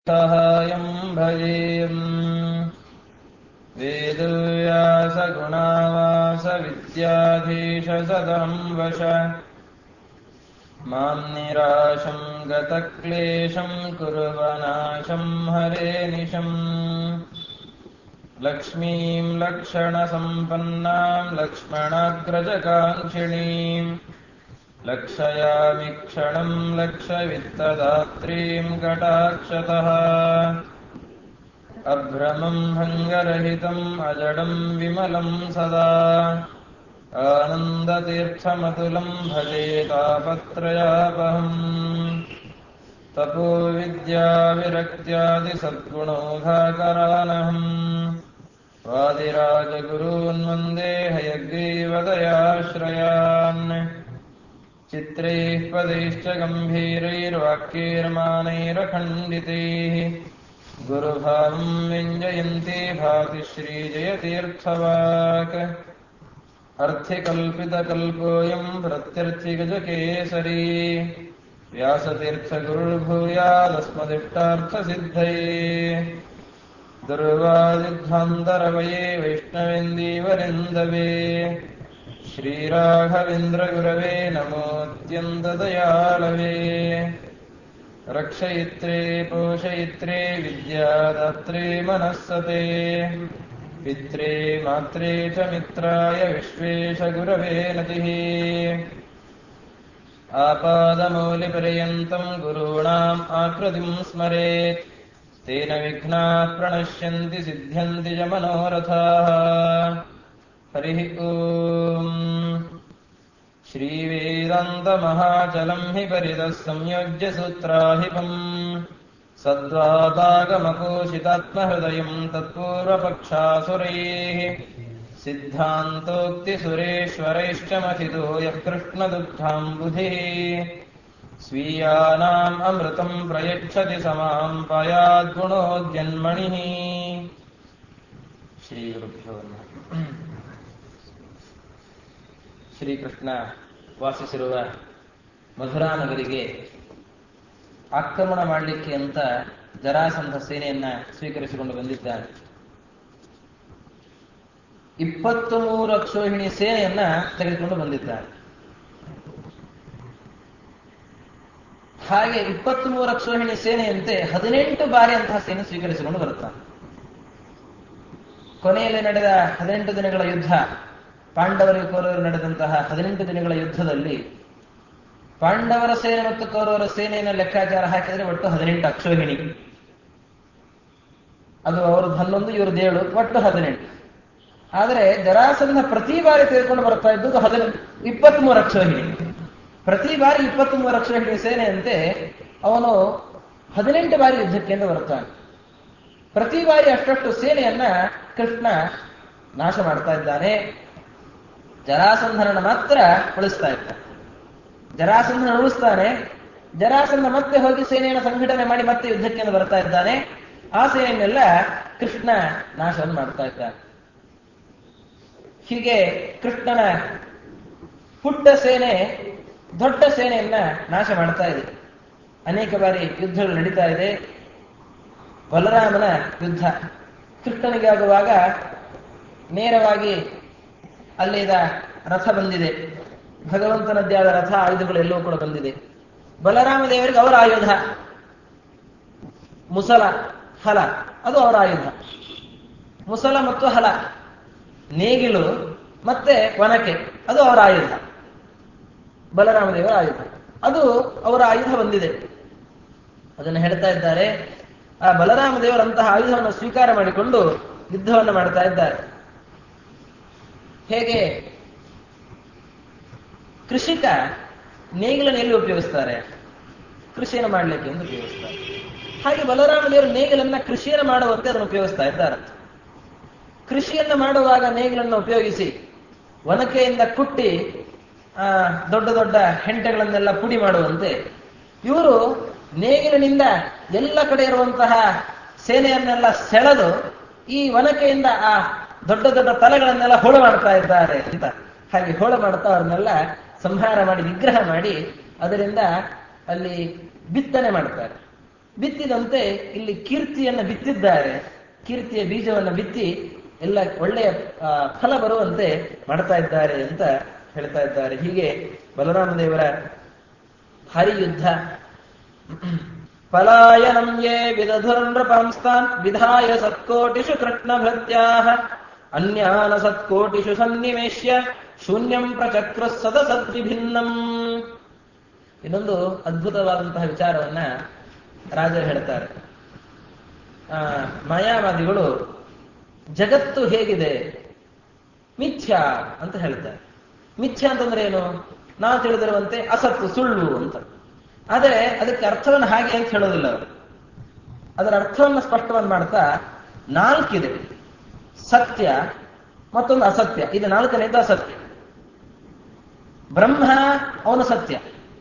सहायम् भजेम् वेदव्यासगुणावासविद्याधीश सदं वश माम् निराशम् गतक्लेशम् कुर्वनाशम् हरे निशम् लक्ष्मीम् लक्षणसम्पन्नाम् लक्ष्मणाग्रजकाङ्क्षिणीम् लक्षयामि क्षणम् लक्षवित्तदात्रीम् कटाक्षतः अभ्रमम् भङ्गरहितम् अजडम् विमलम् सदा आनन्दतीर्थमतुलम् भजे तापत्रयापहम् तपो विद्याविरक्त्यादिसद्गुणोघाकरानहम् वादिराजगुरून् वन्दे हयग्रीवदयाश्रयान् चित्रैः पदैश्च गम्भीरैर्वाक्यैर्मानैरखण्डितैः गुरुभावम् व्यञ्जयन्ती भाति श्रीजयतीर्थवाक् अर्थिकल्पितकल्पोऽयम् प्रत्यर्थिगजकेसरी व्यासतीर्थगुरुर्भूयादस्मदिष्टार्थसिद्धये दुर्वादिध्वान्तरवये वैष्णवेन्दीवरिन्दवे श्रीराघवेन्द्रगुरवे नमोऽत्यन्तदयालवे रक्षयित्रे पोषयित्रे विद्यादात्रे मनःसते पित्रे मात्रे च मित्राय विश्वेशगुरवे नतिः आपादमौलिपर्यन्तम् गुरूणाम् आकृतिम् स्मरेत् तेन विघ्नाः प्रणश्यन्ति सिद्ध्यन्ति च मनोरथाः हरिः ओम् श्रीवेदान्तमहाचलम् हि परितः संयोज्य सूत्राहिपम् सद्वादागमकोशितात्महृदयम् तत्पूर्वपक्षासुरैः सिद्धान्तोक्तिसुरेश्वरैश्च मथितो यः कृष्णदुग्धाम्बुधिः स्वीयानाम् अमृतम् प्रयच्छति समाम् पयाद्गुणोद्यन्मणिः श्रीगुरुभ्यो नमः ಶ್ರೀಕೃಷ್ಣ ವಾಸಿಸಿರುವ ಮಧುರಾ ನಗರಿಗೆ ಆಕ್ರಮಣ ಮಾಡಲಿಕ್ಕೆ ಅಂತ ಜರಾಸಂಧ ಸೇನೆಯನ್ನ ಸ್ವೀಕರಿಸಿಕೊಂಡು ಬಂದಿದ್ದಾನೆ ಇಪ್ಪತ್ತು ಮೂರು ಅಕ್ಷೋಹಿಣಿ ಸೇನೆಯನ್ನ ತೆಗೆದುಕೊಂಡು ಬಂದಿದ್ದಾನೆ ಹಾಗೆ ಇಪ್ಪತ್ತ್ ಮೂರು ಅಕ್ಷೋಹಿಣಿ ಸೇನೆಯಂತೆ ಹದಿನೆಂಟು ಬಾರಿ ಅಂತಹ ಸೇನೆ ಸ್ವೀಕರಿಸಿಕೊಂಡು ಬರುತ್ತಾನೆ ಕೊನೆಯಲ್ಲಿ ನಡೆದ ಹದಿನೆಂಟು ದಿನಗಳ ಯುದ್ಧ ಪಾಂಡವರಿಗೆ ಕೌರವರು ನಡೆದಂತಹ ಹದಿನೆಂಟು ದಿನಗಳ ಯುದ್ಧದಲ್ಲಿ ಪಾಂಡವರ ಸೇನೆ ಮತ್ತು ಕೌರವರ ಸೇನೆಯನ್ನು ಲೆಕ್ಕಾಚಾರ ಹಾಕಿದರೆ ಒಟ್ಟು ಹದಿನೆಂಟು ಅಕ್ಷೋಹಿಣಿ ಅದು ಅವರದ್ದು ಹನ್ನೊಂದು ಇವ್ರದ್ದು ಏಳು ಒಟ್ಟು ಹದಿನೆಂಟು ಆದರೆ ಜರಾಸಂಧ ಪ್ರತಿ ಬಾರಿ ತೆಗೆದುಕೊಂಡು ಬರ್ತಾ ಇದ್ದುದು ಹದಿನೆಂಟು ಇಪ್ಪತ್ತ್ ಮೂರು ಅಕ್ಷೋಹಿಣಿ ಪ್ರತಿ ಬಾರಿ ಇಪ್ಪತ್ತ್ ಮೂರು ಅಕ್ಷೋಹಿಣಿ ಸೇನೆಯಂತೆ ಅವನು ಹದಿನೆಂಟು ಬಾರಿ ಯುದ್ಧಕ್ಕೆ ಎಂದು ಬರುತ್ತಾನೆ ಪ್ರತಿ ಬಾರಿ ಅಷ್ಟಷ್ಟು ಸೇನೆಯನ್ನ ಕೃಷ್ಣ ನಾಶ ಮಾಡ್ತಾ ಇದ್ದಾನೆ ಜರಾಸಂಧನನ್ನು ಮಾತ್ರ ಉಳಿಸ್ತಾ ಇದ್ದಾನೆ ಜರಾಸಂಧನ ಉಳಿಸ್ತಾನೆ ಜರಾಸಂಧ ಮತ್ತೆ ಹೋಗಿ ಸೇನೆಯನ್ನು ಸಂಘಟನೆ ಮಾಡಿ ಮತ್ತೆ ಯುದ್ಧಕ್ಕೆ ಬರ್ತಾ ಇದ್ದಾನೆ ಆ ಸೇನೆಯನ್ನೆಲ್ಲ ಕೃಷ್ಣ ನಾಶವನ್ನು ಮಾಡ್ತಾ ಇದ್ದಾನೆ ಹೀಗೆ ಕೃಷ್ಣನ ಪುಟ್ಟ ಸೇನೆ ದೊಡ್ಡ ಸೇನೆಯನ್ನ ನಾಶ ಮಾಡ್ತಾ ಇದೆ ಅನೇಕ ಬಾರಿ ಯುದ್ಧಗಳು ನಡೀತಾ ಇದೆ ಬಲರಾಮನ ಯುದ್ಧ ಕೃಷ್ಣನಿಗೆ ಆಗುವಾಗ ನೇರವಾಗಿ ಅಲ್ಲಿದ ರಥ ಬಂದಿದೆ ಭಗವಂತನದ್ದೇ ಆದ ರಥ ಆಯುಧಗಳು ಎಲ್ಲವೂ ಕೂಡ ಬಂದಿದೆ ಬಲರಾಮ ದೇವರಿಗೆ ಅವರ ಆಯುಧ ಮುಸಲ ಹಲ ಅದು ಅವರ ಆಯುಧ ಮುಸಲ ಮತ್ತು ಹಲ ನೇಗಿಲು ಮತ್ತೆ ಒನಕೆ ಅದು ಅವರ ಆಯುಧ ಬಲರಾಮ ದೇವರ ಆಯುಧ ಅದು ಅವರ ಆಯುಧ ಬಂದಿದೆ ಅದನ್ನು ಹೇಳ್ತಾ ಇದ್ದಾರೆ ಆ ಬಲರಾಮ ದೇವರಂತಹ ಆಯುಧವನ್ನು ಸ್ವೀಕಾರ ಮಾಡಿಕೊಂಡು ಯುದ್ಧವನ್ನು ಮಾಡ್ತಾ ಇದ್ದಾರೆ ಹೇಗೆ ಕೃಷಿಕ ನೇಗಿಲನ್ನು ಎಲ್ಲಿ ಉಪಯೋಗಿಸ್ತಾರೆ ಕೃಷಿಯನ್ನು ಮಾಡಲಿಕ್ಕೆ ಎಂದು ಉಪಯೋಗಿಸ್ತಾರೆ ಹಾಗೆ ಬಲರಾಮ ದೇವರು ನೇಗಿಲನ್ನ ಕೃಷಿಯನ್ನು ಮಾಡುವಂತೆ ಅದನ್ನು ಉಪಯೋಗಿಸ್ತಾ ಇದ್ದಾರೆ ಕೃಷಿಯನ್ನು ಮಾಡುವಾಗ ನೇಗಿಲನ್ನು ಉಪಯೋಗಿಸಿ ಒನಕೆಯಿಂದ ಕುಟ್ಟಿ ಆ ದೊಡ್ಡ ದೊಡ್ಡ ಹೆಂಟೆಗಳನ್ನೆಲ್ಲ ಪುಡಿ ಮಾಡುವಂತೆ ಇವರು ನೇಗಿಲಿನಿಂದ ಎಲ್ಲ ಕಡೆ ಇರುವಂತಹ ಸೇನೆಯನ್ನೆಲ್ಲ ಸೆಳೆದು ಈ ಒನಕೆಯಿಂದ ಆ ದೊಡ್ಡ ದೊಡ್ಡ ತಲೆಗಳನ್ನೆಲ್ಲ ಹೋಳು ಮಾಡ್ತಾ ಇದ್ದಾರೆ ಅಂತ ಹಾಗೆ ಹೋಳು ಮಾಡ್ತಾ ಅವ್ರನ್ನೆಲ್ಲ ಸಂಹಾರ ಮಾಡಿ ನಿಗ್ರಹ ಮಾಡಿ ಅದರಿಂದ ಅಲ್ಲಿ ಬಿತ್ತನೆ ಮಾಡ್ತಾರೆ ಬಿತ್ತಿದಂತೆ ಇಲ್ಲಿ ಕೀರ್ತಿಯನ್ನ ಬಿತ್ತಿದ್ದಾರೆ ಕೀರ್ತಿಯ ಬೀಜವನ್ನ ಬಿತ್ತಿ ಎಲ್ಲ ಒಳ್ಳೆಯ ಆ, ಫಲ ಬರುವಂತೆ ಮಾಡ್ತಾ ಇದ್ದಾರೆ ಅಂತ ಹೇಳ್ತಾ ಇದ್ದಾರೆ ಹೀಗೆ ಬಲರಾಮದೇವರ ಭಾರಿ ಯುದ್ಧ ಪಲಾಯನಂ ಯೇ ವಿದಧುರ್ನೃಪಂಸ್ತಾನ್ ವಿಧಾಯ ಸತ್ಕೋಟಿಷು ಕೃಷ್ಣಭೃತ್ಯಾಹ ಅನ್ಯಾನ ಸತ್ಕೋಟಿಷು ಸನ್ನಿವೇಶ್ಯ ಶೂನ್ಯಂ ಪ್ರಚಕ್ರ ಸದಸದ್ವಿಭಿನ್ನಂ ಇನ್ನೊಂದು ಅದ್ಭುತವಾದಂತಹ ವಿಚಾರವನ್ನ ರಾಜರು ಹೇಳ್ತಾರೆ ಆ, ಮಾಯಾವಾದಿಗಳು ಜಗತ್ತು ಹೇಗಿದೆ ಮಿಥ್ಯಾ ಅಂತ ಹೇಳ್ತಾರೆ ಮಿಥ್ಯಾ ಅಂತಂದ್ರೆ ಏನು ನಾವು ತಿಳಿದಿರುವಂತೆ ಅಸತ್ತು ಸುಳ್ಳು ಅಂತ ಆದರೆ ಅದಕ್ಕೆ ಅರ್ಥವನ್ನು ಹಾಗೆ ಅಂತ ಹೇಳೋದಿಲ್ಲ ಅವರು ಅದರ ಅರ್ಥವನ್ನು ಸ್ಪಷ್ಟವಾಗಿ ಮಾಡ್ತಾ ನಾಲ್ಕಿದೆ ಸತ್ಯ ಮತ್ತೊಂದು ಅಸತ್ಯ ಇದು ನಾಲ್ಕನೇದು ಅಸತ್ಯ ಬ್ರಹ್ಮ ಅವನು ಸತ್ಯ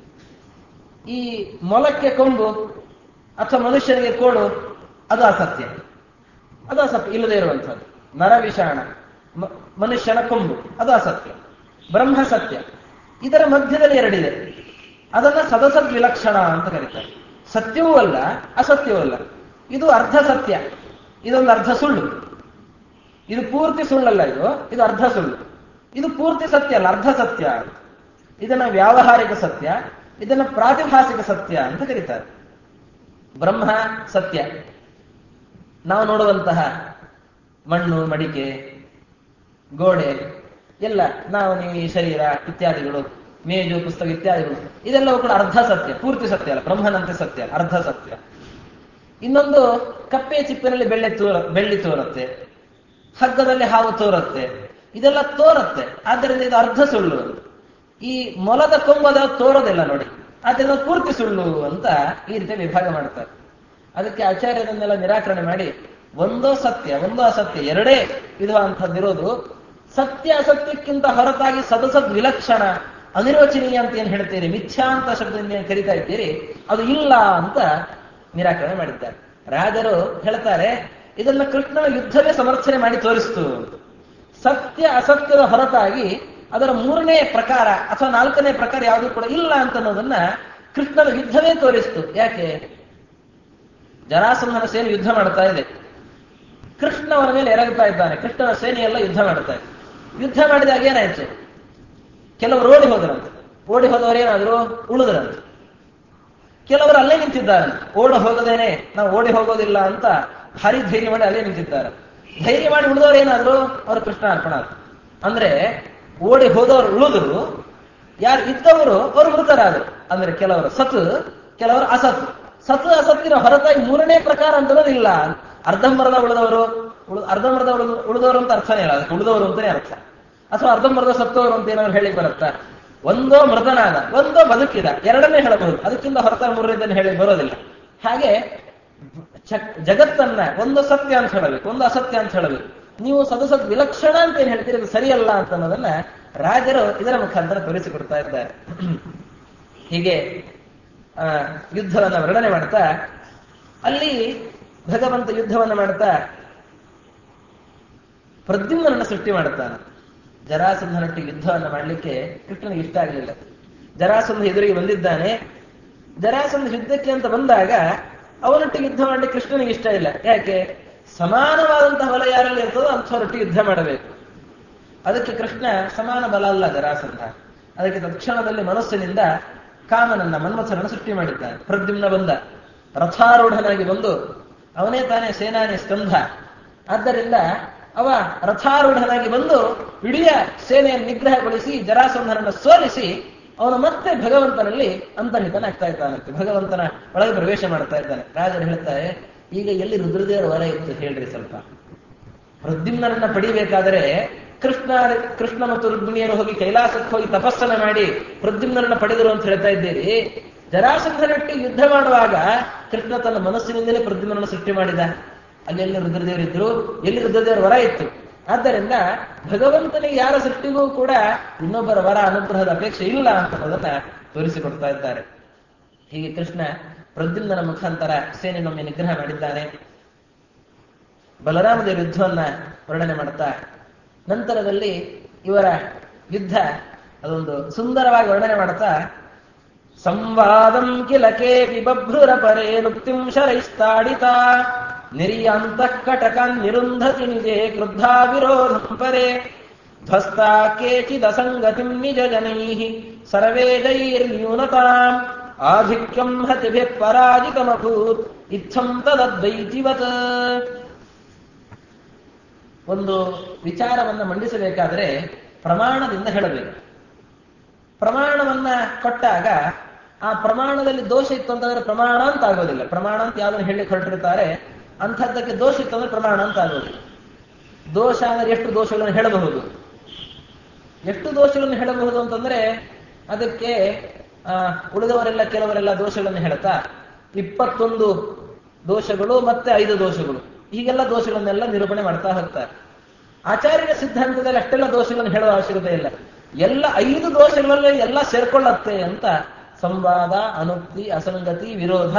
ಈ ಮೊಲಕ್ಕೆ ಕೊಂಬು ಅಥವಾ ಮನುಷ್ಯನಿಗೆ ಕೋಡು ಅದು ಅಸತ್ಯ ಅದು ಅಸತ್ಯ ಇಲ್ಲದೆ ಇರುವಂಥದ್ದು ನರ ವಿಷಾಣ ಮ- ಮನುಷ್ಯನ ಕೊಂಬು ಅದು ಅಸತ್ಯ ಬ್ರಹ್ಮ ಸತ್ಯ ಇದರ ಮಧ್ಯದಲ್ಲಿ ಎರಡಿದೆ ಅದನ್ನ ಸದಸದ್ ವಿಲಕ್ಷಣ ಅಂತ ಕರೀತಾರೆ ಸತ್ಯವೂ ಅಲ್ಲ ಅಸತ್ಯವೂ ಅಲ್ಲ ಇದು ಅರ್ಧ ಸತ್ಯ ಇದೊಂದು ಅರ್ಧ ಸುಳ್ಳು ಇದು ಪೂರ್ತಿ ಸುಳ್ಳಲ್ಲ ಇದು ಇದು ಅರ್ಧ ಸುಳ್ಳು ಇದು ಪೂರ್ತಿ ಸತ್ಯ ಅಲ್ಲ ಅರ್ಧ ಸತ್ಯ ಇದನ್ನ ವ್ಯಾವಹಾರಿಕ ಸತ್ಯ ಇದನ್ನ ಪ್ರಾತಿಭಾಸಿಕ ಸತ್ಯ ಅಂತ ಕರೀತಾರೆ ಬ್ರಹ್ಮ ಸತ್ಯ ನಾವು ನೋಡುವಂತಹ ಮಣ್ಣು ಮಡಿಕೆ ಗೋಡೆ ಎಲ್ಲ ನಾವು ನೀವು ಈ ಶರೀರ ಇತ್ಯಾದಿಗಳು ಮೇಜು ಪುಸ್ತಕ ಇತ್ಯಾದಿಗಳು ಇದೆಲ್ಲವೂ ಕೂಡ ಅರ್ಧ ಸತ್ಯ ಪೂರ್ತಿ ಸತ್ಯ ಅಲ್ಲ ಬ್ರಹ್ಮನಂತೆ ಸತ್ಯ ಅರ್ಧ ಸತ್ಯ ಇನ್ನೊಂದು ಕಪ್ಪೆ ಚಿಪ್ಪಿನಲ್ಲಿ ಬೆಳ್ಳಿ ತೋರ ಬೆಳ್ಳಿ ತೋರುತ್ತೆ ಹಗ್ಗದಲ್ಲಿ ಹಾವು ತೋರುತ್ತೆ ಇದೆಲ್ಲ ತೋರುತ್ತೆ ಆದ್ದರಿಂದ ಇದು ಅರ್ಧ ಸುಳ್ಳು ಈ ಮೊಲದ ಕೊಂಬದ ತೋರೋದಿಲ್ಲ ನೋಡಿ ಆದ್ದರಿಂದ ಪೂರ್ತಿ ಸುಳ್ಳು ಅಂತ ಈ ರೀತಿ ವಿಭಾಗ ಮಾಡ್ತಾರೆ ಅದಕ್ಕೆ ಆಚಾರ್ಯರನ್ನೆಲ್ಲ ನಿರಾಕರಣೆ ಮಾಡಿ ಒಂದೋ ಸತ್ಯ ಒಂದೋ ಅಸತ್ಯ ಎರಡೇ ವಿಧವಂಥದ್ದಿರೋದು ಸತ್ಯ ಅಸತ್ಯಕ್ಕಿಂತ ಹೊರತಾಗಿ ಸದಸದ್ ವಿಲಕ್ಷಣ ಅನಿರ್ವಚನೀಯ ಅಂತ ಏನ್ ಹೇಳ್ತೀರಿ ಮಿಥ್ಯಾ ಅಂತ ಶಬ್ದದಿಂದ ಏನ್ ಕರಿತಾ ಇದ್ದೀರಿ ಅದು ಇಲ್ಲ ಅಂತ ನಿರಾಕರಣೆ ಮಾಡಿದ್ದಾರೆ ರಾಜರು ಹೇಳ್ತಾರೆ ಇದನ್ನ ಕೃಷ್ಣನ ಯುದ್ಧವೇ ಸಮರ್ಥನೆ ಮಾಡಿ ತೋರಿಸ್ತು ಸತ್ಯ ಅಸತ್ಯದ ಹೊರತಾಗಿ ಅದರ ಮೂರನೇ ಪ್ರಕಾರ ಅಥವಾ ನಾಲ್ಕನೇ ಪ್ರಕಾರ ಯಾವುದು ಕೂಡ ಇಲ್ಲ ಅಂತ ಅನ್ನೋದನ್ನ ಕೃಷ್ಣನ ಯುದ್ಧವೇ ತೋರಿಸ್ತು ಯಾಕೆ ಜರಾಸಂಧನ ಸೇನೆ ಯುದ್ಧ ಮಾಡ್ತಾ ಇದೆ ಕೃಷ್ಣ ಅವನ ಮೇಲೆ ಎರಗುತ್ತಾ ಇದ್ದಾನೆ ಕೃಷ್ಣನ ಸೇನೆಯೆಲ್ಲ ಯುದ್ಧ ಮಾಡ್ತಾ ಇದೆ ಯುದ್ಧ ಮಾಡಿದಾಗ ಏನಾಯ್ತು ಕೆಲವರು ಓಡಿ ಹೋದ್ರಂತೆ ಓಡಿ ಹೋದವರು ಏನಾದ್ರು ಉಳಿದ್ರಂತೆ ಕೆಲವರು ಅಲ್ಲೇ ನಿಂತಿದ್ದಾರೆ ಓಡ ಹೋಗದೇನೆ ನಾವು ಓಡಿ ಹೋಗೋದಿಲ್ಲ ಅಂತ ಭಾರಿ ಧೈರ್ಯ ಮಾಡಿ ಅಲ್ಲೇ ನಿಂತಿದ್ದಾರೆ ಧೈರ್ಯ ಮಾಡಿ ಉಳಿದವರು ಏನಾದ್ರು ಅವರು ಕೃಷ್ಣ ಅರ್ಪಣ ಆದ್ರು. ಅಂದ್ರೆ ಓಡಿ ಹೋದವರು ಉಳಿದ್ರು ಯಾರು ಇದ್ದವರು ಅವರು ಮೃತರಾದರು ಅಂದ್ರೆ ಕೆಲವರು ಸತ್ ಕೆಲವರು ಅಸತ್ ಸತ್ ಅಸತ್ತಿನ ಹೊರತಾಗಿ ಮೂರನೇ ಪ್ರಕಾರ ಅಂತ ಇಲ್ಲ ಅರ್ಧಂಬರದ ಉಳಿದವರು ಉಳು ಅರ್ಧಂಬರದ ಉಳಿದ ಉಳಿದವರು ಅಂತ ಅರ್ಥನೇ ಇಲ್ಲ ಅದಕ್ಕೆ ಉಳಿದವರು ಅಂತಾನೆ ಅರ್ಥ ಅಥವಾ ಅರ್ಧಂಬರ್ಧ ಸತ್ತವರು ಅಂತ ಏನಾದ್ರು ಹೇಳಿ ಬರುತ್ತಾ ಒಂದೋ ಮೃತನಾದ ಒಂದೋ ಬದುಕಿದ ಎರಡನ್ನೇ ಹೇಳಬಹುದು ಅದಕ್ಕಿಂತ ಹೊರತಾಗಿ ಮೂರನೇದನ್ನು ಹೇಳಿ ಬರೋದಿಲ್ಲ ಹಾಗೆ ಚಕ್- ಜಗತ್ತನ್ನ ಒಂದು ಸತ್ಯ ಅಂತ ಹೇಳಬೇಕು ಒಂದು ಅಸತ್ಯ ಅಂತ ಹೇಳಬೇಕು ನೀವು ಸದಸದ್ ವಿಲಕ್ಷಣ ಅಂತ ಏನ್ ಹೇಳ್ತೀರಿ ಅದು ಸರಿಯಲ್ಲ ಅಂತ ಅನ್ನೋದನ್ನ ರಾಜರು ಇದರ ಮುಖಾಂತರ ತೋರಿಸಿಕೊಡ್ತಾ ಇದ್ದಾರೆ ಹೀಗೆ ಆ, ಯುದ್ಧವನ್ನ ವರ್ಣನೆ ಮಾಡ್ತಾ ಅಲ್ಲಿ ಭಗವಂತ ಯುದ್ಧವನ್ನ ಮಾಡ್ತಾ ಪ್ರದ್ಯುಮ್ನನ್ನ ಸೃಷ್ಟಿ ಮಾಡುತ್ತಾನೆ ಜರಾಸಂಧನೊಟ್ಟಿಗೆ ಯುದ್ಧವನ್ನ ಮಾಡಲಿಕ್ಕೆ ಕೃಷ್ಣನಿಗೆ ಇಷ್ಟ ಆಗಲಿಲ್ಲ ಜರಾಸಂಧ ಎದುರಿಗೆ ಬಂದಿದ್ದಾನೆ ಜರಾಸಂಧ ಯುದ್ಧಕ್ಕೆ ಅಂತ ಬಂದಾಗ ಅವನೊಟ್ಟಿಗೆ ಯುದ್ಧ ಮಾಡಲಿಕ್ಕೆ ಕೃಷ್ಣನಿಗೆ ಇಷ್ಟ ಇಲ್ಲ ಯಾಕೆ ಸಮಾನವಾದಂತಹ ಬಲ ಯಾರಲ್ಲಿ ಇರ್ತದೋ ಅಂಥವರೊಟ್ಟಿಗೆ ಯುದ್ಧ ಮಾಡಬೇಕು ಅದಕ್ಕೆ ಕೃಷ್ಣ ಸಮಾನ ಬಲ ಅಲ್ಲ ಜರಾಸಂಧ ಅದಕ್ಕೆ ತತ್ಕ್ಷಣದಲ್ಲಿ ಮನಸ್ಸಿನಿಂದ ಕಾಮನನ್ನ ಮನ್ಮಥನನ್ನು ಸೃಷ್ಟಿ ಮಾಡಿದ್ದಾನೆ ಪ್ರದ್ಯುಮ್ನ ಬಂದ ರಥಾರೂಢನಾಗಿ ಬಂದು ಅವನೇ ತಾನೇ ಸೇನಾನಿ ಸ್ಕಂಧ ಆದ್ದರಿಂದ ಅವ ರಥಾರೂಢನಾಗಿ ಬಂದು ಇಡೀ ಸೇನೆಯನ್ನು ನಿಗ್ರಹಗೊಳಿಸಿ ಜರಾಸಂಧನನ್ನು ಸೋಲಿಸಿ ಅವನು ಮತ್ತೆ ಭಗವಂತನಲ್ಲಿ ಅಂತರ್ಹಿತನಾಗ್ತಾ ಇದ್ದಾನಂತೆ ಭಗವಂತನ ಒಳಗೆ ಪ್ರವೇಶ ಮಾಡ್ತಾ ಇದ್ದಾನೆ ರಾಜರು ಹೇಳ್ತಾರೆ ಈಗ ಎಲ್ಲಿ ರುದ್ರದೇವರ ವರ ಇತ್ತು ಹೇಳ್ರಿ ಸ್ವಲ್ಪ ಪ್ರದ್ಯುಮ್ನರನ್ನ ಪಡಿಬೇಕಾದರೆ ಕೃಷ್ಣ ಕೃಷ್ಣ ಮತ್ತು ರುಕ್ಮಿಣಿಯರು ಹೋಗಿ ಕೈಲಾಸಕ್ಕೆ ಹೋಗಿ ತಪಸ್ಸನ್ನ ಮಾಡಿ ಪ್ರದ್ಯುಮ್ನರನ್ನ ಪಡೆದರು ಅಂತ ಹೇಳ್ತಾ ಇದ್ದೀರಿ ಜರಾಸಂಧನೊಟ್ಟಿಗೆ ಯುದ್ಧ ಮಾಡುವಾಗ ಕೃಷ್ಣ ತನ್ನ ಮನಸ್ಸಿನಿಂದಲೇ ಪ್ರದ್ಯುಮ್ನನ್ನು ಸೃಷ್ಟಿ ಮಾಡಿದ ಅಲ್ಲಿ ಎಲ್ಲಿ ರುದ್ರದೇವರಿದ್ರು ಎಲ್ಲಿ ರುದ್ರದೇವರ ವರ ಇತ್ತು ಆದ್ದರಿಂದ ಭಗವಂತನಿಗೆ ಯಾರ ಸೃಷ್ಟಿಗೂ ಕೂಡ ಇನ್ನೊಬ್ಬರ ವರ ಅನುಗ್ರಹದ ಅಪೇಕ್ಷೆ ಇಲ್ಲ ಅಂತ ಅನ್ನೋದನ್ನ ತೋರಿಸಿಕೊಡ್ತಾ ಇದ್ದಾರೆ ಹೀಗೆ ಕೃಷ್ಣ ಪ್ರದ್ಯುಮ್ನ ಮುಖಾಂತರ ಸೇನೆನೊಮ್ಮೆ ನಿಗ್ರಹ ಮಾಡಿದ್ದಾನೆ ಬಲರಾಮದೇವ ಯುದ್ಧವನ್ನ ವರ್ಣನೆ ಮಾಡ್ತಾ ನಂತರದಲ್ಲಿ ಇವರ ಯುದ್ಧ ಅದೊಂದು ಸುಂದರವಾಗಿ ವರ್ಣನೆ ಮಾಡ್ತಾ ಸಂವಾದಂ ಕಿಲ ಕೇಪಿ ಬಭ್ರುರ ಪರೇ ನುಕ್ತಿಂ ಶರೈಸ್ತಾಡಿತಾ ನಿರ್ಯಾಂತಃ ಕಟಕಾನ್ ನಿರುಂಧತಿ ನಿಜೇ ಕ್ರುದ್ಧಾ ವಿರೋಧಂ ಪರೇ ಧ್ವಸ್ತಾ ಕೇಚಿದಸಂಗತಿಂ ನಿಜ ಜನೈಃ ಸರ್ವೇ ಜೈರ್ನ್ಯೂನತಾಂ ಆಧಿಕ್ಯಂ ಹತಿಭಿಃ ಪರಾಜಿತಮಭೂತ್ ಇತ್ಥಂ ತದದ್ವೈತಿವತ್ ಒಂದು ವಿಚಾರವನ್ನ ಮಂಡಿಸಬೇಕಾದರೆ ಪ್ರಮಾಣದಿಂದ ಹೇಳಬೇಕು ಪ್ರಮಾಣವನ್ನ ಕೊಟ್ಟಾಗ ಆ ಪ್ರಮಾಣದಲ್ಲಿ ದೋಷ ಇತ್ತು ಅಂತಂದ್ರೆ ಪ್ರಮಾಣ ಅಂತ ಆಗೋದಿಲ್ಲ ಪ್ರಮಾಣ ಅಂತ ಯಾವ್ದನ್ನು ಹೇಳಿ ಹೊರಟಿರ್ತಾರೆ ಅಂಥದ್ದಕ್ಕೆ ದೋಷ ಇತ್ತು ಅಂದ್ರೆ ಪ್ರಮಾಣ ಅಂತ ಆಗೋದಿಲ್ಲ ದೋಷ ಅಂದ್ರೆ ಎಷ್ಟು ದೋಷಗಳನ್ನು ಹೇಳಬಹುದು ಎಷ್ಟು ದೋಷಗಳನ್ನು ಹೇಳಬಹುದು ಅಂತಂದ್ರೆ ಅದಕ್ಕೆ ಆ, ಉಳಿದವರೆಲ್ಲ ಕೆಲವರೆಲ್ಲ ದೋಷಗಳನ್ನು ಹೇಳ್ತಾ ಇಪ್ಪತ್ತೊಂದು ದೋಷಗಳು ಮತ್ತೆ ಐದು ದೋಷಗಳು ಹೀಗೆಲ್ಲ ದೋಷಗಳನ್ನೆಲ್ಲ ನಿರೂಪಣೆ ಮಾಡ್ತಾ ಹೋಗ್ತಾರೆ ಆಚಾರ್ಯರ ಸಿದ್ಧಾಂತದಲ್ಲಿ ಅಷ್ಟೆಲ್ಲ ದೋಷಗಳನ್ನು ಹೇಳುವ ಅವಶ್ಯಕತೆ ಇಲ್ಲ ಎಲ್ಲ ಐದು ದೋಷಗಳಲ್ಲಿ ಎಲ್ಲ ಸೇರ್ಕೊಳ್ಳತ್ತೆ ಅಂತ ಸಂವಾದ ಅನುಕ್ತಿ ಅಸಂಗತಿ ವಿರೋಧ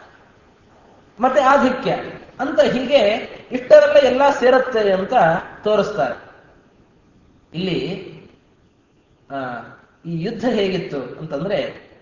ಮತ್ತೆ ಆಧಿಕ್ಯ ಅಂತ ಹೀಗೆ ಇಷ್ಟರೆಲ್ಲ ಎಲ್ಲ ಸೇರುತ್ತೆ ಅಂತ ತೋರಿಸ್ತಾರೆ ಇಲ್ಲಿ ಆ, ಈ ಯುದ್ಧ ಹೇಗಿತ್ತು ಅಂತಂದ್ರೆ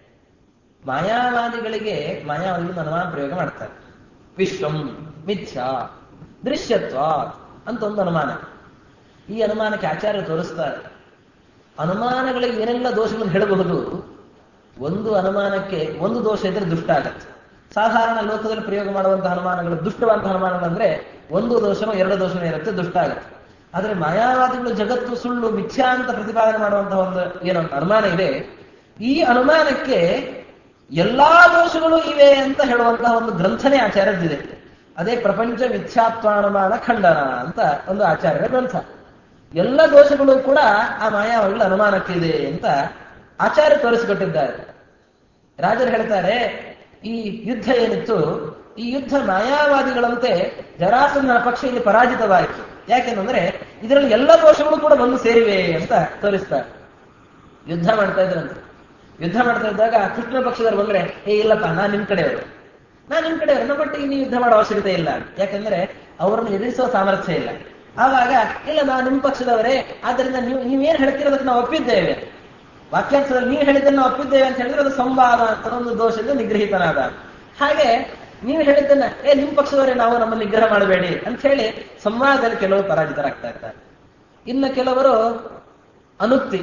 ಮಾಯಾವಾದಿಗಳಿಗೆ ಮಾಯಾವಾದಿಗಳು ಅನುಮಾನ ಪ್ರಯೋಗ ಮಾಡ್ತಾರೆ ವಿಶ್ವಂ ಮಿಥ್ಯಾ ದೃಶ್ಯತ್ವ ಅಂತ ಒಂದು ಅನುಮಾನ ಈ ಅನುಮಾನಕ್ಕೆ ಆಚಾರ್ಯ ತೋರಿಸ್ತಾರೆ ಅನುಮಾನಗಳಿಗೆ ಏನೆಲ್ಲ ದೋಷಗಳನ್ನು ಹೇಳಬಹುದು ಒಂದು ಅನುಮಾನಕ್ಕೆ ಒಂದು ದೋಷ ಇದ್ರೆ ದುಷ್ಟ ಆಗತ್ತೆ ಸಾಧಾರಣ ಲೋಕದಲ್ಲಿ ಪ್ರಯೋಗ ಮಾಡುವಂತಹ ಅನುಮಾನಗಳು ದುಷ್ಟವಾದಂತಹ ಅನುಮಾನಗಳಂದ್ರೆ ಒಂದು ದೋಷನೋ ಎರಡು ದೋಷನೋ ಇರುತ್ತೆ ದುಷ್ಟ ಆಗತ್ತೆ ಆದ್ರೆ ಮಾಯಾವಾದಿಗಳು ಜಗತ್ತು ಸುಳ್ಳು ಮಿಥ್ಯಾ ಅಂತ ಪ್ರತಿಪಾದನೆ ಮಾಡುವಂತಹ ಒಂದು ಏನೋ ಅನುಮಾನ ಇದೆ ಈ ಅನುಮಾನಕ್ಕೆ ಎಲ್ಲಾ ದೋಷಗಳು ಇವೆ ಅಂತ ಹೇಳುವಂತಹ ಒಂದು ಗ್ರಂಥನೇ ಆಚಾರ್ಯದಿದೆ ಅದೇ ಪ್ರಪಂಚ ಮಿಥ್ಯಾತ್ವಾನುಮಾನ ಖಂಡನ ಅಂತ ಒಂದು ಆಚಾರ್ಯರ ಗ್ರಂಥ ಎಲ್ಲ ದೋಷಗಳು ಕೂಡ ಆ ಮಾಯಾವಾದಿಗಳ ಅನುಮಾನಕ್ಕಿದೆ ಅಂತ ಆಚಾರ್ಯ ತೋರಿಸಿಕೊಟ್ಟಿದ್ದಾರೆ ರಾಜರು ಹೇಳ್ತಾರೆ ಈ ಯುದ್ಧ ಏನಿತ್ತು ಈ ಯುದ್ಧ ಮಾಯಾವಾದಿಗಳಂತೆ ಜರಾಸಂಧನ ಪಕ್ಷ ಇಲ್ಲಿ ಪರಾಜಿತವಾಯಿತು ಯಾಕೆಂದ್ರೆ ಇದರಲ್ಲಿ ಎಲ್ಲ ದೋಷಗಳು ಕೂಡ ಬಂದು ಸೇರಿವೆ ಅಂತ ತೋರಿಸ್ತಾರೆ ಯುದ್ಧ ಮಾಡ್ತಾ ಇದ್ರಂತೆ ಯುದ್ಧ ಮಾಡ್ತಾ ಇದ್ದಾಗ ಕೃಷ್ಣ ಪಕ್ಷದವ್ರು ಬಂದ್ರೆ ಏ ಇಲ್ಲಪ್ಪ ನಾನ್ ನಿಮ್ ಕಡೆಯವರು ನಾನ್ ನಿಮ್ ಕಡೆಯವರು ನಮ್ಮ ಒಟ್ಟಿಗೆ ನೀವು ಯುದ್ಧ ಮಾಡೋ ಅವಶ್ಯಕತೆ ಇಲ್ಲ ಯಾಕಂದ್ರೆ ಅವರನ್ನು ಎದುರಿಸುವ ಸಾಮರ್ಥ್ಯ ಇಲ್ಲ ಆವಾಗ ಇಲ್ಲ ನಾವು ನಿಮ್ಮ ಪಕ್ಷದವರೇ ಆದ್ದರಿಂದ ನೀವು ನೀವೇನ್ ಹೇಳ್ತಿರೋದಕ್ಕೆ ನಾವು ಒಪ್ಪಿದ್ದೇವೆ ವಾಕ್ಯಾಂಶದಲ್ಲಿ ನೀವು ಹೇಳಿದ್ದನ್ನು ನಾವು ಒಪ್ಪಿದ್ದೇವೆ ಅಂತ ಹೇಳಿದ್ರೆ ಅದು ಸಂವಾದ ಅಂತ ಒಂದು ದೋಷದಿಂದ ನಿಗ್ರಹಿತನಾದ ಹಾಗೆ ನೀವು ಹೇಳಿದ್ದನ್ನ ಏ ನಿಮ್ಮ ಪಕ್ಷದವರೇ ನಾವು ನಮ್ಮ ನಿಗ್ರಹ ಮಾಡಬೇಡಿ ಅಂತ ಹೇಳಿ ಸಂವಾದದಲ್ಲಿ ಕೆಲವರು ಪರಾಜಿತರಾಗ್ತಾ ಇರ್ತಾರೆ ಇನ್ನು ಕೆಲವರು ಅನುಕ್ತಿ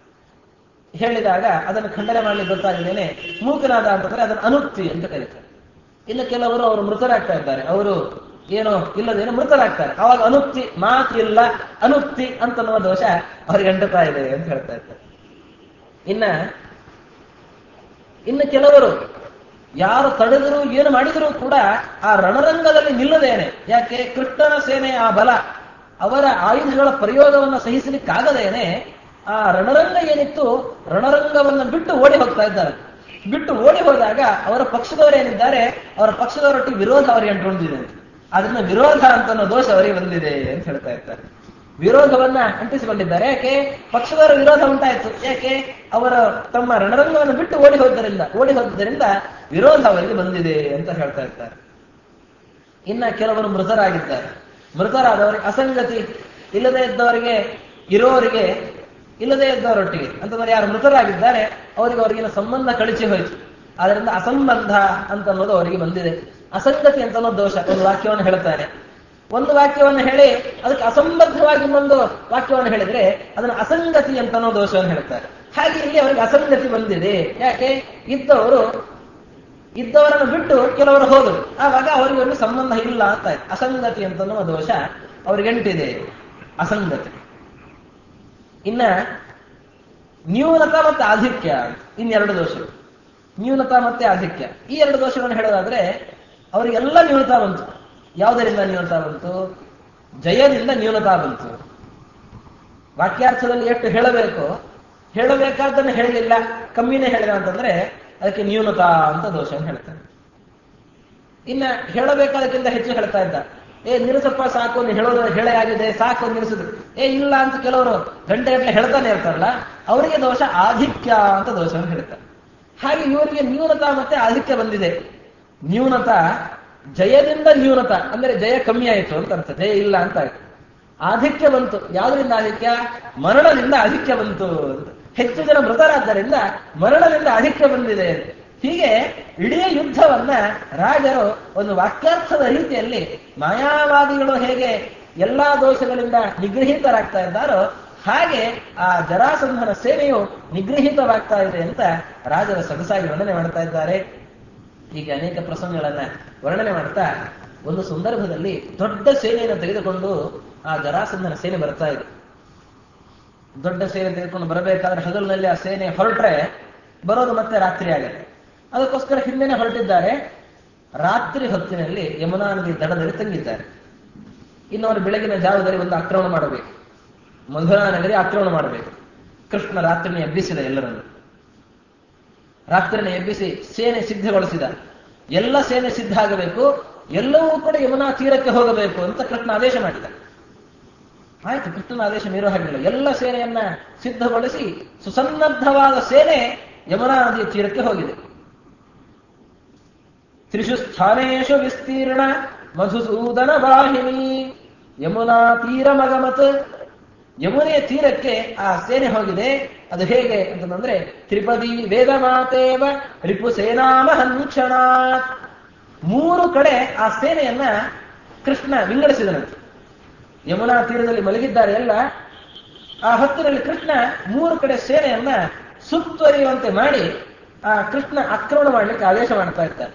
ಹೇಳಿದಾಗ ಅದನ್ನು ಖಂಡನೆ ಮಾಡ್ಲಿಕ್ಕೆ ಗೊತ್ತಾಗದೇನೆ ಮೂಕನಾದ ಅಂತಂದ್ರೆ ಅದನ್ನು ಅನುಕ್ತಿ ಅಂತ ಕರೀತಾರೆ ಇನ್ನು ಕೆಲವರು ಅವರು ಮೃತರಾಗ್ತಾ ಇದ್ದಾರೆ ಅವರು ಏನೋ ಇಲ್ಲದೇನೋ ಮೃತರಾಗ್ತಾರೆ ಅವಾಗ ಅನುಕ್ತಿ ಮಾತಿಲ್ಲ ಅನುಕ್ತಿ ಅಂತನ್ನುವ ದೋಷ ಅವರಿಗೆ ಅಂಟುತ್ತಾ ಇದೆ ಅಂತ ಹೇಳ್ತಾ ಇದ್ದಾರೆ ಇನ್ನ ಇನ್ನು ಕೆಲವರು ಯಾರು ತಡೆದರೂ ಏನು ಮಾಡಿದರೂ ಕೂಡ ಆ ರಣರಂಗದಲ್ಲಿ ನಿಲ್ಲದೇನೆ ಯಾಕೆ ಕೃಷ್ಣನ ಸೇನೆ ಆ ಬಲ ಅವರ ಆಯುಧಗಳ ಪ್ರಯೋಗವನ್ನು ಸಹಿಸಲಿಕ್ಕಾಗದೇನೆ ಆ ರಣರಂಗ ಏನಿತ್ತು ರಣರಂಗವನ್ನು ಬಿಟ್ಟು ಓಡಿ ಹೋಗ್ತಾ ಇದ್ದಾರೆ ಬಿಟ್ಟು ಓಡಿ ಹೋದಾಗ ಅವರ ಪಕ್ಷದವರೇನಿದ್ದಾರೆ ಅವರ ಪಕ್ಷದವರೊಟ್ಟಿಗೆ ವಿರೋಧ ಅವರಿಗೆ ಅಂಟುಕೊಂಡಿದೆ ಅದನ್ನ ವಿರೋಧ ಅಂತ ಅನ್ನೋ ದೋಷ ಅವರಿಗೆ ಬಂದಿದೆ ಅಂತ ಹೇಳ್ತಾ ಇರ್ತಾರೆ ವಿರೋಧವನ್ನ ಅಂಟಿಸಿಕೊಂಡಿದ್ದಾರೆ ಯಾಕೆ ಪಕ್ಷದವರ ವಿರೋಧ ಉಂಟಾಯಿತು ಯಾಕೆ ಅವರ ತಮ್ಮ ರಣರಂಗವನ್ನು ಬಿಟ್ಟು ಓಡಿ ಹೋದ್ದರಿಂದ ಓಡಿ ಹೋದ್ದರಿಂದ ವಿರೋಧ ಅವರಿಗೆ ಬಂದಿದೆ ಅಂತ ಹೇಳ್ತಾ ಇರ್ತಾರೆ ಇನ್ನ ಕೆಲವರು ಮೃತರಾಗಿದ್ದಾರೆ ಮೃತರಾದವರಿಗೆ ಅಸಂಗತಿ ಇಲ್ಲದೆ ಇದ್ದವರಿಗೆ ಇರೋರಿಗೆ ಇಲ್ಲದೆ ಇದ್ದವರೊಟ್ಟಿಗೆ ಅಂತಂದ್ರೆ ಯಾರು ಮೃತರಾಗಿದ್ದಾರೆ ಅವರಿಗೆ ಅವರಿಗಿನ ಸಂಬಂಧ ಕಳಿಸಿ ಹೋಯಿತು ಆದ್ರಿಂದ ಅಸಂಬಂಧ ಅಂತ ಅನ್ನೋದು ಅವರಿಗೆ ಬಂದಿದೆ ಅಸಂಗತಿ ಅಂತ ಅನ್ನೋ ದೋಷ ಒಂದು ವಾಕ್ಯವನ್ನು ಹೇಳ್ತಾರೆ ಒಂದು ವಾಕ್ಯವನ್ನು ಹೇಳಿ ಅದಕ್ಕೆ ಅಸಂಬದ್ಧವಾಗಿ ಇನ್ನೊಂದು ವಾಕ್ಯವನ್ನು ಹೇಳಿದ್ರೆ ಅದನ್ನು ಅಸಂಗತಿ ಅಂತ ಅನ್ನೋ ದೋಷವನ್ನು ಹೇಳ್ತಾರೆ ಹಾಗೆ ಇಲ್ಲಿ ಅವರಿಗೆ ಅಸಂಗತಿ ಬಂದಿದೆ ಯಾಕೆ ಇದ್ದವರು ಇದ್ದವರನ್ನು ಬಿಟ್ಟು ಕೆಲವರು ಹೋದರು ಆವಾಗ ಅವರಿಗೆ ಒಂದು ಸಂಬಂಧ ಇಲ್ಲ ಅಂತ ಆಯ್ತು ಅಸಂಗತಿ ಅಂತ ಅನ್ನುವ ದೋಷ ಅವ್ರಿಗೆ ಎಂಟಿದೆ ಅಸಂಗತಿ ಇನ್ನ ನ್ಯೂನತ ಮತ್ತೆ ಆಧಿಕ್ಯ ಇನ್ನೆರಡು ದೋಷಗಳು ನ್ಯೂನತ ಮತ್ತೆ ಆಧಿಕ್ಯ ಈ ಎರಡು ದೋಷಗಳನ್ನು ಹೇಳೋದಾದ್ರೆ ಅವರಿಗೆಲ್ಲ ನ್ಯೂನತ ಬಂತು ಯಾವುದರಿಂದ ನ್ಯೂನತ ಬಂತು ಜಯದಿಂದ ನ್ಯೂನತ ಬಂತು ವಾಕ್ಯಾರ್ಥದಲ್ಲಿ ಎಷ್ಟು ಹೇಳಬೇಕು ಹೇಳಬೇಕಾದ್ದನ್ನು ಹೇಳಲಿಲ್ಲ ಕಮ್ಮಿನೇ ಹೇಳಿದ ಅಂತಂದ್ರೆ ಅದಕ್ಕೆ ನ್ಯೂನತ ಅಂತ ದೋಷ ಅಂತ ಹೇಳ್ತಾನೆ ಇನ್ನ ಹೇಳಬೇಕಾದಕ್ಕಿಂತ ಹೆಚ್ಚು ಹೇಳ್ತಾ ಇದ್ದ ಏ ನಿಲ್ಲಿಸಪ್ಪ ಸಾಕು ನೀನು ಹೇಳೋದು ಹೇಳೇ ಆಗಿದೆ ಸಾಕು ನಿಲ್ಲಿಸಿದ್ರು ಏ ಇಲ್ಲ ಅಂತ ಕೆಲವರು ಗಂಟೆ ಗಂಟೆ ಹೇಳ್ತಾನೆ ಇರ್ತಾರಲ್ಲ ಅವರಿಗೆ ದೋಷ ಆಧಿಕ್ಯ ಅಂತ ದೋಷವನ್ನು ಹೇಳ್ತಾರೆ ಹಾಗೆ ಇವರಿಗೆ ನ್ಯೂನತ ಮತ್ತೆ ಆಧಿಕ್ಯ ಬಂದಿದೆ ನ್ಯೂನತ ಜಯದಿಂದ ನ್ಯೂನತ ಅಂದ್ರೆ ಜಯ ಕಮ್ಮಿ ಆಯಿತು ಅಂತ ಅರ್ಥ ಜಯ ಇಲ್ಲ ಅಂತ ಆಯ್ತು ಆಧಿಕ್ಯ ಬಂತು ಯಾವ್ದ್ರಿಂದ ಆಧಿಕ್ಯ ಮರಣದಿಂದ ಆಧಿಕ್ಯ ಬಂತು ಅಂತ ಹೆಚ್ಚು ಜನ ಮೃತರಾದ್ದರಿಂದ ಮರಣದಿಂದ ಅಧಿಕ್ಯ ಬಂದಿದೆ ಹೀಗೆ ಇಡೀ ಯುದ್ಧವನ್ನ ರಾಜರು ಒಂದು ವಾಕ್ಯಾರ್ಥದ ರೀತಿಯಲ್ಲಿ ಮಾಯಾವಾದಿಗಳು ಹೇಗೆ ಎಲ್ಲಾ ದೋಷಗಳಿಂದ ನಿಗೃಹೀತರಾಗ್ತಾ ಇದ್ದಾರೋ ಹಾಗೆ ಆ ಜರಾಸಂಧನ ಸೇನೆಯು ನಿಗೃಹೀತವಾಗ್ತಾ ಇದೆ ಅಂತ ರಾಜರು ಸೊಗಸಾಗಿ ವರ್ಣನೆ ಮಾಡ್ತಾ ಇದ್ದಾರೆ ಹೀಗೆ ಅನೇಕ ಪ್ರಸಂಗಗಳನ್ನ ವರ್ಣನೆ ಮಾಡ್ತಾ ಒಂದು ಸಂದರ್ಭದಲ್ಲಿ ದೊಡ್ಡ ಸೇನೆಯನ್ನು ತೆಗೆದುಕೊಂಡು ಆ ಜರಾಸಂಧನ ಸೇನೆ ಬರ್ತಾ ಇದೆ ದೊಡ್ಡ ಸೇನೆ ತೆಗೆದುಕೊಂಡು ಬರಬೇಕಾದ್ರೆ ಹಗಲಿನಲ್ಲಿ ಆ ಸೇನೆ ಹೊರಟ್ರೆ ಬರೋದು ಮತ್ತೆ ರಾತ್ರಿ ಆಗುತ್ತೆ ಅದಕ್ಕೋಸ್ಕರ ಹಿಂದೆನೆ ಹೊರಟಿದ್ದಾರೆ ರಾತ್ರಿ ಹೊತ್ತಿನಲ್ಲಿ ಯಮುನಾ ನದಿ ದಡದಲ್ಲಿ ತಂಗಿದ್ದಾರೆ ಇನ್ನು ಅವರು ಬೆಳಗಿನ ಜಾವದಲ್ಲಿ ಒಂದು ಆಕ್ರಮಣ ಮಾಡಬೇಕು ಮಧುರಾ ನಗರಿ ಆಕ್ರಮಣ ಮಾಡಬೇಕು ಕೃಷ್ಣ ರಾತ್ರಿನೇ ಎಬ್ಬಿಸಿದ ಎಲ್ಲರನ್ನು ರಾತ್ರಿನೇ ಎಬ್ಬಿಸಿ ಸೇನೆ ಸಿದ್ಧಗೊಳಿಸಿದ ಎಲ್ಲ ಸೇನೆ ಸಿದ್ಧ ಆಗಬೇಕು ಎಲ್ಲವೂ ಕೂಡ ಯಮುನಾ ತೀರಕ್ಕೆ ಹೋಗಬೇಕು ಅಂತ ಕೃಷ್ಣ ಆದೇಶ ಮಾಡಿದ ಆಯ್ತು ಕೃಷ್ಣನ ಆದೇಶ ಮೀರೋ ಹಾಗಿಲ್ಲ ಎಲ್ಲ ಸೇನೆಯನ್ನ ಸಿದ್ಧಗೊಳಿಸಿ ಸುಸನ್ನದ್ಧವಾದ ಸೇನೆ ಯಮುನಾ ನದಿಯ ತೀರಕ್ಕೆ ಹೋಗಿದೆ ತ್ರಿಷು ಸ್ಥಾನೇಶು ವಿಸ್ತೀರ್ಣ ಮಧುಸೂದನ ವಾಹಿನಿ ಯಮುನಾ ತೀರ ಮಗಮತ್ ಯಮುನೆಯ ತೀರಕ್ಕೆ ಆ ಸೇನೆ ಹೋಗಿದೆ ಅದು ಹೇಗೆ ಅಂತಂದ್ರೆ ತ್ರಿಪದಿ ವೇದ ಮಾತೇವ ರಿಪು ಸೇನಾಮಹಂಕ್ಷಣ ಮೂರು ಕಡೆ ಆ ಸೇನೆಯನ್ನ ಕೃಷ್ಣ ವಿಂಗಡಿಸಿದನಂತೆ ಯಮುನಾ ತೀರದಲ್ಲಿ ಮಲಗಿದ್ದಾರೆ ಎಲ್ಲ ಆ ಹೊತ್ತಿನಲ್ಲಿ ಕೃಷ್ಣ ಮೂರು ಕಡೆ ಸೇನೆಯನ್ನ ಸುತ್ತುವರಿಯುವಂತೆ ಮಾಡಿ ಆ ಕೃಷ್ಣ ಆಕ್ರಮಣ ಮಾಡಲಿಕ್ಕೆ ಆದೇಶ ಮಾಡ್ತಾ ಇದ್ದಾರೆ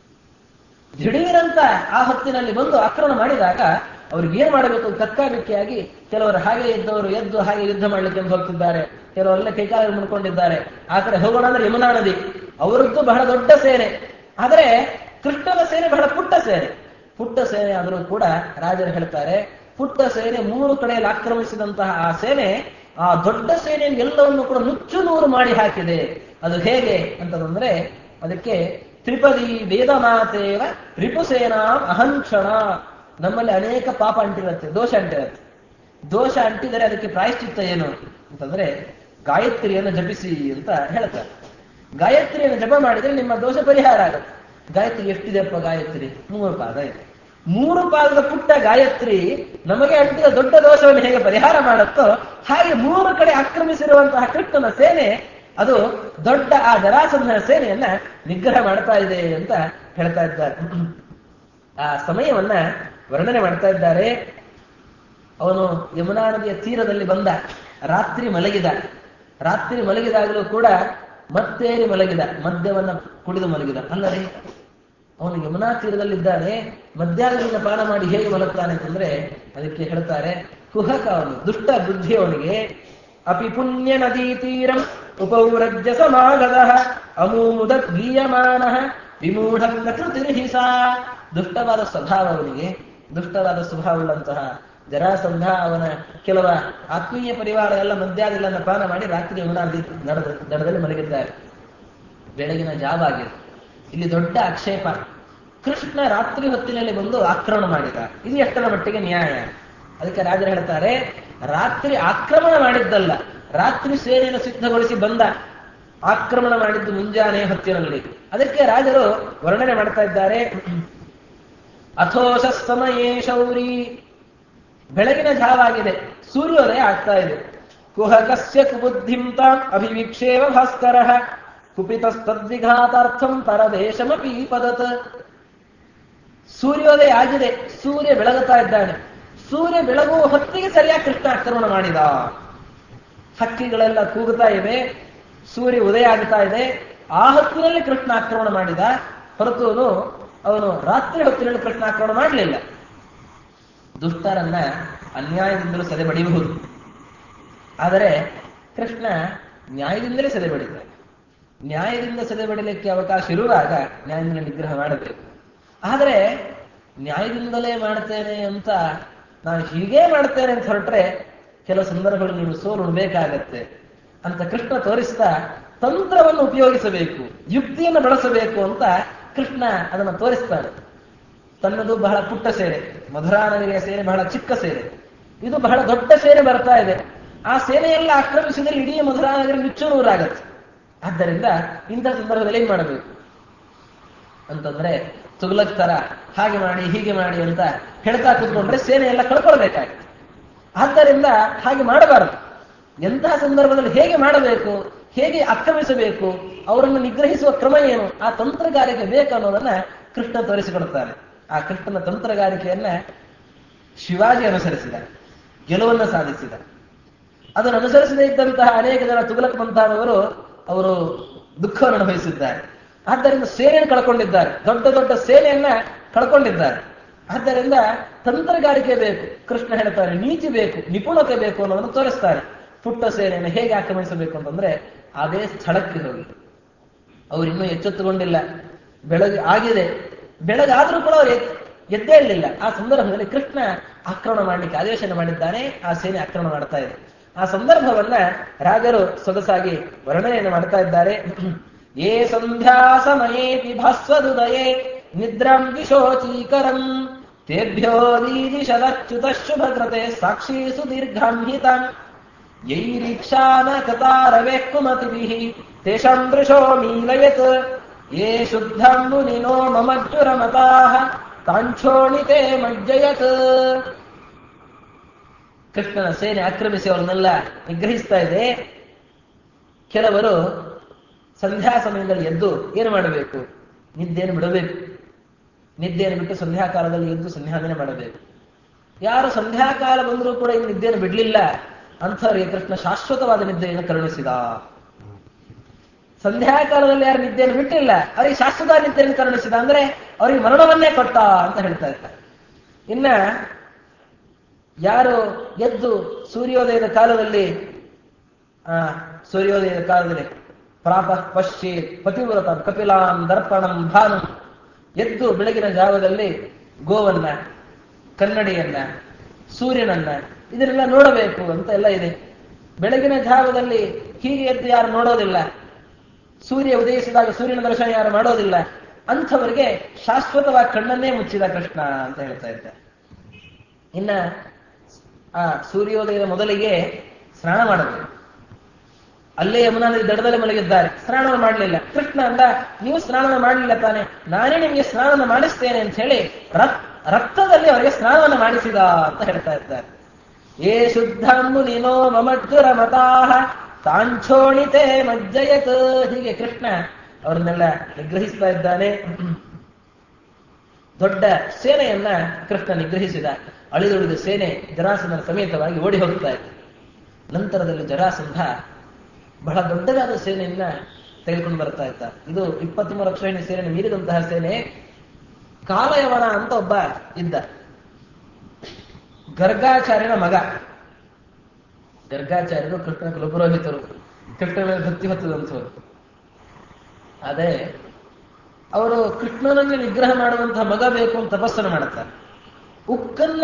ದಿಢೀರಂತ ಆ ಹೊತ್ತಿನಲ್ಲಿ ಬಂದು ಆಕ್ರಮಣ ಮಾಡಿದಾಗ ಅವ್ರಿಗೆ ಏನ್ ಮಾಡಬೇಕು ಕಕ್ಕಾಬಿಕ್ಕಿಯಾಗಿ ಕೆಲವರು ಹಾಗೆ ಇದ್ದವರು ಎದ್ದು ಹಾಗೆ ಯುದ್ಧ ಮಾಡ್ಲಿಕ್ಕೆ ಅಂತ ಹೋಗ್ತಿದ್ದಾರೆ ಕೆಲವರೆಲ್ಲ ಕೈಕಾಲು ಮುಡ್ಕೊಂಡಿದ್ದಾರೆ ಆ ಕಡೆ ಹೋಗೋಣ ಅಂದ್ರೆ ಯಮುನಾ ನದಿ ಅವರದ್ದು ಬಹಳ ದೊಡ್ಡ ಸೇನೆ ಆದರೆ ಕೃಷ್ಣನ ಸೇನೆ ಬಹಳ ಪುಟ್ಟ ಸೇನೆ ಪುಟ್ಟ ಸೇನೆ ಆದರೂ ಕೂಡ ರಾಜರು ಹೇಳ್ತಾರೆ ಪುಟ್ಟ ಸೇನೆ ಮೂರು ಕಡೆಯಲ್ಲಿ ಆಕ್ರಮಿಸಿದಂತಹ ಆ ಸೇನೆ ಆ ದೊಡ್ಡ ಸೇನೆಯನ್ನು ಎಲ್ಲವನ್ನು ಕೂಡ ನುಚ್ಚು ನೂರು ಮಾಡಿ ಹಾಕಿದೆ ಅದು ಹೇಗೆ ಅಂತಂದ್ರೆ ಅದಕ್ಕೆ ತ್ರಿಪದಿ ವೇದ ಮಾತೇವ ರಿಪುಸೇನಾ ಅಹಂಕ್ಷಣ ನಮ್ಮಲ್ಲಿ ಅನೇಕ ಪಾಪ ಅಂಟಿರುತ್ತೆ ದೋಷ ಅಂಟಿರುತ್ತೆ ದೋಷ ಅಂಟಿದರೆ ಅದಕ್ಕೆ ಪ್ರಾಯಶ್ಚಿತ್ತ ಏನು ಅಂತಂದ್ರೆ ಗಾಯತ್ರಿಯನ್ನು ಜಪಿಸಿ ಅಂತ ಹೇಳ್ತಾರೆ ಗಾಯತ್ರಿಯನ್ನು ಜಪ ಮಾಡಿದ್ರೆ ನಿಮ್ಮ ದೋಷ ಪರಿಹಾರ ಆಗುತ್ತೆ ಗಾಯತ್ರಿ ಎಷ್ಟಿದೆಪ್ಪ ಗಾಯತ್ರಿ ಮೂರು ಪಾದ ಇದೆ ಮೂರು ಪಾದದ ಪುಟ್ಟ ಗಾಯತ್ರಿ ನಮಗೆ ಅಂಟಿದ ದೊಡ್ಡ ದೋಷವನ್ನು ಹೇಗೆ ಪರಿಹಾರ ಮಾಡುತ್ತೋ ಹಾಗೆ ಮೂರು ಕಡೆ ಆಕ್ರಮಿಸಿರುವಂತಹ ಕೃಷ್ಣನ ಸೇನೆ ಅದು ದೊಡ್ಡ ಆ ಜರಾಸಂಧನ ಸೇನೆಯನ್ನ ನಿಗ್ರಹ ಮಾಡ್ತಾ ಇದೆ ಅಂತ ಹೇಳ್ತಾ ಇದ್ದಾರೆ ಆ ಸಮಯವನ್ನ ವರ್ಣನೆ ಮಾಡ್ತಾ ಇದ್ದಾರೆ ಅವನು ಯಮುನಾ ನದಿಯ ತೀರದಲ್ಲಿ ಬಂದ ರಾತ್ರಿ ಮಲಗಿದ ರಾತ್ರಿ ಮಲಗಿದಾಗಲೂ ಕೂಡ ಮತ್ತೇರಿ ಮಲಗಿದ ಮದ್ಯವನ್ನ ಕುಡಿದು ಮಲಗಿದ ಅಲ್ಲದೆ ಅವನು ಯಮುನಾ ತೀರದಲ್ಲಿದ್ದಾನೆ ಮಧ್ಯಾಹ್ನದಿಂದ ಪಾನ ಮಾಡಿ ಹೇಗೆ ಮಲಗ್ತಾನೆ ಅಂತಂದ್ರೆ ಅದಕ್ಕೆ ಹೇಳ್ತಾರೆ ಕುಹಕ ಅವನು ದುಷ್ಟ ಬುದ್ಧಿ ಅವನಿಗೆ ಅಪಿ ಪುಣ್ಯ ನದೀ ತೀರಂ ಉಪೌರಜ್ಯ ಸಮಾಗದ ಅಮೂಮುದ ಗೀಯಮಾನ ವಿಮೂಢ ಪ್ರಕೃತಿರ್ಹಿಸ ದುಷ್ಟವಾದ ಸ್ವಭಾವ ಅವನಿಗೆ ದುಷ್ಟವಾದ ಸ್ವಭಾವವುಳ್ಳಂತಹ ಜರಾಸಂಧ ಅವನ ಕೆಲವ ಆತ್ಮೀಯ ಪರಿವಾರ ಎಲ್ಲ ಮಧ್ಯಾಹ್ನಗಳನ್ನು ಪಾನ ಮಾಡಿ ರಾತ್ರಿ ಯಮುನಾ ನದಿ ದಡದ ದಡದಲ್ಲಿ ಮಲಗಿದ್ದಾರೆ ಬೆಳಗಿನ ಜಾವ ಆಗಿದೆ ಇಲ್ಲಿ ದೊಡ್ಡ ಆಕ್ಷೇಪ ಕೃಷ್ಣ ರಾತ್ರಿ ಹೊತ್ತಿನಲ್ಲಿ ಬಂದು ಆಕ್ರಮಣ ಮಾಡಿದ ಇದು ಎಷ್ಟರ ಮಟ್ಟಿಗೆ ನ್ಯಾಯ ಅದಕ್ಕೆ ರಾಜರು ಹೇಳ್ತಾರೆ ರಾತ್ರಿ ಆಕ್ರಮಣ ಮಾಡಿದ್ದಲ್ಲ ರಾತ್ರಿ ಸೇನೆಯನ್ನು ಸಿದ್ಧಗೊಳಿಸಿ ಬಂದ ಆಕ್ರಮಣ ಮಾಡಿದ್ದು ಮುಂಜಾನೆ ಹೊತ್ತಿನಲ್ಲಿ ಅದಕ್ಕೆ ರಾಜರು ವರ್ಣನೆ ಮಾಡ್ತಾ ಇದ್ದಾರೆ ಅಥೋಷ ಸಮಯೇ ಶೌರಿ ಬೆಳಗಿನ ಜಾವಾಗಿದೆ ಸೂರ್ಯೋದಯ ಆಗ್ತಾ ಇದೆ ಕುಹಕಸ್ಯ ಕುಬುದ್ಧಿಂ ತಾಂ ಅಭಿವೀಕ್ಷೇವ ಭಾಸ್ಕರ ಕುಪಿತಸ್ತದ್ವಿಘಾತಾರ್ಥಂ ಪರದೇಶಮಪಿ ಪದತ್ ಸೂರ್ಯೋದಯ ಆಗಿದೆ ಸೂರ್ಯ ಬೆಳಗುತ್ತಾ ಇದ್ದಾನೆ ಸೂರ್ಯ ಬೆಳಗುವ ಹೊತ್ತಿಗೆ ಸರಿಯಾಗಿ ಕೃಷ್ಣ ಆಕ್ರಮಣ ಮಾಡಿದ ಹಕ್ಕಿಗಳೆಲ್ಲ ಕೂಗುತ್ತಾ ಇವೆ ಸೂರ್ಯ ಉದಯ ಆಗ್ತಾ ಇದೆ ಆ ಹೊತ್ತಿನಲ್ಲಿ ಕೃಷ್ಣ ಆಕ್ರಮಣ ಮಾಡಿದ ಹೊರತು ಅವನು ರಾತ್ರಿ ಹೊತ್ತಿನಲ್ಲಿ ಕೃಷ್ಣ ಆಕ್ರಮಣ ಮಾಡಲಿಲ್ಲ ದುಷ್ಟರನ್ನ ಅನ್ಯಾಯದಿಂದಲೂ ಸದೆ ಬಡಿಯಬಹುದು ಆದರೆ ಕೃಷ್ಣ ನ್ಯಾಯದಿಂದಲೇ ಸದೆ ಬಡಿತಾನೆ ನ್ಯಾಯದಿಂದ ಸದೆ ಬಡಿಲಿಕ್ಕೆ ಅವಕಾಶ ಇರುವಾಗ ನ್ಯಾಯದಿಂದ ನಿಗ್ರಹ ಮಾಡಬೇಕು ಆದರೆ ನ್ಯಾಯದಿಂದಲೇ ಮಾಡ್ತೇನೆ ಅಂತ ನಾನು ಹೀಗೇ ಮಾಡ್ತೇನೆ ಅಂತ ಹೊರಟ್ರೆ ಕೆಲವು ಸಂದರ್ಭಗಳು ನೀವು ಸೋಲು ಉಣ್ಬೇಕಾಗತ್ತೆ ಅಂತ ಕೃಷ್ಣ ತೋರಿಸ್ತಾ ತಂತ್ರವನ್ನು ಉಪಯೋಗಿಸಬೇಕು ಯುಕ್ತಿಯನ್ನು ಬಳಸಬೇಕು ಅಂತ ಕೃಷ್ಣ ಅದನ್ನು ತೋರಿಸ್ತಾನೆ ತನ್ನದು ಬಹಳ ಪುಟ್ಟ ಸೇನೆ ಮಧುರಾ ನಗರಿಯ ಸೇನೆ ಬಹಳ ಚಿಕ್ಕ ಸೇನೆ ಇದು ಬಹಳ ದೊಡ್ಡ ಸೇನೆ ಬರ್ತಾ ಇದೆ ಆ ಸೇನೆಯೆಲ್ಲ ಆಕ್ರಮಿಸಿದರೆ ಇಡೀ ಮಧುರಾ ನಗರ ನುಚ್ಚು ನೂರಾಗತ್ತೆ ಆದ್ದರಿಂದ ಇಂಥ ಸಂದರ್ಭದಲ್ಲಿ ಏನ್ ಮಾಡಬೇಕು ಅಂತಂದ್ರೆ ತುಗ್ಲಕ್ ತರ ಹಾಗೆ ಮಾಡಿ ಹೀಗೆ ಮಾಡಿ ಅಂತ ಹೇಳ್ತಾ ಕೂತ್ಕೊಂಡ್ರೆ ಸೇನೆ ಎಲ್ಲ ಕಳ್ಕೊಳ್ಬೇಕಾಗುತ್ತೆ ಆದ್ದರಿಂದ ಹಾಗೆ ಮಾಡಬಾರದು ಎಂತಹ ಸಂದರ್ಭದಲ್ಲಿ ಹೇಗೆ ಮಾಡಬೇಕು ಹೇಗೆ ಆಕ್ರಮಿಸಬೇಕು ಅವರನ್ನು ನಿಗ್ರಹಿಸುವ ಕ್ರಮ ಏನು ಆ ತಂತ್ರಗಾರಿಕೆ ಬೇಕು ಅನ್ನೋದನ್ನ ಕೃಷ್ಣ ತೋರಿಸಿಕೊಡುತ್ತಾನೆ ಆ ಕೃಷ್ಣನ ತಂತ್ರಗಾರಿಕೆಯನ್ನ ಶಿವಾಜಿ ಅನುಸರಿಸಿದ ಗೆಲುವನ್ನು ಸಾಧಿಸಿದ ಅದನ್ನು ಅನುಸರಿಸದೇ ಇದ್ದಂತಹ ಅನೇಕ ಜನ ತುಗಲಕ್ ಮುಂತಾದವರು ಅವರು ದುಃಖವನ್ನು ಅನುಭವಿಸಿದ್ದಾರೆ ಆದ್ದರಿಂದ ಸೇನೆಯನ್ನು ಕಳ್ಕೊಂಡಿದ್ದಾರೆ ದೊಡ್ಡ ದೊಡ್ಡ ಸೇನೆಯನ್ನ ಕಳ್ಕೊಂಡಿದ್ದಾರೆ ಆದ್ದರಿಂದ ತಂತ್ರಗಾರಿಕೆ ಬೇಕು ಕೃಷ್ಣ ಹೇಳ್ತಾರೆ ನೀತಿ ಬೇಕು ನಿಪುಣತೆ ಬೇಕು ಅನ್ನೋದನ್ನು ತೋರಿಸ್ತಾರೆ ಪುಟ್ಟ ಸೇನೆಯನ್ನು ಹೇಗೆ ಆಕ್ರಮಿಸಬೇಕು ಅಂತಂದ್ರೆ ಅದೇ ಸ್ಥಳಕ್ಕೆ ಹೋಗಿ ಅವ್ರು ಇನ್ನೂ ಎಚ್ಚೆತ್ತುಕೊಂಡಿಲ್ಲ ಬೆಳಗ್ಗೆ ಆಗಿದೆ ಬೆಳಗಾದ್ರೂ ಕೂಡ ಅವ್ರು ಎದ್- ಎದ್ದೇ ಇರಲಿಲ್ಲ ಆ ಸಂದರ್ಭದಲ್ಲಿ ಕೃಷ್ಣ ಆಕ್ರಮಣ ಮಾಡಲಿಕ್ಕೆ ಆದೇಶನ ಮಾಡಿದ್ದಾನೆ ಆ ಸೇನೆ ಆಕ್ರಮಣ ಮಾಡ್ತಾ ಇದೆ ಆ ಸಂದರ್ಭವನ್ನ ರಾಜರು ಸೊಗಸಾಗಿ ವರ್ಣನೆಯನ್ನು ಮಾಡ್ತಾ ಇದ್ದಾರೆ ಏ ಸಂಧ್ಯಾ ಸಮಯೇತಿ ಭಾಸ್ವದುದಯೇ ನಿದ್ರಾಂ ವಿಶೋಚೀಕರಂ ತೇಭ್ಯೋ ದೀದಿಶದಚ್ಯುತ ಶುಭಕೃತೆ ಸಾಕ್ಷಿ ಸುದೀರ್ಘಾಂ ಹಿತಾಂ ಯೈರೀಕ್ಷಾನ ಕತಾರವೆ ಕುಮತಿಭಿಃ ತೇಷಾಂ ದೃಶೋ ಮೀಲಯತ್ ಯೇ ಶುದ್ಧಂ ಮುನಿನೋ ಮಮಜ್ಜುರಮತಾಃ ಕಾಂಕ್ಷೋಣಿತೆ ಮಜ್ಜಯತ್ ಕೃಷ್ಣನ ಸೇನೆ ಆಕ್ರಮಿಸಿ ಅವರನ್ನೆಲ್ಲ ನಿಗ್ರಹಿಸ್ತಾ ಇದೆ ಕೆಲವರು ಸಂಧ್ಯಾ ಸಮಯದಲ್ಲಿ ಎದ್ದು ಏನು ಮಾಡಬೇಕು ನಿದ್ದೆಯನ್ನು ಬಿಡಬೇಕು ನಿದ್ದೆಯನ್ನು ಬಿಟ್ಟು ಸಂಧ್ಯಾಕಾಲದಲ್ಲಿ ಎದ್ದು ಸಂಧ್ಯಾದನೆ ಮಾಡಬೇಕು ಯಾರು ಸಂಧ್ಯಾಕಾಲ ಬಂದರೂ ಕೂಡ ಈ ನಿದ್ದೆಯನ್ನು ಬಿಡಲಿಲ್ಲ ಅಂಥವರಿಗೆ ಕೃಷ್ಣ ಶಾಶ್ವತವಾದ ನಿದ್ದೆಯನ್ನು ಕರುಣಿಸಿದ ಸಂಧ್ಯಾಕಾಲದಲ್ಲಿ ಯಾರು ನಿದ್ದೆಯನ್ನು ಬಿಟ್ಟಿಲ್ಲ ಅವರಿಗೆ ಶಾಶ್ವತ ನಿದ್ದೆಯನ್ನು ಕರುಣಿಸಿದ ಅಂದ್ರೆ ಅವರಿಗೆ ಮರಣವನ್ನೇ ಕೊಟ್ಟ ಅಂತ ಹೇಳ್ತಾ ಇದ್ದಾರೆ ಇನ್ನ ಯಾರು ಎದ್ದು ಸೂರ್ಯೋದಯದ ಕಾಲದಲ್ಲಿ ಆ ಸೂರ್ಯೋದಯದ ಕಾಲದಲ್ಲಿ ಪ್ರಾಪ ಪಶ್ಚಿ ಪತಿವ್ರತ ಕಪಿಲಾಂ ದರ್ಪಣಂ ಭಾನು ಎದ್ದು ಬೆಳಗಿನ ಜಾವದಲ್ಲಿ ಗೋವನ್ನ ಕನ್ನಡಿಯನ್ನ ಸೂರ್ಯನನ್ನ ಇದನ್ನೆಲ್ಲ ನೋಡಬೇಕು ಅಂತ ಎಲ್ಲ ಇದೆ ಬೆಳಗಿನ ಜಾವದಲ್ಲಿ ಹೀಗೆ ಎದ್ದು ಯಾರು ನೋಡೋದಿಲ್ಲ ಸೂರ್ಯ ಉದಯಿಸಿದಾಗ ಸೂರ್ಯನ ದರ್ಶನ ಯಾರು ಮಾಡೋದಿಲ್ಲ ಅಂಥವರಿಗೆ ಶಾಶ್ವತವಾಗಿ ಕಣ್ಣನ್ನೇ ಮುಚ್ಚಿದ ಕೃಷ್ಣ ಅಂತ ಹೇಳ್ತಾ ಇದ್ದಾರೆ ಇನ್ನ ಆ ಸೂರ್ಯೋದಯದ ಮೊದಲಿಗೆ ಸ್ನಾನ ಮಾಡಬೇಕು ಅಲ್ಲೇ ಯಮುನಾ ನದಿ ದಡದಲ್ಲಿ ಮಲಗಿದ್ದಾರೆ ಸ್ನಾನ ಮಾಡಲಿಲ್ಲ ಕೃಷ್ಣ ಅಂದ ನೀವು ಸ್ನಾನ ಮಾಡಲಿಲ್ಲ ತಾನೆ ನಾನೇ ನಿಮಗೆ ಸ್ನಾನ ಮಾಡಿಸ್ತೇನೆ ಅಂತ ಹೇಳಿ ರಕ್- ರಕ್ತದಲ್ಲಿ ಅವರಿಗೆ ಸ್ನಾನವನ್ನು ಮಾಡಿಸಿದ ಅಂತ ಹೇಳ್ತಾ ಇದ್ದಾರೆ ಏ ಶುದ್ಧಂಬು ನೀನೋ ಮಮಜ್ಜುರ ಮತಾಹ ತಾಂಛೋಣಿತೆ ಮಜ್ಜಯತ್ ಹೀಗೆ ಕೃಷ್ಣ ಅವರನ್ನೆಲ್ಲ ನಿಗ್ರಹಿಸ್ತಾ ಇದ್ದಾನೆ ದೊಡ್ಡ ಸೇನೆಯನ್ನ ಕೃಷ್ಣ ನಿಗ್ರಹಿಸಿದ ಅಳಿದುಳಿದ ಸೇನೆ ಜರಾಸಂಧನ ಸಮೇತವಾಗಿ ಓಡಿ ಹೋಗ್ತಾ ಇತ್ತು ನಂತರದಲ್ಲಿ ಜರಾಸಂಧ ಬಹಳ ದೊಡ್ಡದಾದ ಸೇನೆಯನ್ನ ತೆಗೆದುಕೊಂಡು ಬರ್ತಾ ಇದ್ದ ಇದು ಇಪ್ಪತ್ಮೂರು ಲಕ್ಷ ಹೆಣ್ಣು ಸೇನೆಯನ್ನು ಮೀರಿದಂತಹ ಸೇನೆ ಕಾಲಯವನ ಅಂತ ಒಬ್ಬ ಇದ್ದ ಗರ್ಗಾಚಾರ್ಯನ ಮಗ ಗರ್ಗಾಚಾರ್ಯರು ಕೃಷ್ಣ ಕುಲಪುರೋಹಿತರು ಕೃಷ್ಣನ ಮೇಲೆ ಭಕ್ತಿ ಹೊತ್ತದಂಥವ್ರು ಅದೇ ಅವರು ಕೃಷ್ಣನನ್ನು ನಿಗ್ರಹ ಮಾಡುವಂತಹ ಮಗ ಬೇಕು ಅಂತ ತಪಸ್ಸನ್ನು ಮಾಡುತ್ತಾರೆ ಉಕ್ಕನ್ನ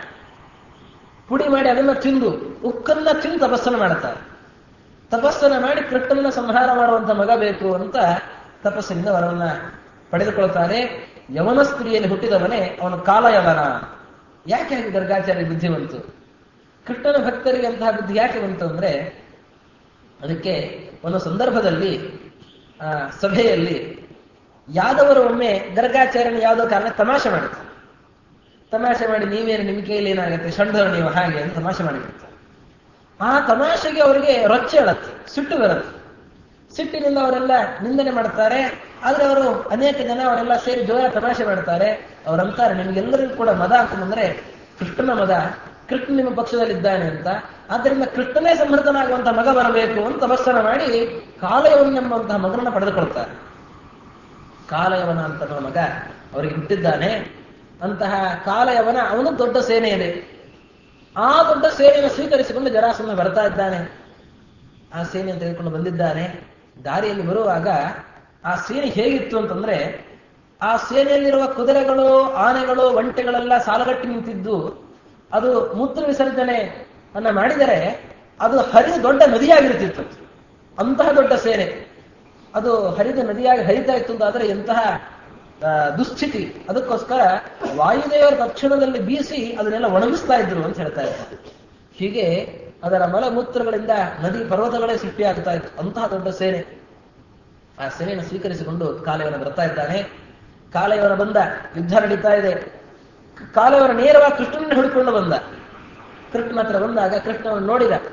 ಪುಡಿ ಮಾಡಿ ಅದನ್ನ ತಿಂದು ಉಕ್ಕನ್ನ ತಿಂದು ತಪಸ್ಸನ್ನು ಮಾಡುತ್ತಾರೆ ತಪಸ್ಸನ್ನು ಮಾಡಿ ಕೃಷ್ಣನ ಸಂಹಾರ ಮಾಡುವಂತ ಮಗ ಬೇಕು ಅಂತ ತಪಸ್ಸಿನಿಂದ ವರವನ್ನ ಪಡೆದುಕೊಳ್ತಾರೆ ಯವನ ಸ್ತ್ರೀಯಲ್ಲಿ ಹುಟ್ಟಿದವನೇ ಅವನು ಕಾಲಯವನ ಯಾಕೆ ಹಾಗೆ ಗರ್ಗಾಚಾರ್ಯ ಬುದ್ಧಿ ಬಂತು ಕೃಷ್ಣನ ಭಕ್ತರಿಗೆ ಅಂತಹ ಬುದ್ಧಿ ಯಾಕೆ ಬಂತು ಅಂದ್ರೆ ಅದಕ್ಕೆ ಒಂದು ಸಂದರ್ಭದಲ್ಲಿ ಆ ಸಭೆಯಲ್ಲಿ ಯಾದವರು ಒಮ್ಮೆ ಗರ್ಗಾಚಾರ್ಯನ ಯಾವುದೋ ಕಾರಣ ತಮಾಷೆ ಮಾಡಿದ್ರು ತಮಾಷೆ ಮಾಡಿ ನೀವೇನು ನಿಮ್ಮ ಕೈಯಲ್ಲಿ ಏನಾಗುತ್ತೆ ಷಂಡರು ನೀವು ಹಾಗೆ ಅಂತ ತಮಾಷೆ ಮಾಡಿಬಿಡ್ತಾರೆ ಆ ತಮಾಷೆಗೆ ಅವರಿಗೆ ರೊಚ್ಚೆ ಹೇಳತ್ತೆ ಸಿಟ್ಟು ಬರುತ್ತೆ ಸಿಟ್ಟಿನಿಂದ ಅವರೆಲ್ಲ ನಿಂದನೆ ಮಾಡ್ತಾರೆ ಆದ್ರೆ ಅವರು ಅನೇಕ ಜನ ಅವರೆಲ್ಲ ಸೇರಿ ಜೋರ ತಮಾಷೆ ಮಾಡ್ತಾರೆ ಅವರಂತಾರೆ ನಿಮ್ಗೆಲ್ಲರಿಗೂ ಕೂಡ ಮದ ಅಂತಂದ್ರೆ ಕೃಷ್ಣನ ಮದ ಕೃಷ್ಣ ನಿಮ್ಮ ಪಕ್ಷದಲ್ಲಿದ್ದಾನೆ ಅಂತ ಆದ್ದರಿಂದ ಕೃಷ್ಣನೇ ಸಮರ್ಥನಾಗುವಂತಹ ಮಗ ಬರಬೇಕು ಅಂತ ತಪಸ್ಸನ ಮಾಡಿ ಕಾಲಯವನ್ನೆಂಬಂತಹ ಮಗನನ್ನ ಪಡೆದುಕೊಳ್ತಾರೆ ಕಾಲಯವನ ಅಂತ ಅನ್ನೋ ಮಗ ಅವರಿಗೆ ಹುಟ್ಟಿದ್ದಾನೆ ಅಂತಹ ಕಾಲಯವನ ಅವನು ದೊಡ್ಡ ಸೇನೆ ಇದೆ ಆ ದೊಡ್ಡ ಸೇನೆಯನ್ನು ಸ್ವೀಕರಿಸಿಕೊಂಡು ಜರಾಸಂಧ ಬರ್ತಾ ಇದ್ದಾನೆ ಆ ಸೇನೆಯನ್ನು ತೆಗೆದುಕೊಂಡು ಬಂದಿದ್ದಾನೆ ದಾರಿಯಲ್ಲಿ ಬರುವಾಗ ಆ ಸೇನೆ ಹೇಗಿತ್ತು ಅಂತಂದ್ರೆ ಆ ಸೇನೆಯಲ್ಲಿರುವ ಕುದುರೆಗಳು ಆನೆಗಳು ಒಂಟೆಗಳೆಲ್ಲ ಸಾಲಗಟ್ಟಿ ನಿಂತಿದ್ದು ಅದು ಮೂತ್ರ ವಿಸರ್ಜನೆ ಅನ್ನ ಮಾಡಿದರೆ ಅದು ಹರಿದು ದೊಡ್ಡ ನದಿಯಾಗಿರುತ್ತಿತ್ತು ಅಂತಹ ದೊಡ್ಡ ಸೇನೆ ಅದು ಹರಿದ ನದಿಯಾಗಿ ಹರಿತಾ ಇತ್ತು ಅಂತಾದ್ರೆ ಎಂತಹ ಆ, ದುಸ್ಥಿತಿ ಅದಕ್ಕೋಸ್ಕರ ವಾಯುದೇವರ ತಕ್ಷಣದಲ್ಲಿ ಬೀಸಿ ಅದನ್ನೆಲ್ಲ ಒಣಗಿಸ್ತಾ ಇದ್ರು ಅಂತ ಹೇಳ್ತಾ ಇದ್ದಾರೆ ಹೀಗೆ ಅದರ ಮಲಮೂತ್ರಗಳಿಂದ ನದಿ ಪರ್ವತಗಳೇ ಸೃಷ್ಟಿಯಾಗ್ತಾ ಇತ್ತು ಅಂತಹ ದೊಡ್ಡ ಸೇನೆ ಆ ಸೇನೆಯನ್ನು ಸ್ವೀಕರಿಸಿಕೊಂಡು ಕಾಲಯವನ ಬರ್ತಾ ಇದ್ದಾನೆ ಕಾಲಯವನ ಬಂದ ಯುದ್ಧ ನಡೀತಾ ಇದೆ ಕಾಲಯವನ ನೇರವಾಗಿ ಕೃಷ್ಣನನ್ನು ಹಿಡ್ಕೊಂಡು ಬಂದ ಕೃಷ್ಣನ ಹತ್ರ ಬಂದಾಗ ಕೃಷ್ಣವನ್ನು ನೋಡಿದ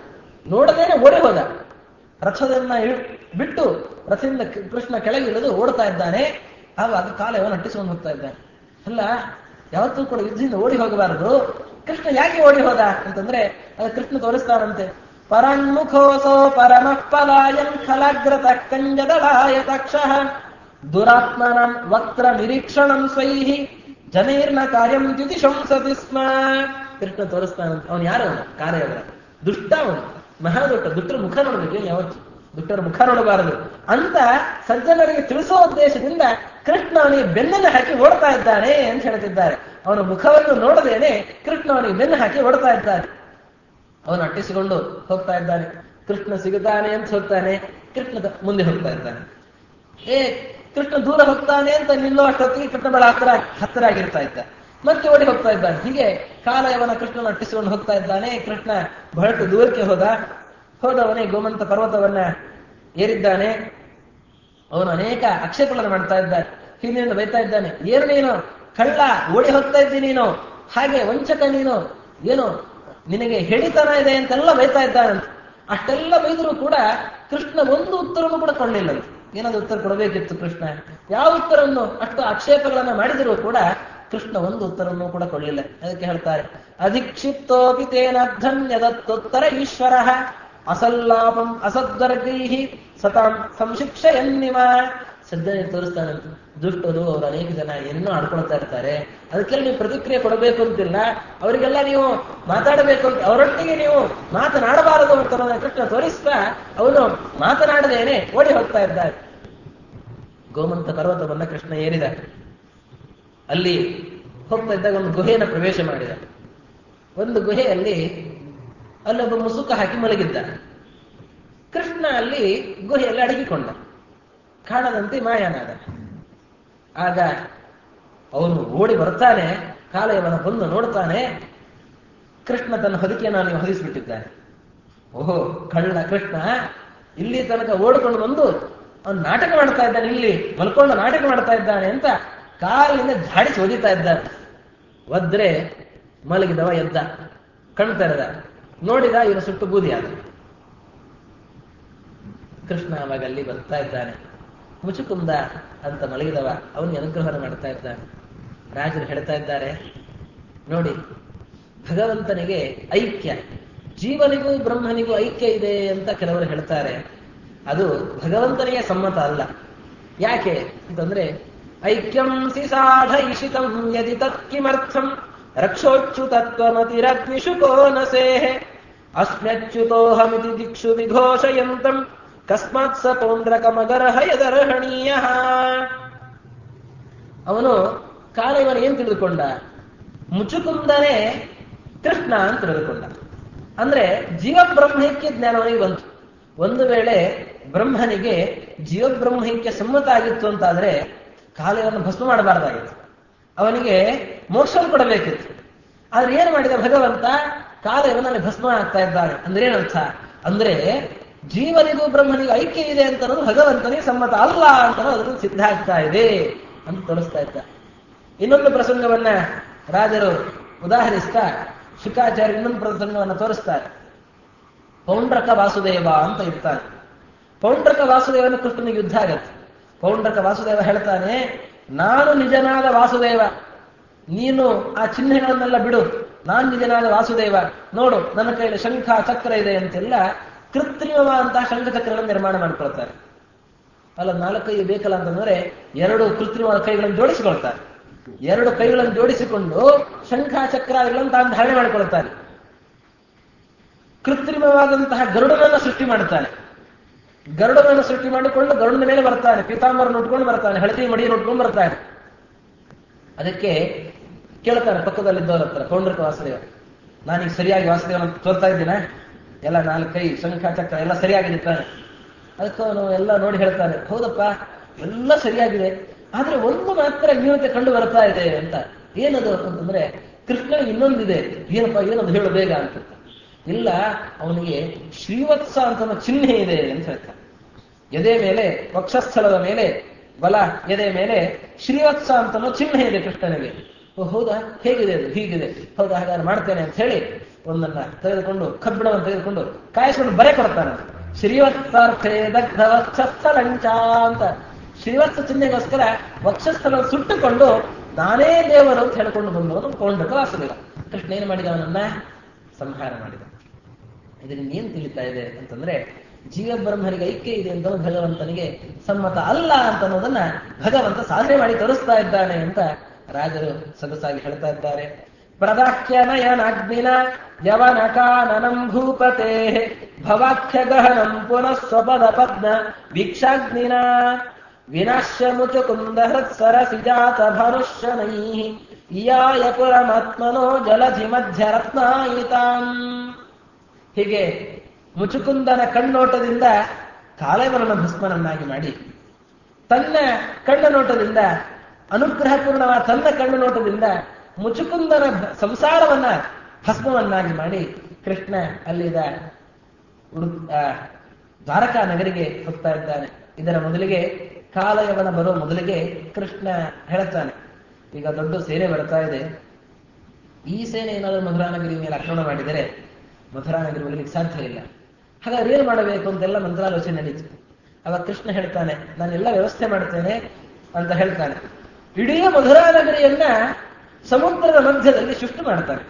ನೋಡದೇನೆ ಓಡಿ ಹೋದ ರಥದನ್ನ ಇಳ್- ಬಿಟ್ಟು ರಥದಿಂದ ಕ- ಕೃಷ್ಣ ಕೆಳಗೆ ಇಳಿದು ಓಡ್ತಾ ಇದ್ದಾನೆ ಆವಾಗ ಕಾಲವನ್ನು ಅಟ್ಟಿಸಿಕೊಂಡು ಹೋಗ್ತಾ ಇದ್ದಾನೆ ಅಲ್ಲ ಯಾವತ್ತೂ ಕೂಡ ಯುದ್ಧದಿಂದ ಓಡಿ ಹೋಗಬಾರದು ಕೃಷ್ಣ ಯಾಕೆ ಓಡಿ ಹೋದ ಅಂತಂದ್ರೆ ಅದು ಕೃಷ್ಣ ತೋರಿಸ್ತಾನಂತೆ ಪರನ್ಮುಖೋಸೋ ಪರಮ ಪಲಾಯನ್ ಖಲಾಗ್ರತ ಕಂಜದಲಾಯ ತಕ್ಷಃ ದುರಾತ್ಮನಂ ವಕ್ರ ನಿರೀಕ್ಷಣಂ ಸ್ವೈಹಿ ಜನೈರ್ನ ಕಾರ್ಯಂ ದ್ಯುತಿಶಂಸತಿ ಸ್ಮ ಕೃಷ್ಣ ತೋರಿಸ್ತಾನಂತೆ ಅವನು ಯಾರು ಅವನು ಕಾರ್ಯವರ ದುಷ್ಟ ಅವನು ಮಹಾದುಷ್ಟ ದುಷ್ಟರ ಮುಖ ನೋಡ್ಬೇಕು ಏನ್ ಯಾವತ್ತು ದುಷ್ಟರ ಮುಖ ನೋಡಬಾರದು ಅಂತ ಸಜ್ಜನರಿಗೆ ತಿಳಿಸುವ ಉದ್ದೇಶದಿಂದ ಕೃಷ್ಣ ಅವನಿಗೆ ಬೆನ್ನನ್ನು ಹಾಕಿ ಓಡ್ತಾ ಇದ್ದಾನೆ ಅಂತ ಹೇಳ್ತಿದ್ದಾರೆ ಅವನ ಮುಖವನ್ನು ನೋಡದೇನೆ ಕೃಷ್ಣ ಅವನಿಗೆ ಬೆನ್ನು ಹಾಕಿ ಓಡ್ತಾ ಇದ್ದಾನೆ ಅವನು ಅಟ್ಟಿಸಿಕೊಂಡು ಹೋಗ್ತಾ ಇದ್ದಾನೆ ಕೃಷ್ಣ ಸಿಗುತ್ತಾನೆ ಅಂತ ಹೋಗ್ತಾನೆ ಕೃಷ್ಣ ದ- ಮುಂದೆ ಹೋಗ್ತಾ ಇದ್ದಾನೆ ಏ ಕೃಷ್ಣ ದೂರ ಹೋಗ್ತಾನೆ ಅಂತ ನಿಲ್ಲೋ ಅಷ್ಟೊತ್ತಿಗೆ ಕೃಷ್ಣ ಬಹಳ ಹತ್ತಿರ ಹತ್ತಿರ ಆಗಿರ್ತಾ ಇದ್ದ ಮತ್ತೆ ಓಡಿ ಹೋಗ್ತಾ ಇದ್ದಾನೆ ಹೀಗೆ ಕಾಲಯವನ ಕೃಷ್ಣನ ಅಟ್ಟಿಸಿಕೊಂಡು ಹೋಗ್ತಾ ಇದ್ದಾನೆ ಕೃಷ್ಣ ಬಹಳಷ್ಟು ದೂರಕ್ಕೆ ಹೋದ ಹೋದವನೇ ಗೋಮಂತ ಪರ್ವತವನ್ನ ಏರಿದ್ದಾನೆ ಅವನು ಅನೇಕ ಆಕ್ಷೇಪಗಳನ್ನು ಮಾಡ್ತಾ ಇದ್ದಾನೆ ಹಿಂದಿನಿಂದ ಬೈತಾ ಇದ್ದಾನೆ ಏನು ನೀನು ಕಳ್ಳ ಓಡಿ ಹೋಗ್ತಾ ಇದ್ದಿ ನೀನು ಹಾಗೆ ವಂಚಕ ನೀನು ಏನು ನಿನಗೆ ಹೇಳಿತನ ಇದೆ ಅಂತೆಲ್ಲ ಬೈತಾ ಇದ್ದಾನಂತೆ ಅಷ್ಟೆಲ್ಲ ಬೈದರೂ ಕೂಡ ಕೃಷ್ಣ ಒಂದು ಉತ್ತರವನ್ನು ಕೂಡ ಕೊಡಲಿಲ್ಲ ಏನಾದ್ರು ಉತ್ತರ ಕೊಡಬೇಕಿತ್ತು ಕೃಷ್ಣ ಯಾವ ಉತ್ತರವನ್ನು ಅಷ್ಟು ಆಕ್ಷೇಪಗಳನ್ನ ಮಾಡಿದರೂ ಕೂಡ ಕೃಷ್ಣ ಒಂದು ಉತ್ತರವನ್ನು ಕೂಡ ಕೊಡಲಿಲ್ಲ ಅದಕ್ಕೆ ಹೇಳ್ತಾರೆ ಅಧಿಕ್ಷಿಪ್ತೋಪಿ ತೇನ ಧನ್ಯದತ್ತುತ್ತರ ಈಶ್ವರ ಅಸಲ್ಲಾಪಂ ಅಸದ್ವರ್ಗೈ ಸತಾಂ ಸಂಶಿಕ್ಷೆಯನ್ನಿವ ಸಜ್ಜನೆ ತೋರಿಸ್ತಾನಂತ ದುಷ್ಟರು ಅವರು ಅನೇಕ ಜನ ಏನೋ ಆಡ್ಕೊಳ್ತಾ ಇರ್ತಾರೆ ಅದಕ್ಕೆಲ್ಲ ನೀವು ಪ್ರತಿಕ್ರಿಯೆ ಕೊಡಬೇಕು ಅಂತಿಲ್ಲ ಅವರಿಗೆಲ್ಲ ನೀವು ಮಾತಾಡಬೇಕು ಅಂತ ಅವರೊಟ್ಟಿಗೆ ನೀವು ಮಾತನಾಡಬಾರದು ಅಂತ ಅನ್ನೋದನ್ನ ಕೃಷ್ಣ ತೋರಿಸ್ತಾ ಅವನು ಮಾತನಾಡದೇನೆ ಓಡಿ ಹೋಗ್ತಾ ಇದ್ದಾರೆ ಗೋಮಂತ ಪರ್ವತವನ್ನ ಕೃಷ್ಣ ಏರಿದ ಅಲ್ಲಿ ಹೋಗ್ತಾ ಇದ್ದಾಗ ಒಂದು ಗುಹೆಯನ್ನು ಪ್ರವೇಶ ಮಾಡಿದ ಒಂದು ಗುಹೆಯಲ್ಲಿ ಅಲ್ಲೊಬ್ಬ ಮುಸುಕ ಹಾಕಿ ಮಲಗಿದ್ದ ಕೃಷ್ಣ ಅಲ್ಲಿ ಗುಹೆಯಲ್ಲಿ ಅಡಗಿಕೊಂಡ ಕಾಣದಂತೆ ಮಾಯನಾದ ಆಗ ಅವನು ಓಡಿ ಬರ್ತಾನೆ ಕಾಲಯವನ ಬಂದು ನೋಡ್ತಾನೆ ಕೃಷ್ಣ ತನ್ನ ಹೊದಿಕೆಯನ್ನು ನೀವು ಹೊದಿಸಿಬಿಟ್ಟಿದ್ದಾನೆ ಓಹೋ ಕಳ್ಳ ಕೃಷ್ಣ ಇಲ್ಲಿ ತನಕ ಓಡಿಕೊಂಡು ಬಂದು ಅವನು ನಾಟಕ ಮಾಡ್ತಾ ಇದ್ದಾನೆ ಇಲ್ಲಿ ಮಲ್ಕೊಂಡು ನಾಟಕ ಮಾಡ್ತಾ ಇದ್ದಾನೆ ಅಂತ ಕಾಲಿನಿಂದ ಝಾಡಿಸಿ ಒದಿತಾ ಇದ್ದಾನೆ ಒದ್ರೆ ಮಲಗಿದವ ಎದ್ದ ಕಣ್ ತೆರೆದ ನೋಡಿದ ಇವನು ಸುಟ್ಟು ಬೂದಿಯಾದ ಕೃಷ್ಣ ಅವಾಗ ಅಲ್ಲಿ ಬರ್ತಾ ಇದ್ದಾನೆ ಮುಚುಕುಂದ ಅಂತ ಮಲಗಿದವ ಅವನಿಗೆ ಅನುಗ್ರಹ ಮಾಡ್ತಾ ಇದ್ದಾನೆ ರಾಜರು ಹೇಳ್ತಾ ಇದ್ದಾರೆ ನೋಡಿ ಭಗವಂತನಿಗೆ ಐಕ್ಯ ಜೀವನಿಗೂ ಬ್ರಹ್ಮನಿಗೂ ಐಕ್ಯ ಇದೆ ಅಂತ ಕೆಲವರು ಹೇಳ್ತಾರೆ ಅದು ಭಗವಂತನಿಗೆ ಸಮ್ಮತ ಅಲ್ಲ ಯಾಕೆ ಅಂತಂದ್ರೆ ಐಕ್ಯಂ ಸಿ ಸಾಧಯಿಷಿತಂ ಯದಿ ತತ್ಕಿಮರ್ಥಂ ರಕ್ಷೋಚ್ಯುತತ್ವಮತಿರಗ್ನಿಷು ಕೋನಸೇಹೆ ಅಸ್ಮ್ಯಚ್ಯುತೋಹಮಿತಿ ದಿಕ್ಷು ವಿಘೋಷಯಂತಂ ಕಸ್ಮಾತ್ ಸ ಪೌಂಡ್ರಕಮಗರ್ಹ ಯದರ್ಹಣೀಯ ಅವನು ಕಾಲವನ ಏನ್ ತಿಳಿದುಕೊಂಡ ಮುಚುಕುಂದನೇ ಕೃಷ್ಣ ಅಂತ ತಿಳಿದುಕೊಂಡ ಅಂದ್ರೆ ಜೀವಬ್ರಹ್ಮೈಕ್ಯ ಜ್ಞಾನವನಿಗೆ ಬಂತು ಒಂದು ವೇಳೆ ಬ್ರಹ್ಮನಿಗೆ ಜೀವಬ್ರಹ್ಮೈಕ್ಯ ಸಮ್ಮತ ಆಗಿತ್ತು ಅಂತಾದ್ರೆ ಕಾಲವನ್ನು ಭಸ್ಮ ಮಾಡಬಾರ್ದಾಗಿತ್ತು ಅವನಿಗೆ ಮೋಕ್ಷ ಕೊಡಬೇಕಿತ್ತು ಆದ್ರೆ ಏನು ಮಾಡಿದ ಭಗವಂತ ಕಾಲ ಇವನಲ್ಲಿ ಭಸ್ಮ ಆಗ್ತಾ ಇದ್ದಾನೆ ಅಂದ್ರೆ ಏನರ್ಥ ಅಂದ್ರೆ ಜೀವನಿಗೂ ಬ್ರಹ್ಮನಿಗೂ ಐಕ್ಯ ಇದೆ ಅಂತ ಅನ್ನೋದು ಭಗವಂತನಿಗೆ ಸಮ್ಮತ ಅಲ್ಲ ಅಂತ ಅದನ್ನು ಸಿದ್ಧ ಆಗ್ತಾ ಇದೆ ಅಂತ ತೋರಿಸ್ತಾ ಇದ್ದ ಇನ್ನೊಂದು ಪ್ರಸಂಗವನ್ನ ರಾಜರು ಉದಾಹರಿಸ್ತಾ ಶುಕಾಚಾರ್ಯ ಇನ್ನೊಂದು ಪ್ರಸಂಗವನ್ನ ತೋರಿಸ್ತಾರೆ ಪೌಂಡ್ರಕ ವಾಸುದೇವ ಅಂತ ಇರ್ತಾನೆ ಪೌಂಡ್ರಕ ವಾಸುದೇವನ ಕೃಷ್ಣನಿಗೆ ಯುದ್ಧ ಆಗತ್ತೆ ಪೌಂಡ್ರಕ ವಾಸುದೇವ ಹೇಳ್ತಾನೆ ನಾನು ನಿಜನಾದ ವಾಸುದೇವ ನೀನು ಆ ಚಿಹ್ನೆಗಳನ್ನೆಲ್ಲ ಬಿಡು ನಾನು ನಿಜನಾದ ವಾಸುದೇವ ನೋಡು ನನ್ನ ಕೈಯಲ್ಲಿ ಶಂಖ ಚಕ್ರ ಇದೆ ಅಂತೆಲ್ಲ ಕೃತ್ರಿಮವಾದಂತಹ ಶಂಖ ಚಕ್ರಗಳನ್ನು ನಿರ್ಮಾಣ ಮಾಡ್ಕೊಳ್ತಾರೆ ಅಲ್ಲ ನಾಲ್ಕೈ ಬೇಕಲ್ಲ ಅಂತಂದ್ರೆ ಎರಡು ಕೃತ್ರಿಮವಾದ ಕೈಗಳನ್ನು ಜೋಡಿಸಿಕೊಳ್ತಾರೆ ಎರಡು ಕೈಗಳನ್ನು ಜೋಡಿಸಿಕೊಂಡು ಶಂಖ ಚಕ್ರಾದಿಗಳನ್ನು ತಾನು ಧಾರಣೆ ಮಾಡಿಕೊಳ್ತಾನೆ ಕೃತ್ರಿಮವಾದಂತಹ ಗರುಡನನ್ನ ಸೃಷ್ಟಿ ಮಾಡುತ್ತಾನೆ ಗರುಡನನ್ನು ಸೃಷ್ಟಿ ಮಾಡಿಕೊಂಡು ಗರುಡನ ಮೇಲೆ ಬರ್ತಾನೆ ಪೀತಾಂಬರನ್ನು ಉಟ್ಕೊಂಡು ಬರ್ತಾನೆ ಹಳದಿ ಮಡಿಯನ್ನು ಉಟ್ಕೊಂಡು ಬರ್ತಾನೆ ಅದಕ್ಕೆ ಕೇಳ್ತಾನೆ ಪಕ್ಕದಲ್ಲಿದ್ದವ್ರ ಹತ್ರ ಪೌಂಡ್ರಕ ವಾಸುದೇವ ನಾನೀಗ ಸರಿಯಾಗಿ ವಾಸುದೇವನ ತೋರ್ತಾ ಇದ್ದೀನ ಎಲ್ಲ ನಾಲ್ಕು ಕೈ ಶಂಖ ಚಕ್ರ ಎಲ್ಲ ಸರಿಯಾಗಿದೆ ತಾನೆ ಅದಕ್ಕೆ ಅವನು ಎಲ್ಲ ನೋಡಿ ಹೇಳ್ತಾನೆ ಹೌದಪ್ಪ ಎಲ್ಲ ಸರಿಯಾಗಿದೆ ಆದ್ರೆ ಒಂದು ಮಾತ್ರ ನ್ಯೂನತೆ ಕಂಡು ಬರ್ತಾ ಇದೆ ಅಂತ ಏನದು ಅಂತಂದ್ರೆ ಕೃಷ್ಣನಿಗೆ ಇನ್ನೊಂದಿದೆ ಏನಪ್ಪ ಏನದು ಹೇಳು ಬೇಗ ಅಂತ ಇಲ್ಲ ಅವನಿಗೆ ಶ್ರೀವತ್ಸ ಅಂತ ಅನ್ನೋ ಚಿಹ್ನೆ ಇದೆ ಅಂತ ಹೇಳ್ತಾನೆ ಎದೆ ಮೇಲೆ ವಕ್ಷಸ್ಥಳದ ಮೇಲೆ ಬಲ ಎದೆ ಮೇಲೆ ಶ್ರೀವತ್ಸ ಅಂತ ಅನ್ನೋ ಚಿಹ್ನೆ ಇದೆ ಕೃಷ್ಣನಿಗೆ ಓ ಹೌದಾ ಹೇಗಿದೆ ಅದು ಹೀಗಿದೆ ಹೌದಾ ಹಾಗಾದ್ರೆ ಮಾಡ್ತೇನೆ ಅಂತ ಹೇಳಿ ಒಂದನ್ನ ತೆಗೆದುಕೊಂಡು ಕಬ್ಬಿಣವನ್ನು ತೆಗೆದುಕೊಂಡು ಕಾಯಿಸ್ಕೊಂಡು ಬರೆ ಕೊಡ್ತಾನೆ ಶ್ರೀವತ್ಸಾರ್ಥೇ ದಗ್ಧ ವಕ್ಷಸ್ಥಲಂಚ ಅಂತ ಶ್ರೀವತ್ಸ ಚಿಹ್ನೆಗೋಸ್ಕರ ವಕ್ಷಸ್ಥಲ ಸುಟ್ಟುಕೊಂಡು ನಾನೇ ದೇವರು ಅಂತ ಹೇಳ್ಕೊಂಡು ಬಂದವನು ಕೊಂಡಕ ವಾಸುದೇವ ಕೃಷ್ಣ ಏನು ಮಾಡಿದ ಅವನನ್ನ ಸಂಹಾರ ಮಾಡಿದ ಇದರಿಂದ ಏನ್ ತಿಳಿತಾ ಇದೆ ಅಂತಂದ್ರೆ ಜೀವ ಬ್ರಹ್ಮರಿಗೆ ಐಕ್ಯ ಇದೆ ಅಂತ ಭಗವಂತನಿಗೆ ಸಮ್ಮತ ಅಲ್ಲ ಅಂತ ಅನ್ನೋದನ್ನ ಭಗವಂತ ಸಾಧನೆ ಮಾಡಿ ತೋರಿಸ್ತಾ ಇದ್ದಾನೆ ಅಂತ ರಾಜರು ಸೊಗಸಾಗಿ ಹೇಳ್ತಾ ಇದ್ದಾರೆ ಪ್ರದಾಖ್ಯನಯನಾಗ್ನಿನ ಯವನಕಾನನಂ ಭೂಪತೆ ಭವಾಖ್ಯ ಗಹನಂ ಪುನಃ ಸ್ವಪದ ಪದ್ಮ ವೀಕ್ಷಾಗ್ನಿನ ವಿನಾಶ್ಯ ಮುಚುಕುಂದ ಹೃತ್ಸರಸಿ ಜಾತ ಭನುಷ್ಯನೈ ಇಯಾಯ ಪುರಮಾತ್ಮನೋ ಜಲಧಿ ಮಧ್ಯ ರತ್ನಾಯಿತಾಂ ಹೀಗೆ ಮುಚುಕುಂದನ ಕಣ್ಣೋಟದಿಂದ ಕಾಲೇವರನ ಭಸ್ಮನನ್ನಾಗಿ ಮಾಡಿ ತನ್ನ ಕಣ್ಣ ನೋಟದಿಂದ ಅನುಗ್ರಹಪೂರ್ಣವಾದ ತನ್ನ ಕಣ್ಣು ನೋಟದಿಂದ ಮುಚುಕುಂದನ ಭ- ಸಂಸಾರವನ್ನ ಭಸ್ಮವನ್ನಾಗಿ ಮಾಡಿ ಕೃಷ್ಣ ಅಲ್ಲಿದ ಉಡು- ಆ, ದ್ವಾರಕಾ ನಗರಿಗೆ ಹೋಗ್ತಾ ಇದ್ದಾನೆ ಇದರ ಮೊದಲಿಗೆ ಕಾಲಯವನ ಬರೋ ಮೊದಲಿಗೆ ಕೃಷ್ಣ ಹೇಳುತ್ತಾನೆ ಈಗ ದೊಡ್ಡ ಸೇನೆ ಬರ್ತಾ ಇದೆ ಈ ಸೇನೆ ಏನಾದರೂ ಮಧುರಾನಗರಿ ಮೇಲೆ ಆಕ್ರಮಣ ಮಾಡಿದರೆ ಮಧುರಾನಗರಿ ಒಳಗೆ ಸಾಧ್ಯ ಇಲ್ಲ ಹಾಗಾದ್ರೆ ಏನ್ ಮಾಡಬೇಕು ಅಂತೆಲ್ಲ ಮಂತ್ರಾಲೋಚನೆ ನಡೀತು ಅವಾಗ ಕೃಷ್ಣ ಹೇಳ್ತಾನೆ ನಾನೆಲ್ಲ ವ್ಯವಸ್ಥೆ ಮಾಡ್ತೇನೆ ಅಂತ ಹೇಳ್ತಾನೆ ಇಡೀ ಮಧುರಾನಗರಿಯನ್ನ ಸಮುದ್ರದ ಮಧ್ಯದಲ್ಲಿ ಸೃಷ್ಟಿ ಮಾಡ್ತಾನೆ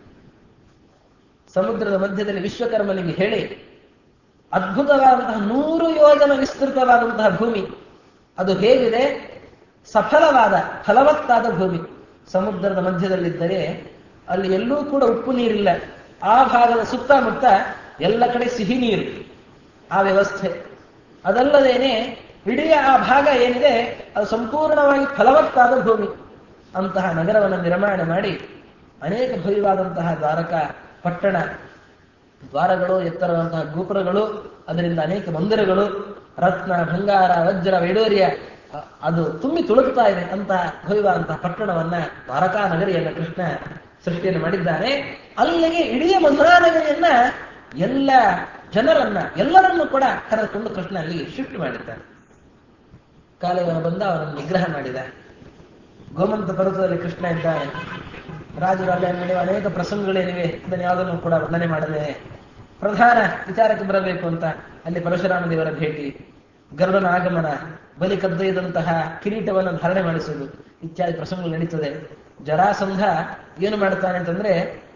ಸಮುದ್ರದ ಮಧ್ಯದಲ್ಲಿ ವಿಶ್ವಕರ್ಮನಿಗೆ ಹೇಳಿ ಅದ್ಭುತವಾದಂತಹ ನೂರು ಯೋಜನ ವಿಸ್ತೃತವಾದಂತಹ ಭೂಮಿ ಅದು ಹೇಗಿದೆ ಸಫಲವಾದ ಫಲವತ್ತಾದ ಭೂಮಿ ಸಮುದ್ರದ ಮಧ್ಯದಲ್ಲಿದ್ದರೆ ಅಲ್ಲಿ ಎಲ್ಲೂ ಕೂಡ ಉಪ್ಪು ನೀರಿಲ್ಲ ಆ ಭಾಗದ ಸುತ್ತಮುತ್ತ ಎಲ್ಲ ಕಡೆ ಸಿಹಿ ನೀರು ಆ ವ್ಯವಸ್ಥೆ ಅದಲ್ಲದೇನೆ ಇಡೀ ಆ ಭಾಗ ಏನಿದೆ ಅದು ಸಂಪೂರ್ಣವಾಗಿ ಫಲವತ್ತಾದ ಭೂಮಿ ಅಂತಹ ನಗರವನ್ನು ನಿರ್ಮಾಣ ಮಾಡಿ ಅನೇಕ ಭವ್ಯವಾದಂತಹ ದ್ವಾರಕ ಪಟ್ಟಣ ದ್ವಾರಗಳು ಎತ್ತರದಂತಹ ಗೋಪುರಗಳು ಅದರಿಂದ ಅನೇಕ ಮಂದಿರಗಳು ರತ್ನ ಬಂಗಾರ ವಜ್ರ ವೈಡೂರ್ಯ ಅ- ಅದು ತುಂಬಿ ತುಳುಕ್ತಾ ಇದೆ ಅಂತಹ ಭವ್ಯವಾದಂತಹ ಪಟ್ಟಣವನ್ನ ದ್ವಾರಕಾ ನಗರಿಯನ್ನ ಕೃಷ್ಣ ಸೃಷ್ಟಿಯನ್ನು ಮಾಡಿದ್ದಾನೆ ಅಲ್ಲಿಗೆ ಇಡೀ ಮಧುರಾ ನಗರಿಯನ್ನ ಎಲ್ಲ ಜನರನ್ನ ಎಲ್ಲರನ್ನೂ ಕೂಡ ಕರೆದುಕೊಂಡು ಕೃಷ್ಣ ಅಲ್ಲಿ ಶಿಫ್ಟ್ ಮಾಡಿದ್ದಾನೆ ಕಾಲೇವನ ಬಂದ ಅವನನ್ನು ನಿಗ್ರಹ ಮಾಡಿದ ಗೋಮಂತ ಪರ್ವತದಲ್ಲಿ ಕೃಷ್ಣ ಇದ್ದಾನೆ ರಾಜರು ಅಲ್ಲಿ ನಡೆಯುವ ಅನೇಕ ಪ್ರಸಂಗಗಳೇನಿವೆ ಅದನ್ನು ಯಾವುದನ್ನು ಕೂಡ ವರ್ಣನೆ ಮಾಡದೆ ಪ್ರಧಾನ ವಿಚಾರಕ್ಕೆ ಬರಬೇಕು ಅಂತ ಅಲ್ಲಿ ಪರಶುರಾಮ ದೇವರ ಭೇಟಿ ಗರುಡನ ಆಗಮನ ಬಲಿ ಕದ್ದೊಯ್ದಂತಹ ಕಿರೀಟವನ್ನು ಧಾರಣೆ ಮಾಡಿಸುವುದು ಇತ್ಯಾದಿ ಪ್ರಸಂಗಗಳು ನಡೀತದೆ ಜರಾಸಂಧ ಏನು ಮಾಡ್ತಾನೆ ಅಂತಂದ್ರೆ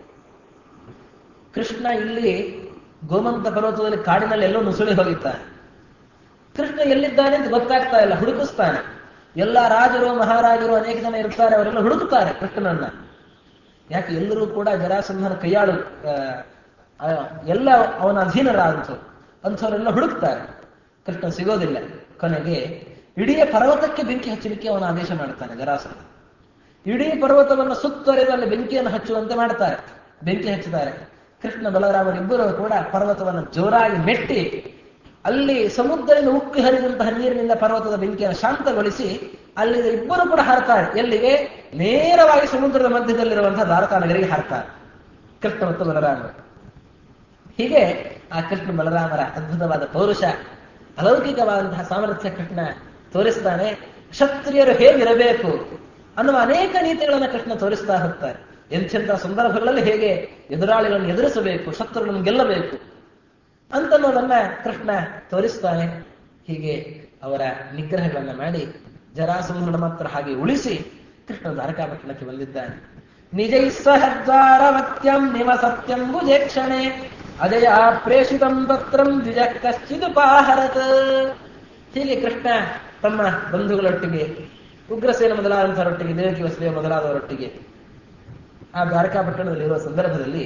ಕೃಷ್ಣ ಇಲ್ಲಿ ಗೋಮಂತ ಪರ್ವತದಲ್ಲಿ ಕಾಡಿನಲ್ಲಿ ಎಲ್ಲೋ ನುಸುಳಿ ಹೋಗಿದ್ದಾನೆ ಕೃಷ್ಣ ಎಲ್ಲಿದ್ದಾನೆ ಅಂತ ಗೊತ್ತಾಗ್ತಾ ಇಲ್ಲ ಹುಡುಕಿಸ್ತಾನೆ ಎಲ್ಲ ರಾಜರು ಮಹಾರಾಜರು ಅನೇಕ ಜನ ಇರ್ತಾರೆ ಅವರೆಲ್ಲ ಹುಡುಕ್ತಾರೆ ಕೃಷ್ಣನನ್ನ ಯಾಕೆ ಎಲ್ಲರೂ ಕೂಡ ಜರಾಸಂಧನ ಕೈಯಾಳು ಆ, ಆ, ಎಲ್ಲ ಅವನ ಅಧೀನರಾದಂಥವ್ರು ಅಂಥವರೆಲ್ಲ ಹುಡುಕ್ತಾರೆ ಕೃಷ್ಣ ಸಿಗೋದಿಲ್ಲ ಕೊನೆಗೆ ಇಡೀ ಪರ್ವತಕ್ಕೆ ಬೆಂಕಿ ಹಚ್ಚಲಿಕ್ಕೆ ಅವನ ಆದೇಶ ಮಾಡ್ತಾನೆ ಜರಾಸಂಧ ಇಡೀ ಪರ್ವತವನ್ನು ಸುತ್ತುವರೆದು ಅಲ್ಲಿ ಬೆಂಕಿಯನ್ನು ಹಚ್ಚುವಂತೆ ಮಾಡ್ತಾರೆ ಬೆಂಕಿ ಹಚ್ಚುತ್ತಾರೆ ಕೃಷ್ಣ ಬಲರಾಮರಿಬ್ಬರು ಕೂಡ ಪರ್ವತವನ್ನು ಜೋರಾಗಿ ಮೆಟ್ಟಿ ಅಲ್ಲಿ ಸಮುದ್ರದಿಂದ ಉಕ್ಕಿ ಹರಿದಂತಹ ನೀರಿನಿಂದ ಪರ್ವತದ ಬೆಂಕಿಯನ್ನು ಶಾಂತಗೊಳಿಸಿ ಅಲ್ಲಿ ಇಬ್ಬರು ಕೂಡ ಹಾರ್ತಾರೆ ಎಲ್ಲಿಗೆ ನೇರವಾಗಿ ಸಮುದ್ರದ ಮಧ್ಯದಲ್ಲಿರುವಂತಹ ದ್ವಾರಕಾ ನಗರಿಗೆ ಹಾರ್ತಾರೆ ಕೃಷ್ಣ ಮತ್ತು ಬಲರಾಮರು ಹೀಗೆ ಆ ಕೃಷ್ಣ ಬಲರಾಮರ ಅದ್ಭುತವಾದ ಪೌರುಷ ಅಲೌಕಿಕವಾದಂತಹ ಸಾಮರ್ಥ್ಯ ಕೃಷ್ಣ ತೋರಿಸ್ತಾನೆ ಕ್ಷತ್ರಿಯರು ಹೇಗಿರಬೇಕು ಅನ್ನುವ ಅನೇಕ ನೀತಿಗಳನ್ನು ಕೃಷ್ಣ ತೋರಿಸ್ತಾ ಹೋಗ್ತಾರೆ ಎಂಥೆಂಥ ಸಂದರ್ಭಗಳಲ್ಲಿ ಹೇಗೆ ಎದುರಾಳಿಗಳನ್ನು ಎದುರಿಸಬೇಕು ಶತ್ರುಗಳನ್ನು ಗೆಲ್ಲಬೇಕು ಅಂತನ್ನೋದನ್ನ ಕೃಷ್ಣ ತೋರಿಸ್ತಾನೆ ಹೀಗೆ ಅವರ ನಿಗ್ರಹಗಳನ್ನ ಮಾಡಿ ಜರಾಸಂಧನ ಮಾತ್ರ ಹಾಗೆ ಉಳಿಸಿ ಕೃಷ್ಣ ದ್ವಾರಕಾಪಟ್ಟಣಕ್ಕೆ ಬಂದಿದ್ದಾನೆ ನಿಜೈ ಸಹದ್ವಾರವತ್ಯಂ ನಿವ ಸತ್ಯಂ ಭುಜೇಕ್ಷಣೆ ಅಜಯ ಪ್ರೇಷಿತಂ ಪತ್ರಂ ದ್ವಿಜ ಕಶ್ಚಿದುಪಾಹರತ್ ಹೀಗೆ ಕೃಷ್ಣ ತಮ್ಮ ಬಂಧುಗಳೊಟ್ಟಿಗೆ ಉಗ್ರಸೇನ ಮೊದಲಾದಂಥವರೊಟ್ಟಿಗೆ ದೇವಕಿ ವಸುದೇವ ಮೊದಲಾದವರೊಟ್ಟಿಗೆ ಆ ದ್ವಾರಕಾಪಟ್ಟಣದಲ್ಲಿರುವ ಸಂದರ್ಭದಲ್ಲಿ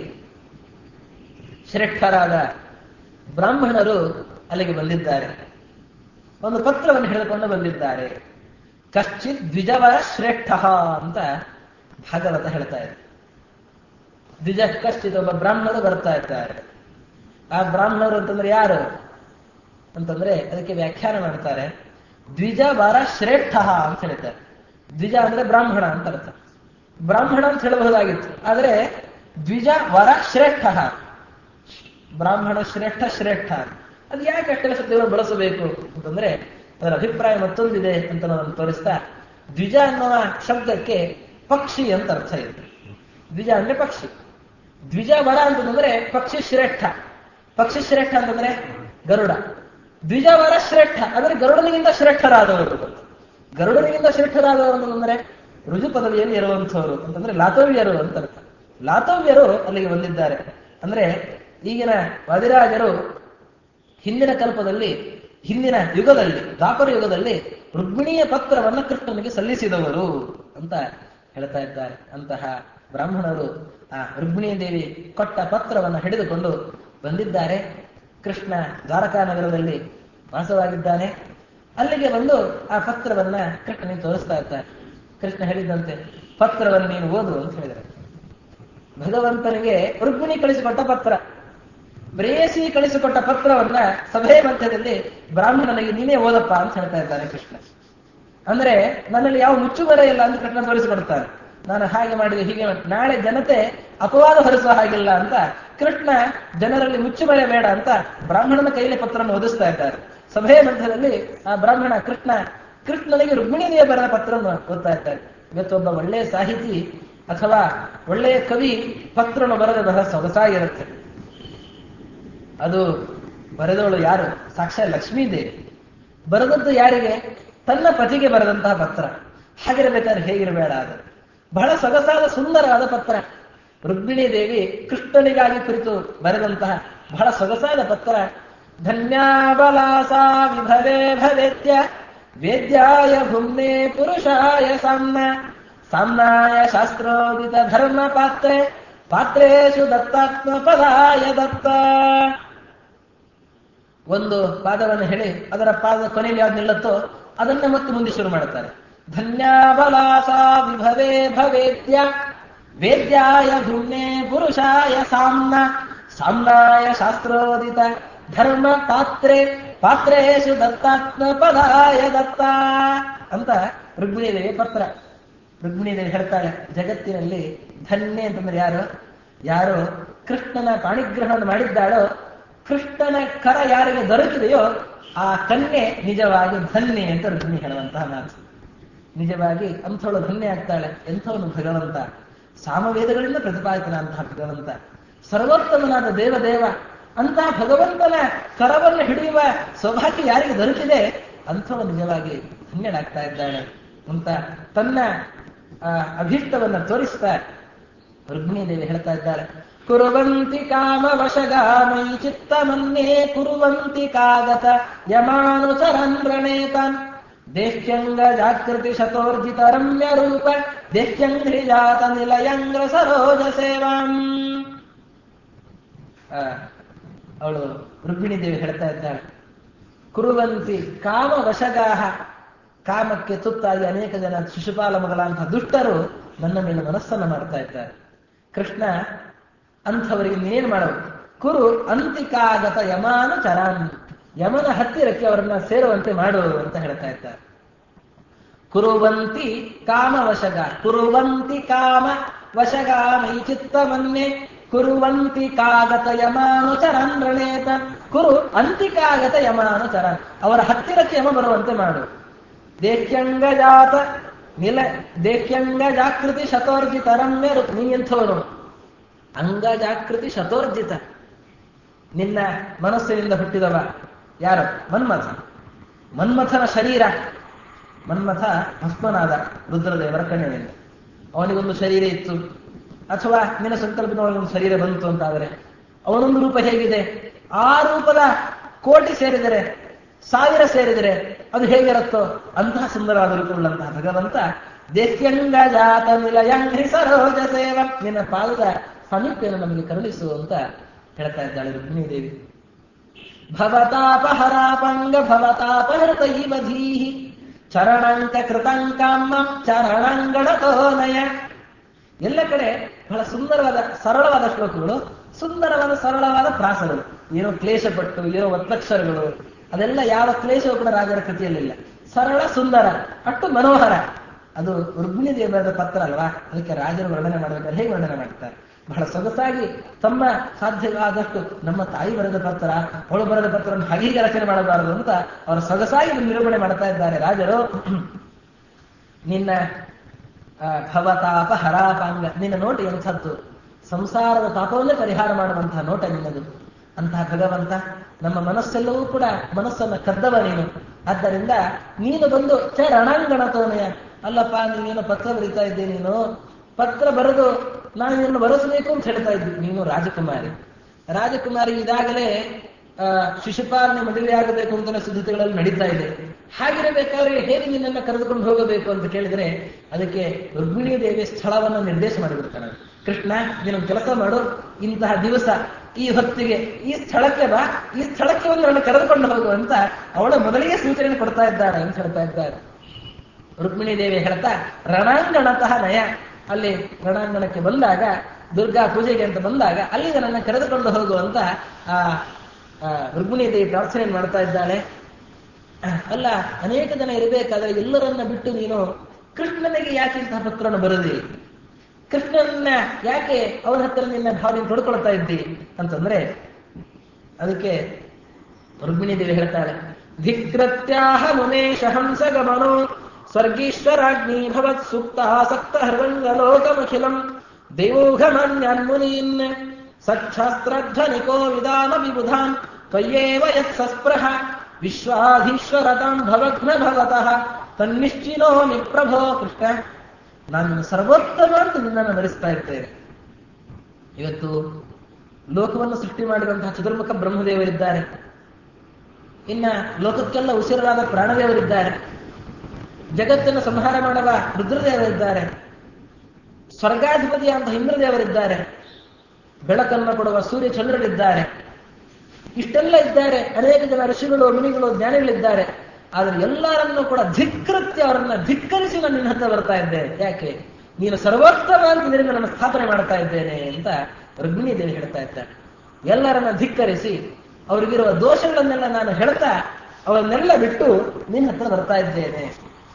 ಶ್ರೇಷ್ಠರಾದ ಬ್ರಾಹ್ಮಣರು ಅಲ್ಲಿಗೆ ಬಂದಿದ್ದಾರೆ ಒಂದು ಪತ್ರವನ್ನು ಹಿಡಿದುಕೊಂಡು ಬಂದಿದ್ದಾರೆ ಕಶ್ಚಿತ್ ದ್ವಿಜವರ ಶ್ರೇಷ್ಠ ಅಂತ ಭಾಗವತ ಹೇಳ್ತಾ ಇದೆ ದ್ವಿಜ ಕಶ್ಚಿತ್ ಒಬ್ಬ ಬ್ರಾಹ್ಮಣರು ಬರ್ತಾ ಇದ್ದಾರೆ ಆ ಬ್ರಾಹ್ಮಣರು ಅಂತಂದ್ರೆ ಯಾರು ಅಂತಂದ್ರೆ ಅದಕ್ಕೆ ವ್ಯಾಖ್ಯಾನ ಮಾಡ್ತಾರೆ ದ್ವಿಜ ವರ ಶ್ರೇಷ್ಠ ಅಂತ ಹೇಳ್ತಾರೆ ದ್ವಿಜ ಅಂದ್ರೆ ಬ್ರಾಹ್ಮಣ ಅಂತ ಅರ್ಥ ಬ್ರಾಹ್ಮಣ ಅಂತ ಹೇಳಬಹುದಾಗಿತ್ತು ಆದ್ರೆ ದ್ವಿಜ ವರ ಶ್ರೇಷ್ಠ ಬ್ರಾಹ್ಮಣ ಶ್ರೇಷ್ಠ ಶ್ರೇಷ್ಠ ಅದು ಯಾಕೆ ಅಷ್ಟೆಲ್ಲ ಶಬ್ದವನ್ನು ಬಳಸಬೇಕು ಅಂತಂದ್ರೆ ಅದರ ಅಭಿಪ್ರಾಯ ಮತ್ತೊಂದಿದೆ ಅಂತ ನಾನು ತೋರಿಸ್ತಾ ದ್ವಿಜ ಅನ್ನುವ ಶಬ್ದಕ್ಕೆ ಪಕ್ಷಿ ಅಂತ ಅರ್ಥ ಇದೆ ದ್ವಿಜ ಅಂದ್ರೆ ಪಕ್ಷಿ ದ್ವಿಜ ವರ ಅಂತಂದ್ರೆ ಪಕ್ಷಿ ಶ್ರೇಷ್ಠ ಪಕ್ಷಿ ಶ್ರೇಷ್ಠ ಅಂತಂದ್ರೆ ಗರುಡ ದ್ವಿಜವರ ಶ್ರೇಷ್ಠ ಅಂದ್ರೆ ಗರುಡನಿಗಿಂತ ಶ್ರೇಷ್ಠರಾದವರು ಗರುಡನಿಗಿಂತ ಶ್ರೇಷ್ಠರಾದವರು ಅಂತಂದ್ರೆ ರುಜು ಪದವಿಯಲ್ಲಿ ಇರುವಂಥವರು ಅಂತಂದ್ರೆ ಲಾತವ್ಯರು ಅಂತ ಅರ್ಥ ಲಾತವ್ಯರು ಅಲ್ಲಿಗೆ ಬಂದಿದ್ದಾರೆ ಅಂದ್ರೆ ಈಗಿನ ವಾದಿರಾಜರು ಹಿಂದಿನ ಕಲ್ಪದಲ್ಲಿ ಹಿಂದಿನ ಯುಗದಲ್ಲಿ ದ್ವಾಪರ ಯುಗದಲ್ಲಿ ರುಕ್ಮಿಣಿಯ ಪತ್ರವನ್ನ ಕೃಷ್ಣನಿಗೆ ಸಲ್ಲಿಸಿದವರು ಅಂತ ಹೇಳ್ತಾ ಇದ್ದಾರೆ ಅಂತಹ ಬ್ರಾಹ್ಮಣರು ಆ ರುಕ್ಮಿಣಿ ದೇವಿ ಕೊಟ್ಟ ಪತ್ರವನ್ನು ಹಿಡಿದುಕೊಂಡು ಬಂದಿದ್ದಾರೆ ಕೃಷ್ಣ ದ್ವಾರಕಾ ನಗರದಲ್ಲಿ ವಾಸವಾಗಿದ್ದಾನೆ ಅಲ್ಲಿಗೆ ಬಂದು ಆ ಪತ್ರವನ್ನ ಕೃಷ್ಣನಿಗೆ ತೋರಿಸ್ತಾ ಇರ್ತಾರೆ ಕೃಷ್ಣ ಹೇಳಿದಂತೆ ಪತ್ರವನ್ನು ನೀನು ಓದು ಅಂತ ಹೇಳಿದರೆ ಭಗವಂತನಿಗೆ ರುಕ್ಮಿಣಿ ಕಳಿಸಿಕೊಟ್ಟ ಪತ್ರ ಪ್ರೇಯಸಿ ಕಳಿಸಿಕೊಟ್ಟ ಪತ್ರವನ್ನ ಸಭೆ ಮಧ್ಯದಲ್ಲಿ ಬ್ರಾಹ್ಮಣನಿಗೆ ನೀನೇ ಓದಪ್ಪ ಅಂತ ಹೇಳ್ತಾ ಇದ್ದಾನೆ ಕೃಷ್ಣ ಅಂದ್ರೆ ನನ್ನಲ್ಲಿ ಯಾವ ಮುಚ್ಚುಮರೆ ಇಲ್ಲ ಅಂತ ಕೃಷ್ಣ ತೋರಿಸಿಕೊಡ್ತಾನೆ ನಾನು ಹಾಗೆ ಮಾಡಿದೆ ಹೀಗೆ ಮಾಡಿದೆ. ನಾಳೆ ಜನತೆ ಅಪವಾದ ಹೊರಿಸುವ ಹಾಗಿಲ್ಲ ಅಂತ ಕೃಷ್ಣ ಜನರಲ್ಲಿ ಮುಚ್ಚುಮರೆ ಬೇಡ ಅಂತ ಬ್ರಾಹ್ಮಣನ ಕೈಲಿ ಪತ್ರವನ್ನು ಓದಿಸ್ತಾ ಇದ್ದಾರೆ ಸಭೆಯ ಮಧ್ಯದಲ್ಲಿ ಆ ಬ್ರಾಹ್ಮಣ ಕೃಷ್ಣ ಕೃಷ್ಣನಿಗೆ ರುಕ್ಮಿಣಿನಿಯ ಬರೆದ ಪತ್ರವನ್ನು ಓದ್ತಾ ಇದ್ದಾರೆ ಇವತ್ತೊಬ್ಬ ಒಳ್ಳೆಯ ಸಾಹಿತಿ ಅಥವಾ ಒಳ್ಳೆಯ ಕವಿ ಪತ್ರವನ್ನು ಬರೆದ ಬಹಳ ಸೊಗಸಾಗಿರುತ್ತೆ ಅದು ಬರೆದವಳು ಯಾರು ಸಾಕ್ಷಾತ್ ಲಕ್ಷ್ಮೀದೇವಿ ಬರೆದದ್ದು ಯಾರಿಗೆ ತನ್ನ ಪತಿಗೆ ಬರೆದಂತಹ ಪತ್ರ ಹಾಗಿರಬೇಕಾದ್ರೆ ಹೇಗಿರಬೇಡ ಅದು ಬಹಳ ಸೊಗಸಾದ ಸುಂದರವಾದ ಪತ್ರ ರುಕ್ಮಿಣಿ ದೇವಿ ಕೃಷ್ಣನಿಗಾಗಿ ಕುರಿತು ಬರೆದಂತಹ ಬಹಳ ಸೊಗಸಾದ ಪತ್ರ ಧನ್ಯಾಬಲಾಸಾ ವಿಭವೇ ಭವೇತ್ಯ ವೇದ್ಯಾಯ ಭುಮ್ನೆ ಪುರುಷಾಯ ಸಾಮ್ನ ಸಾಮ್ನಾಯ ಶಾಸ್ತ್ರೋದಿತ ಧರ್ಮ ಪಾತ್ರೆ ಪಾತ್ರೇಶು ದತ್ತಾತ್ಮ ಪದಾಯ ದತ್ತ ಒಂದು ಪಾದವನ್ನು ಹೇಳಿ ಅದರ ಪಾದದ ಕೊನೆಯಲ್ಲಿ ಯಾವ್ದು ನಿಲ್ಲುತ್ತೋ ಅದನ್ನ ಮತ್ತೆ ಮುಂದೆ ಶುರು ಮಾಡುತ್ತಾರೆ ಧನ್ಯಾಬಲಾಸ ವಿಭವೇ ಭವೇದ್ಯ ವೇದ್ಯಾಯ ಭುಮ್ನೆ ಪುರುಷಾಯ ಸಾಮ್ನ ಸಾಮ್ನಾಯ ಶಾಸ್ತ್ರೋದಿತ ಧರ್ಮ ಪಾತ್ರೆ ಪಾತ್ರೇಶು ದತ್ತಾತ್ಮ ಪದಾಯ ದತ್ತ ಅಂತ ರುಗ್ಮಿಣಿ ಪತ್ರ ರುಗ್ಮಿಣಿ ದೇವಿ ಹೇಳ್ತಾಳೆ ಜಗತ್ತಿನಲ್ಲಿ ಧನ್ಯ ಅಂತಂದ್ರೆ ಯಾರು ಯಾರು ಕೃಷ್ಣನ ಪಾಣಿಗ್ರಹವನ್ನು ಮಾಡಿದ್ದಾಳೋ ಕೃಷ್ಣನ ಕರ ಯಾರಿಗೆ ದೊರಕಿದೆಯೋ ಆ ಕನ್ಯೆ ನಿಜವಾಗಿ ಧನ್ಯ ಅಂತ ರುಕ್ಮಿಣಿ ಹೇಳುವಂತಹ ಮಾತು ನಿಜವಾಗಿ ಅಂಥವಳು ಧನ್ಯ ಆಗ್ತಾಳೆ ಎಂಥವನು ಭಗವಂತ ಸಾಮವೇದಗಳಿಂದ ಪ್ರತಿಪಾದಿತನಾದಂತಹ ಭಗವಂತ ಸರ್ವೋತ್ತಮನಾದ ದೇವದೇವ ಅಂತಹ ಭಗವಂತನ ಕರವನ್ನು ಹಿಡಿಯುವ ಸೌಭಾಗ್ಯ ಯಾರಿಗೆ ದೊರಕಿದೆ ಅಂಥವಳು ನಿಜವಾಗಿ ಧನ್ಯನಾಗ್ತಾ ಇದ್ದಾಳೆ ಅಂತ ತನ್ನ ಆ, ಅಭೀಷ್ಟವನ್ನ ತೋರಿಸ್ತಾ ರುಕ್ಮಿಣಿ ದೇವಿ ಹೇಳ್ತಾ ಇದ್ದಾಳೆ ಕುರುವಂತಿ ಕಾಮ ವಶಗಾಮೈ ಚಿತ್ತಮನ್ಯೇ ಕುರುವಂತಿ ಕಾಗತ ಯಮಾನುಚರನ್ ಪ್ರಣೇತನ್ ದೇಹ್ಯಂಗ ಜಾಗೃತಿ ಶತೋರ್ಜಿತ ರಮ್ಯ ರೂಪ ದೇಹ್ಯಂಘ್ರಿ ಜಾತ ನಿಲಯಂಗ್ರ ಸರೋಜ ಸೇವಾಂ ಅವಳು ರುಕ್ಮಿಣಿ ದೇವಿ ಹೇಳ್ತಾ ಇದ್ದಾಳೆ ಕುರುವಂತಿ ಕಾಮ ವಶಗಾಹ ಕಾಮಕ್ಕೆ ತುತ್ತಾಗಿ ಅನೇಕ ಜನ ಶಿಶುಪಾಲ ಮೊದಲಾಂತಹ ದುಷ್ಟರು ನನ್ನ ಮೇಲೆ ಮನಸ್ಸನ್ನು ಮಾಡ್ತಾ ಇದ್ದಾರೆ ಕೃಷ್ಣ ಅಂಥವರಿಗೆ ನೀನೇನು ಮಾಡಬೇಕು ಕುರು ಅಂತಿಕಾಗತ ಯಮಾನು ಚರಾನ್ ಯಮನ ಹತ್ತಿರಕ್ಕೆ ಅವರನ್ನ ಸೇರುವಂತೆ ಮಾಡು ಅಂತ ಹೇಳ್ತಾ ಇದ್ದಾರೆ ಕುರುವಂತಿ ಕಾಮ ವಶಗ ಕುರುವಂತಿ ಕಾಮ ವಶಗಾಮೈ ಚಿತ್ತವನ್ನೇ ಕುರುವಂತಿ ಕಾಗತ ಯಮಾನುಚರನ್ ರಣೇತ ಕುರು ಅಂತಿಕಾಗತ ಯಮಾನುಚರನ್ ಅವರ ಹತ್ತಿರಕ್ಕೆ ಯಮ ಬರುವಂತೆ ಮಾಡು ದೇಹ್ಯಂಗ ಜಾತ ನಿಲ ದೇಹ್ಯಂಗ ಜಾಗೃತಿ ಶತೋರ್ಜಿತ ರಮ್ಯ ರು- ನೀ ಎಂಥವನು ಅಂಗ ಜಾಗೃತಿ ಶತೋರ್ಜಿತ ನಿನ್ನ ಮನಸ್ಸಿನಿಂದ ಹುಟ್ಟಿದವ ಯಾರು ಮನ್ಮಥ ಮನ್ಮಥನ ಶರೀರ ಮನ್ಮಥ ಭಸ್ಮನಾದ ರುದ್ರದೇವರ ಕಣ್ಣಿನಿಂದ ಅವನಿಗೊಂದು ಶರೀರ ಇತ್ತು ಅಥವಾ ನಿನ್ನ ಸಂಕಲ್ಪದೊಳಗೊಂದು ಶರೀರ ಬಂತು ಅಂತಾದರೆ ಅವನೊಂದು ರೂಪ ಹೇಗಿದೆ ಆ ರೂಪದ ಕೋಟಿ ಸೇರಿದರೆ ಸಾವಿರ ಸೇರಿದರೆ ಅದು ಹೇಗಿರುತ್ತೋ ಅಂತಹ ಸುಂದರವಾದ ರೂಪವುಳ್ಳಂತಹ ಭಗವಂತ ದೇಹ್ಯಂಗ ಜಾತ ನಿಲಯಂಘ್ರಿ ಸರೋಜ ಸೇವ ನಿನ್ನ ಪಾದದ ಸಮೀಪೆಯನ್ನು ನಮಗೆ ಕರುಣಿಸು ಅಂತ ಹೇಳ್ತಾ ಇದ್ದಾಳೆ ರುಕ್ಮಿಣಿ ದೇವಿ ಭವತಾಪಹರಾಪಂಗ ಭವತಾಪಹೃತೈವ ಧೀಹಿ ಚರಣಂಕ ಕೃತಂಕಾಮ ಚರಣಂಗಣತೋನಯ ಎಲ್ಲ ಕಡೆ ಬಹಳ ಸುಂದರವಾದ ಸರಳವಾದ ಶ್ಲೋಕಗಳು ಸುಂದರವಾದ ಸರಳವಾದ ಪ್ರಾಸಗಳು ಏನೋ ಕ್ಲೇಶಪಟ್ಟು ಏನೋ ಒತ್ತಕ್ಷರಗಳು ಅದೆಲ್ಲ ಯಾವ ಕ್ಲೇಶವೂ ಕೂಡ ರಾಜರ ಕೃತಿಯಲ್ಲಿಲ್ಲ ಸರಳ ಸುಂದರ ಅಷ್ಟು ಮನೋಹರ ಅದು ರುಗ್ಮಿಣಿ ದೇವಿ ಬರೆದ ಪತ್ರ ಅಲ್ವಾ ಅದಕ್ಕೆ ರಾಜರು ವರ್ಣನೆ ಮಾಡಬೇಕಾದ್ರೆ ಹೇಗೆ ವರ್ಣನೆ ಮಾಡ್ತಾರೆ ಬಹಳ ಸೊಗಸಾಗಿ ತಮ್ಮ ಸಾಧ್ಯವಾದಷ್ಟು ನಮ್ಮ ತಾಯಿ ಬರೆದ ಪತ್ರ ಅವಳು ಬರೆದ ಪತ್ರವನ್ನು ಹಾಗೆ ಹೀಗೆ ರಚನೆ ಮಾಡಬಾರದು ಅಂತ ಅವರು ಸೊಗಸಾಗಿ ಇದನ್ನು ನಿರೂಪಣೆ ಮಾಡ್ತಾ ಇದ್ದಾರೆ ರಾಜರು ನಿನ್ನ ಆ, ಭವತಾಪ ಹರಾಪಾಂಗ ನಿನ್ನ ನೋಟ ಎಂಥದ್ದು ಸಂಸಾರದ ತಾಪವನ್ನೇ ಪರಿಹಾರ ಮಾಡುವಂತಹ ನೋಟ ನಿನ್ನದು ಅಂತಹ ಭಗವಂತ ನಮ್ಮ ಮನಸ್ಸೆಲ್ಲವೂ ಕೂಡ ಮನಸ್ಸನ್ನ ಕದ್ದವ ನೀನು ಆದ್ದರಿಂದ ನೀನು ಬಂದು ಚ ರಣಾಂಗಣತೋನೆಯ ಅಲ್ಲಪ್ಪ ನೀನೇನು ಪತ್ರ ಬರೀತಾ ಇದ್ದೆ ನೀನು ಪತ್ರ ಬರೆದು ನಾನು ನಿನ್ನ ಬರೆಸಬೇಕು ಅಂತ ಹೇಳ್ತಾ ಇದ್ದಿ ನೀನು ರಾಜಕುಮಾರಿ ರಾಜಕುಮಾರಿ ಇದಾಗಲೇ ಆ, ಶಿಶುಪಾಲನೆ ಮದುವೆ ಆಗಬೇಕು ಅಂತ ಸಿದ್ಧತೆಗಳಲ್ಲಿ ನಡೀತಾ ಇದೆ ಹಾಗಿರಬೇಕಾದ್ರೆ ಹೇಗೆ ನಿನ್ನನ್ನು ಕರೆದುಕೊಂಡು ಹೋಗಬೇಕು ಅಂತ ಕೇಳಿದ್ರೆ ಅದಕ್ಕೆ ರುಕ್ಮಿಣಿ ದೇವಿ ಸ್ಥಳವನ್ನು ನಿರ್ದೇಶ ಮಾಡಿಬಿಡ್ತಾನೆ ಕೃಷ್ಣ ನೀನೊಂದು ಕೆಲಸ ಮಾಡು ಇಂತಹ ದಿವಸ ಈ ಹೊತ್ತಿಗೆ ಈ ಸ್ಥಳಕ್ಕೆ ಬಾ ಈ ಸ್ಥಳಕ್ಕೆ ಒಂದು ನನ್ನ ಕರೆದುಕೊಂಡು ಹೋಗು ಅಂತ ಅವಳ ಮೊದಲಿಗೆ ಸೂಚನೆ ಕೊಡ್ತಾ ಇದ್ದಾಳೆ ಅಂತ ಹೇಳ್ತಾ ಇದ್ದಾರೆ ರುಕ್ಮಿಣಿ ದೇವಿ ಹೇಳ್ತಾ ರಣಾಂಗಣತಃ ನಯ ಅಲ್ಲಿ ರಣಾಂಗಣಕ್ಕೆ ಬಂದಾಗ ದುರ್ಗಾ ಪೂಜೆಗೆ ಅಂತ ಬಂದಾಗ ಅಲ್ಲಿಗೆ ನನ್ನ ಕರೆದುಕೊಂಡು ಹೋಗು ಅಂತ ಆ ಆ, ರುಕ್ಮಿಣಿ ದೇವಿ ಪ್ರಾರ್ಥನೆ ಮಾಡ್ತಾ ಇದ್ದಾಳೆ ಅಲ್ಲ ಅನೇಕ ಜನ ಇರಬೇಕಾದ್ರೆ ಎಲ್ಲರನ್ನ ಬಿಟ್ಟು ನೀನು ಕೃಷ್ಣನಿಗೆ ಯಾಕೆ ಇಂತಹ ಪತ್ರವನ್ನು ಬರದಿ ಕೃಷ್ಣನ ಯಾಕೆ ಅವನ ಹತ್ರ ನಿನ್ನ ಭಾವನೆ ತೊಡ್ಕೊಳ್ತಾ ಇದ್ದಿ ಅಂತಂದ್ರೆ ಅದಕ್ಕೆ ರುಕ್ಮಿಣಿ ದೇವಿ ಹೇಳ್ತಾಳೆ ಧಿಕ್ರತ್ಯಾಹ ಮುನೇಶ ಹಂಸ ಗಮನೋ ಸ್ವರ್ಗೀಶ್ವರಾಜ್ಞಿ ಭವತ್ ಸುಪ್ತ ಸಕ್ತ ಹೃದಂಗಲೋಕಮಖಿಲಂ ದೇವೋಘಮನ್ಯನ್ಮುನೀನ್ ಸಚ್ಛಾಸ್ತ್ರಧ್ವನಿಕೋ ವಿಧಾನ ವಿಬುಧಾನ್ ತ್ವಯ್ಯೇವ ಯತ್ ಸಸ್ಪೃಹ ವಿಶ್ವಾಧೀಶ್ವರತಾಂ ಭವಘ್ನ ಭವತಃ ತನ್ನಿಶ್ಚಿನೋ ನಿಪ್ರಭೋ ಕೃಷ್ಣ ನಾನು ನಿನ್ನ ಸರ್ವೋತ್ತಮ ಅಂತ ನಿನ್ನನ್ನು ನಡೆಸ್ತಾ ಇರ್ತೇನೆ ಇವತ್ತು ಲೋಕವನ್ನು ಸೃಷ್ಟಿ ಮಾಡಿರುವಂತಹ ಚತುರ್ಮುಖ ಬ್ರಹ್ಮದೇವರಿದ್ದಾರೆ ಇನ್ನ ಲೋಕಕ್ಕೆಲ್ಲ ಉಸಿರಾದ ಪ್ರಾಣದೇವರಿದ್ದಾರೆ ಜಗತ್ತನ್ನು ಸಂಹಾರ ಮಾಡುವ ರುದ್ರದೇವರಿದ್ದಾರೆ ಸ್ವರ್ಗಾಧಿಪತಿಯಾದಂತಹ ಇಂದ್ರದೇವರಿದ್ದಾರೆ ಬೆಳಕನ್ನು ಕೊಡುವ ಸೂರ್ಯ ಚಂದ್ರರಿದ್ದಾರೆ ಇಷ್ಟೆಲ್ಲ ಇದ್ದಾರೆ ಅನೇಕ ಜನ ಋಷಿಗಳು ಮುನಿಗಳು ಜ್ಞಾನಿಗಳಿದ್ದಾರೆ ಆದ್ರೆ ಎಲ್ಲರನ್ನೂ ಕೂಡ ಧಿಕ್ಕೃತ್ಯ ಅವರನ್ನ ಧಿಕ್ಕರಿಸಿ ನಾನು ನಿನ್ನ ಹತ್ರ ಬರ್ತಾ ಇದ್ದೇನೆ ಯಾಕೆ ನೀನು ಸರ್ವೋತ್ತಮ ಅಂತ ಇದರಿಂದ ನಾನು ಸ್ಥಾಪನೆ ಮಾಡ್ತಾ ಇದ್ದೇನೆ ಅಂತ ರುಕ್ಮಿಣಿ ದೇವಿ ಹೇಳ್ತಾ ಇದ್ದಾರೆ ಎಲ್ಲರನ್ನ ಧಿಕ್ಕರಿಸಿ ಅವರಿಗಿರುವ ದೋಷಗಳನ್ನೆಲ್ಲ ನಾನು ಹೇಳ್ತಾ ಅವರನ್ನೆಲ್ಲ ಬಿಟ್ಟು ನಿನ್ನ ಹತ್ರ ಬರ್ತಾ ಇದ್ದೇನೆ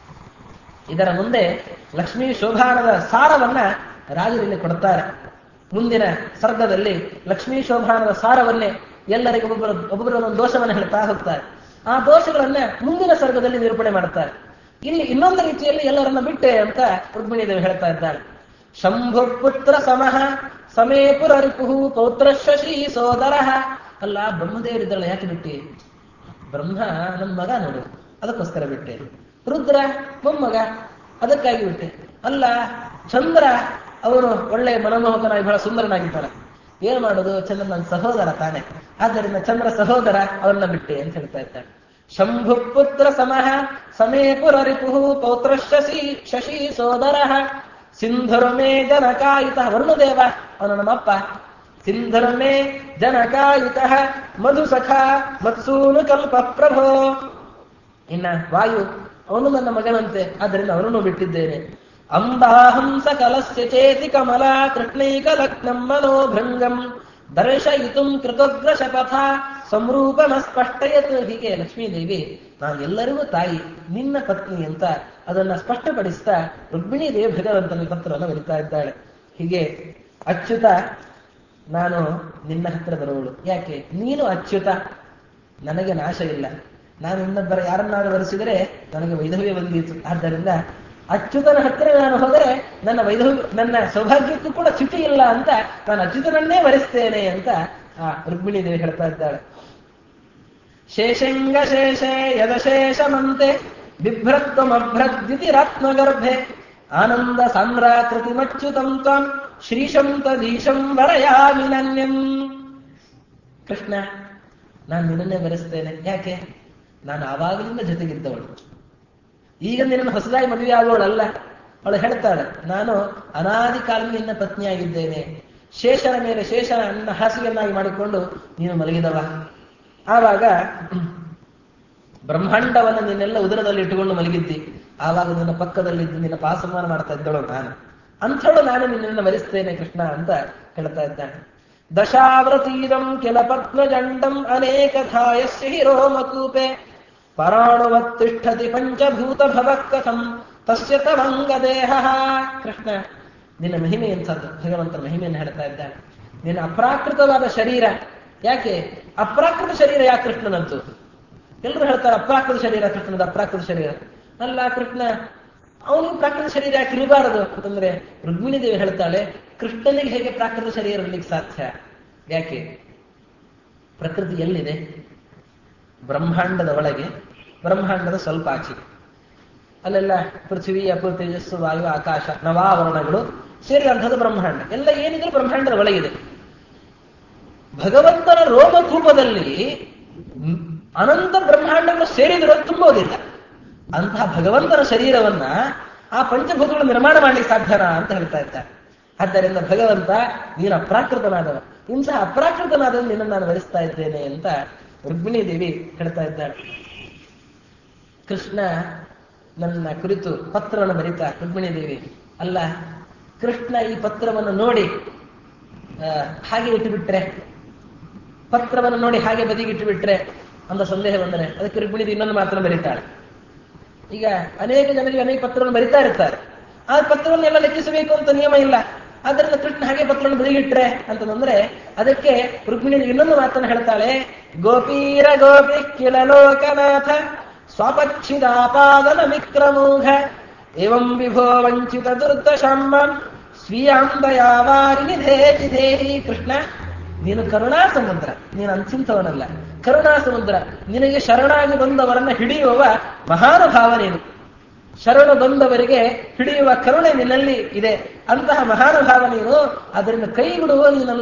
ಇದರ ಮುಂದೆ ಲಕ್ಷ್ಮೀ ಶೋಭಾನದ ಸಾರವನ್ನ ರಾಜರಲ್ಲಿ ಕೊಡ್ತಾರೆ ಮುಂದಿನ ಸರ್ಗದಲ್ಲಿ ಲಕ್ಷ್ಮೀ ಶೋಭಾನದ ಸಾರವನ್ನೇ ಎಲ್ಲರಿಗೂ ಒಬ್ಬೊಬ್ಬರ ಒಬ್ಬೊಬ್ಬರ ಒಂದು ದೋಷವನ್ನು ಹೇಳ್ತಾ ಹೋಗ್ತಾರೆ ಆ ದೋಷಗಳನ್ನ ಮುಂದಿನ ಸರ್ಗದಲ್ಲಿ ನಿರೂಪಣೆ ಮಾಡ್ತಾರೆ ಇಲ್ಲಿ ಇನ್ನೊಂದು ರೀತಿಯಲ್ಲಿ ಎಲ್ಲರನ್ನ ಬಿಟ್ಟೆ ಅಂತ ರುಕ್ಮಿಣಿ ದೇವಿ ಹೇಳ್ತಾ ಇದ್ದಾಳೆ ಶಂಭು ಪುತ್ರ ಸಮಃ ಸಮೇ ಪುರರಿಪುಹು ಪೌತ್ರ ಶಶಿ ಸೋದರ ಅಲ್ಲ ಬ್ರಹ್ಮದೇವರಿದ್ದಲ್ಲ ಯಾಕೆ ಬಿಟ್ಟಿ ಬ್ರಹ್ಮ ನನ್ನ ಮಗ ನೋಡು ಅದಕ್ಕೋಸ್ಕರ ಬಿಟ್ಟೆ ರುದ್ರ ಮೊಮ್ಮಗ ಅದಕ್ಕಾಗಿ ಬಿಟ್ಟೆ ಅಲ್ಲ ಚಂದ್ರ ಅವನು ಒಳ್ಳೆ ಮನಮೋಹಕನಾಗಿ ಬಹಳ ಸುಂದರನಾಗಿದ್ದಾನೆ ಏನ್ ಮಾಡೋದು ಚಂದ್ರ ನನ್ನ ಸಹೋದರ ತಾನೆ ಆದ್ದರಿಂದ ಚಂದ್ರ ಸಹೋದರ ಅವನ್ನ ಬಿಟ್ಟೆ ಅಂತ ಹೇಳ್ತಾ ಇದ್ದಾನೆ ಶಂಭು ಪುತ್ರ ಸಮಃ ಸಮೇ ಪುರರಿಪುಹು ಪೌತ್ರ ಶಶಿ ಶಶಿ ಸೋದರ ಸಿಂಧುರ್ಮೇ ಜನಕಾಯಿತ ವರುಣದೇವ ಅವನು ನಮ್ಮಪ್ಪ ಸಿಂಧುರ್ಮೇ ಜನಕಾಯಿತ ಮಧುಸಖ ಮತ್ಸೂನು ಕಲ್ಪ ಪ್ರಭೋ ಇನ್ನ ವಾಯು ಅವನು ನನ್ನ ಮಗನಂತೆ ಆದ್ದರಿಂದ ಅವನನ್ನು ಬಿಟ್ಟಿದ್ದೇನೆ ಅಂಬಾಹಂಸ ಕಲಸ್ಯ ಚೇತಿ ಕಮಲ ಕೃಷ್ಣೈಕ ಲಗ್ನಂ ಮನೋಭೃಂಗಂ ದರ್ಶಯಿತು ಕೃತೋಗ್ರ ಶಪಥ ಸಂರೂಪನ ಸ್ಪಷ್ಟಯತ್ ಹೀಗೆ ಲಕ್ಷ್ಮೀದೇವಿ ನಾನು ಎಲ್ಲರಿಗೂ ತಾಯಿ ನಿನ್ನ ಪತ್ನಿ ಅಂತ ಅದನ್ನ ಸ್ಪಷ್ಟಪಡಿಸ್ತಾ ರುಕ್ಮಿಣಿ ದೇವಿ ಭಗವಂತನ ಪತ್ರವನ್ನು ಬರಿತಾ ಇದ್ದಾಳೆ ಹೀಗೆ ಅಚ್ಯುತ ನಾನು ನಿನ್ನ ಹತ್ರ ಬರುವಳು ಯಾಕೆ ನೀನು ಅಚ್ಯುತ ನನಗೆ ನಾಶ ಇಲ್ಲ ನಾನು ಇನ್ನೊಬ್ಬರ ಯಾರನ್ನಾರು ವರಿಸಿದರೆ ನನಗೆ ವೈಧವ್ಯ ಬಂದಿತು ಆದ್ದರಿಂದ ಅಚ್ಯುತನ ಹತ್ತಿರ ನಾನು ಹೋದರೆ ನನ್ನ ವೈಧವ್ಯ ನನ್ನ ಸೌಭಾಗ್ಯಕ್ಕೂ ಕೂಡ ಚ್ಯುತಿ ಇಲ್ಲ ಅಂತ ನಾನು ಅಚ್ಯುತನನ್ನೇ ವರಿಸ್ತೇನೆ ಅಂತ ಆ ರುಕ್ಮಿಣಿ ದೇವಿ ಹೇಳ್ತಾ ಇದ್ದಾಳೆ ಶೇಷಂಗ ಶೇಷೇ ಯದಶೇಷಮಂತೆ ಬಿಭ್ರತ್ವಮಭ್ರದ್ಯುತಿರಾತ್ಮಗರ್ಭೆ ಆನಂದ ಸಾಮ್ರಾಕೃತಿ ಮಚ್ಯುತಂ ತ್ವಾಂ ಶ್ರೀಶಂ ತದೀಶಂ ವರಯಾಮಿ ನನ್ಯಂ ಕೃಷ್ಣ ನಾನು ನಿನ್ನನ್ನೇ ಬರೆಸ್ತೇನೆ ಯಾಕೆ ನಾನು ಆವಾಗಲಿಂದ ಜೊತೆಗಿದ್ದವಳು ಈಗ ನಿನ್ನ ಹೊಸದಾಗಿ ಮದುವೆ ಆಗುವಳಲ್ಲ ಅವಳು ಹೇಳ್ತಾಳೆ ನಾನು ಅನಾದಿ ಕಾಲದಿಂದ ನಿನ್ನ ಪತ್ನಿಯಾಗಿದ್ದೇನೆ ಶೇಷನ ಮೇಲೆ ಶೇಷನ ನನ್ನ ಹಾಸಿಗೆಯನ್ನಾಗಿ ಮಾಡಿಕೊಂಡು ನೀನು ಮಲಗಿದವ ಆವಾಗ ಬ್ರಹ್ಮಾಂಡವನ್ನು ನೀನೆಲ್ಲ ಉದರದಲ್ಲಿ ಇಟ್ಟುಕೊಂಡು ಮಲಗಿದ್ದಿ ಆವಾಗ ನಿನ್ನ ಪಕ್ಕದಲ್ಲಿದ್ದು ನಿನ್ನ ಪಾಸಮಾನ ಮಾಡ್ತಾ ಇದ್ದಳು ನಾನು ಅಂಥವಳು ನಾನು ನಿನ್ನನ್ನು ವರಿಸ್ತೇನೆ ಕೃಷ್ಣ ಅಂತ ಹೇಳ್ತಾ ಇದ್ದಾನೆ ದಶಾವೃತೀರಂ ಕೆಲ ಪದ್ಮಜಂಡಂ ಅನೇಕಥಾಯಸ್ಯ ಹಿರೋಮಕೂಪೆ ಪರಾಣುವತ್ತಿಷ್ಠತಿ ಪಂಚಭೂತ ಭವ ಕಥಂ ತಸ್ಯ ತವಂಗ ದೇಹ ಕೃಷ್ಣ ನಿನ್ನ ಮಹಿಮೆ ಎಂಥದ್ದು ಭಗವಂತನ ಮಹಿಮೆಯನ್ನು ಹೇಳ್ತಾ ಇದ್ದಾನೆ ನಿನ್ನ ಅಪ್ರಾಕೃತವಾದ ಶರೀರ ಯಾಕೆ ಅಪ್ರಾಕೃತ ಶರೀರ ಯಾಕೆ ಕೃಷ್ಣನಂತು ಎಲ್ಲರೂ ಹೇಳ್ತಾರೆ ಅಪ್ರಾಕೃತ ಶರೀರ ಕೃಷ್ಣದ ಅಪ್ರಾಕೃತ ಶರೀರ ಅಲ್ಲ ಕೃಷ್ಣ ಅವನಿಗೆ ಪ್ರಾಕೃತ ಶರೀರ ಯಾಕೆ ಇರಬಾರದು ಅಂತಂದ್ರೆ ರುಕ್ಮಿಣಿ ದೇವಿ ಹೇಳ್ತಾಳೆ ಕೃಷ್ಣನಿಗೆ ಹೇಗೆ ಪ್ರಾಕೃತ ಶರೀರ ಇರಲಿಕ್ಕೆ ಸಾಧ್ಯ ಯಾಕೆ ಪ್ರಕೃತಿ ಎಲ್ಲಿದೆ ಬ್ರಹ್ಮಾಂಡದ ಒಳಗೆ ಬ್ರಹ್ಮಾಂಡದ ಸ್ವಲ್ಪ ಆಚೆ ಅಲ್ಲೆಲ್ಲ ಪೃಥ್ವಿ ಅಪು ತೇಜಸ್ಸು ವಾಯು ಆಕಾಶ ನವಾವರಣಗಳು ಸೇರಿದಂಥದ್ದು ಬ್ರಹ್ಮಾಂಡ ಎಲ್ಲ ಏನಿದ್ರು ಬ್ರಹ್ಮಾಂಡದ ಒಳಗಿದೆ ಭಗವಂತನ ರೋಮಕೂಪದಲ್ಲಿ ಅನಂತ ಬ್ರಹ್ಮಾಂಡಗಳು ಸೇರಿದರೂ ತುಂಬೋದಿಲ್ಲ ಅಂತಹ ಭಗವಂತನ ಶರೀರವನ್ನ ಆ ಪಂಚಭೂತಗಳು ನಿರ್ಮಾಣ ಮಾಡ್ಲಿಕ್ಕೆ ಸಾಧ್ಯನಾ ಅಂತ ಹೇಳ್ತಾ ಇದ್ದಾರೆ ಆದ್ದರಿಂದ ಭಗವಂತ ನೀನು ಅಪ್ರಾಕೃತನಾದವ ಇಂತಹ ಅಪ್ರಾಕೃತನಾದ ನಿನ್ನನ್ನು ನಾನು ವರಿಸ್ತಾ ಇದ್ದೇನೆ ಅಂತ ರುಕ್ಮಿಣಿ ದೇವಿ ಹೇಳ್ತಾ ಇದ್ದಾಳೆ ಕೃಷ್ಣ ನನ್ನ ಕುರಿತು ಪತ್ರವನ್ನು ಬರೀತಾ ರುಕ್ಮಿಣಿ ದೇವಿ ಅಲ್ಲ ಕೃಷ್ಣ ಈ ಪತ್ರವನ್ನು ನೋಡಿ ಹಾಗೆ ಇಟ್ಟುಬಿಟ್ರೆ ಪತ್ರವನ್ನು ನೋಡಿ ಹಾಗೆ ಬದಿಗಿಟ್ಟು ಬಿಟ್ರೆ ಅಂತ ಸಂದೇಹ ಬಂದರೆ ಅದಕ್ಕೆ ರುಕ್ಮಿಣಿ ಇನ್ನೊಂದು ಮಾತ್ರ ಬರೀತಾಳೆ ಈಗ ಅನೇಕ ಜನರಿಗೆ ಅನೇಕ ಪತ್ರವನ್ನು ಬರಿತಾ ಇರ್ತಾರೆ ಆ ಪತ್ರವನ್ನೆಲ್ಲ ಲೆಕ್ಕಿಸಬೇಕು ಅಂತ ನಿಯಮ ಇಲ್ಲ ಆದ್ದರಿಂದ ಕೃಷ್ಣ ಹಾಗೆ ಪತ್ರವನ್ನು ಬದಿಗಿಟ್ರೆ ಅಂತಂದ್ರೆ ಅದಕ್ಕೆ ರುಕ್ಮಿಣಿ ಇನ್ನೊಂದು ಮಾತನ್ನು ಹೇಳ್ತಾಳೆ ಗೋಪೀರ ಗೋಪಿ ಕಿಲ ಲೋಕನಾಥ ಸ್ವಪಚ್ಛಿದಾಪಾದನ ವಿಕ್ರಮೂಘ ಏವಂ ವಿಭೋ ವಂಚಿತ ದುರ್ದಶಾಂಬಂ ಸ್ವೀಯಾಂದಯಾವಾರಿ ನಿಧೇ ನಿಧೇಹಿ ಕೃಷ್ಣ ನೀನು ಕರುಣಾ ಸಮುದ್ರ ನೀನು ಅಂಚಿಂತವನಲ್ಲ ಕರುಣಾ ಸಮುದ್ರ ನಿನಗೆ ಶರಣಾಗಿ ಬಂದವರನ್ನ ಹಿಡಿಯುವ ಮಹಾನುಭಾವ ನೀನು ಶರಣು ಬಂದವರಿಗೆ ಹಿಡಿಯುವ ಕರುಣೆ ನಿನ್ನಲ್ಲಿ ಇದೆ ಅಂತಹ ಮಹಾನುಭಾವ ನೀನು ಅದರಿಂದ ಕೈ ಬಿಡುವ ನೀನಲ್ಲ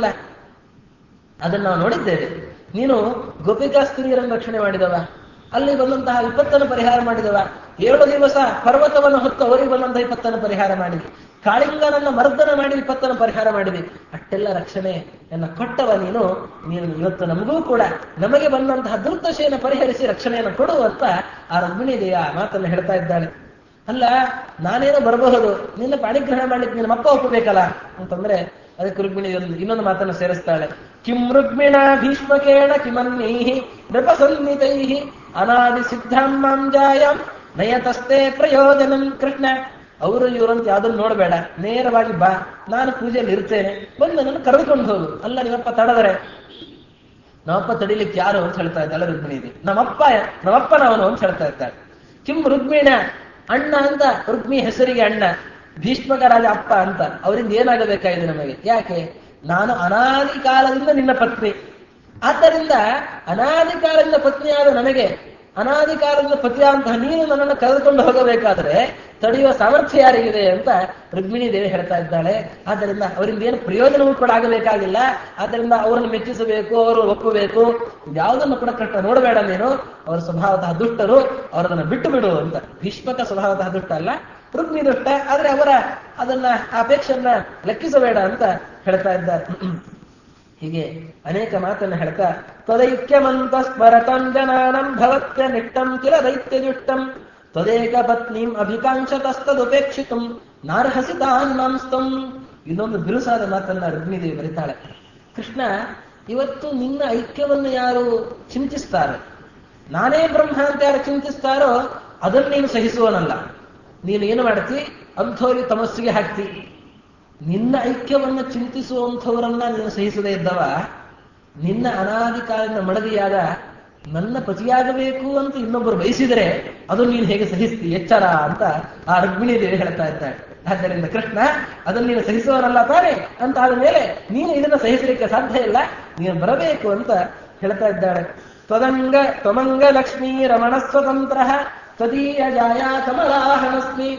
ಅದನ್ನು ನಾವು ನೋಡಿದ್ದೇವೆ ನೀನು ಗೋಪಿಕಾ ಸ್ತ್ರೀಯರನ್ನು ರಕ್ಷಣೆ ಮಾಡಿದವ ಅಲ್ಲಿ ಬಂದಂತಹ ವಿಪತ್ತನ್ನು ಪರಿಹಾರ ಮಾಡಿದವ ಏಳು ದಿವಸ ಪರ್ವತವನ್ನು ಹೊತ್ತು ಅವರಿಗೆ ಬಂದಂತಹ ವಿಪತ್ತನ್ನು ಪರಿಹಾರ ಮಾಡಿದೆ ಕಾಳಿಂಗನನ್ನ ಮರ್ದನ ಮಾಡಿ ವಿಪತ್ತನ್ನು ಪರಿಹಾರ ಮಾಡಿದೆ ಅಷ್ಟೆಲ್ಲ ರಕ್ಷಣೆಯನ್ನ ಕೊಟ್ಟವ ನೀನು ನೀನು ಇವತ್ತು ನಮಗೂ ಕೂಡ ನಮಗೆ ಬಂದಂತಹ ದುರ್ದಶೆಯನ್ನು ಪರಿಹರಿಸಿ ರಕ್ಷಣೆಯನ್ನು ಕೊಡು ಅಂತ ಆ ರುಕ್ಮಿಣಿ ದೇವ ಮಾತನ್ನು ಹೇಳ್ತಾ ಇದ್ದಾಳೆ ಅಲ್ಲ ನಾನೇನೋ ಬರಬಹುದು ನಿನ್ನ ಪಾಣಿಗ್ರಹಣ ಮಾಡ್ಲಿಕ್ಕೆ ನಿನ್ನ ಮಪ್ಪ ಒಪ್ಪಬೇಕಲ್ಲ ಅಂತಂದ್ರೆ ಅದಕ್ಕೆ ರುಕ್ಮಿಣಿ ಇನ್ನೊಂದು ಮಾತನ್ನು ಸೇರಿಸ್ತಾಳೆ ಕಿಂ ರುಕ್ಮಿಣ ಭೀಷ್ಮಕೇಣ ಕಿಮನ್ನೈಹಿ ನೃಪಸನ್ನಿತೈಹಿ ಅನಾದಿ ಸಿದ್ಧಾಂ ಜಾಯಂ ನಯತಸ್ತೆ ಪ್ರಯೋಜನಂ ಕೃಷ್ಣ ಅವರು ಇವರಂತ ಯಾವ್ದನ್ನು ನೋಡಬೇಡ ನೇರವಾಗಿ ಬಾ ನಾನು ಪೂಜೆಯಲ್ಲಿ ಇರ್ತೇನೆ ಬಂದು ನನ್ನನ್ನು ಕರೆದುಕೊಂಡು ಹೋಗು ಅಲ್ಲ ನಿಮ್ಮಪ್ಪ ತಡದರೆ ನಮ್ಮಪ್ಪ ತಡಿಲಿಕ್ಕೆ ಯಾರು ಅಂತ ಹೇಳ್ತಾ ಇದ್ದಾಳೆ ರುಕ್ಮಿಣಿ ನಮ್ಮಪ್ಪ ನಮ್ಮಪ್ಪನವನು ಅಂತ ಹೇಳ್ತಾ ಇದ್ದಾಳೆ ಕಿಂ ರುಕ್ಮಿಣ ಅಣ್ಣ ಅಂತ ರುಕ್ಮಿ ಹೆಸರಿಗೆ ಅಣ್ಣ ಭೀಷ್ಮಕ ರಾಜ ಅಪ್ಪ ಅಂತ ಅವರಿಂದ ಏನಾಗಬೇಕಾಗಿದೆ ನಮಗೆ ಯಾಕೆ ನಾನು ಅನಾದಿ ಕಾಲದಿಂದ ನಿನ್ನ ಪತ್ನಿ ಆದ್ದರಿಂದ ಅನಾದಿ ಕಾಲದಿಂದ ಪತ್ನಿಯಾದ ನನಗೆ ಅನಾದಿ ಕಾಲದಿಂದ ಪತಿಯಾದಂತಹ ನೀನು ನನ್ನನ್ನು ಕರೆದುಕೊಂಡು ಹೋಗಬೇಕಾದ್ರೆ ತಡೆಯುವ ಸಾಮರ್ಥ್ಯ ಯಾರಿಗಿದೆ ಅಂತ ರುಕ್ಮಿಣಿ ದೇವಿ ಹೇಳ್ತಾ ಇದ್ದಾಳೆ ಆದ್ದರಿಂದ ಅವರಿಂದ ಏನು ಪ್ರಯೋಜನವೂ ಕೂಡ ಆಗಬೇಕಾಗಿಲ್ಲ ಆದ್ದರಿಂದ ಅವರನ್ನು ಮೆಚ್ಚಿಸಬೇಕು ಅವರು ಒಪ್ಪಬೇಕು ಯಾವುದನ್ನು ಕೂಡ ಕಷ್ಟ ನೋಡಬೇಡ ನೀನು ಅವರ ಸ್ವಭಾವತಃ ದುಷ್ಟರು ಅವರದನ್ನು ಬಿಟ್ಟು ಬಿಡು ಅಂತ ಭೀಷ್ಮಕ ಸ್ವಭಾವತಃ ದುಷ್ಟ ಅಲ್ಲ ರುಕ್ಮಿ ದುಷ್ಟ ಆದ್ರೆ ಅವರ ಅದನ್ನ ಅಪೇಕ್ಷೆಯನ್ನ ಲೆಕ್ಕಿಸಬೇಡ ಅಂತ ಹೇಳ್ತಾ ಇದ್ದಾರೆ ಹೀಗೆ ಅನೇಕ ಮಾತನ್ನ ಹೇಳ್ತಾ ತ್ವದೈಕ್ಯಮಂತ ಸ್ಮರತಂ ಜನಾನಂ ಭವತ್ಯ ನಿಟ್ಟಂ ಕಿಲ ದೈತ್ಯ ದುಷ್ಟಂ ತ್ವದೇಕ ಪತ್ನಿಂ ಅಭಿಕಾಂಕ್ಷತಸ್ತದುಪೇಕ್ಷಿತಂ ನಾರ್ಹಸಿ ತಾನ್ಮಾಂಸ್ತಂ ಇನ್ನೊಂದು ಬಿರುಸಾದ ಮಾತನ್ನ ರುಕ್ಮಿದೇವಿ ಬರೀತಾಳೆ ಕೃಷ್ಣ ಇವತ್ತು ನಿನ್ನ ಐಕ್ಯವನ್ನು ಯಾರು ಚಿಂತಿಸ್ತಾರೆ ನಾನೇ ಬ್ರಹ್ಮ ಅಂತ ಯಾರು ಚಿಂತಿಸ್ತಾರೋ ಅದನ್ನು ನೀನು ಸಹಿಸುವನಲ್ಲ ನೀನು ಏನು ಮಾಡ್ತಿ ಅಂಥವ್ರಿಗೆ ತಮಸ್ಸಿಗೆ ಹಾಕ್ತಿ ನಿನ್ನ ಐಕ್ಯವನ್ನು ಚಿಂತಿಸುವಂಥವರನ್ನ ನೀನು ಸಹಿಸದೇ ಇದ್ದವ ನಿನ್ನ ಅನಾದಿ ಕಾಲದ ಮಡದಿಯಾದ ನನ್ನ ಪತಿಯಾಗಬೇಕು ಅಂತ ಇನ್ನೊಬ್ಬರು ಬಯಸಿದರೆ ಅದು ನೀನು ಹೇಗೆ ಸಹಿಸ್ತಿ ಎಚ್ಚರ ಅಂತ ಆ ರುಕ್ಮಿಣಿ ದೇವಿ ಹೇಳ್ತಾ ಇದ್ದಾಳೆ ಆದ್ದರಿಂದ ಕೃಷ್ಣ ಅದನ್ನು ನೀನು ಸಹಿಸುವನಲ್ಲ ತಾನೆ ಅಂತ ಆದ ಮೇಲೆ ನೀನು ಇದನ್ನು ಸಹಿಸಲಿಕ್ಕೆ ಸಾಧ್ಯ ಇಲ್ಲ ನೀನು ಬರಬೇಕು ಅಂತ ಹೇಳ್ತಾ ಇದ್ದಾಳೆ ತ್ವದಂಗ ತ್ವಮಂಗ ಲಕ್ಷ್ಮೀ ರಮಣ ಸ್ವತಂತ್ರ ತ್ವದೀಯ ಜಾಯಾ ಕಮಲಾಹನಸ್ಮಿ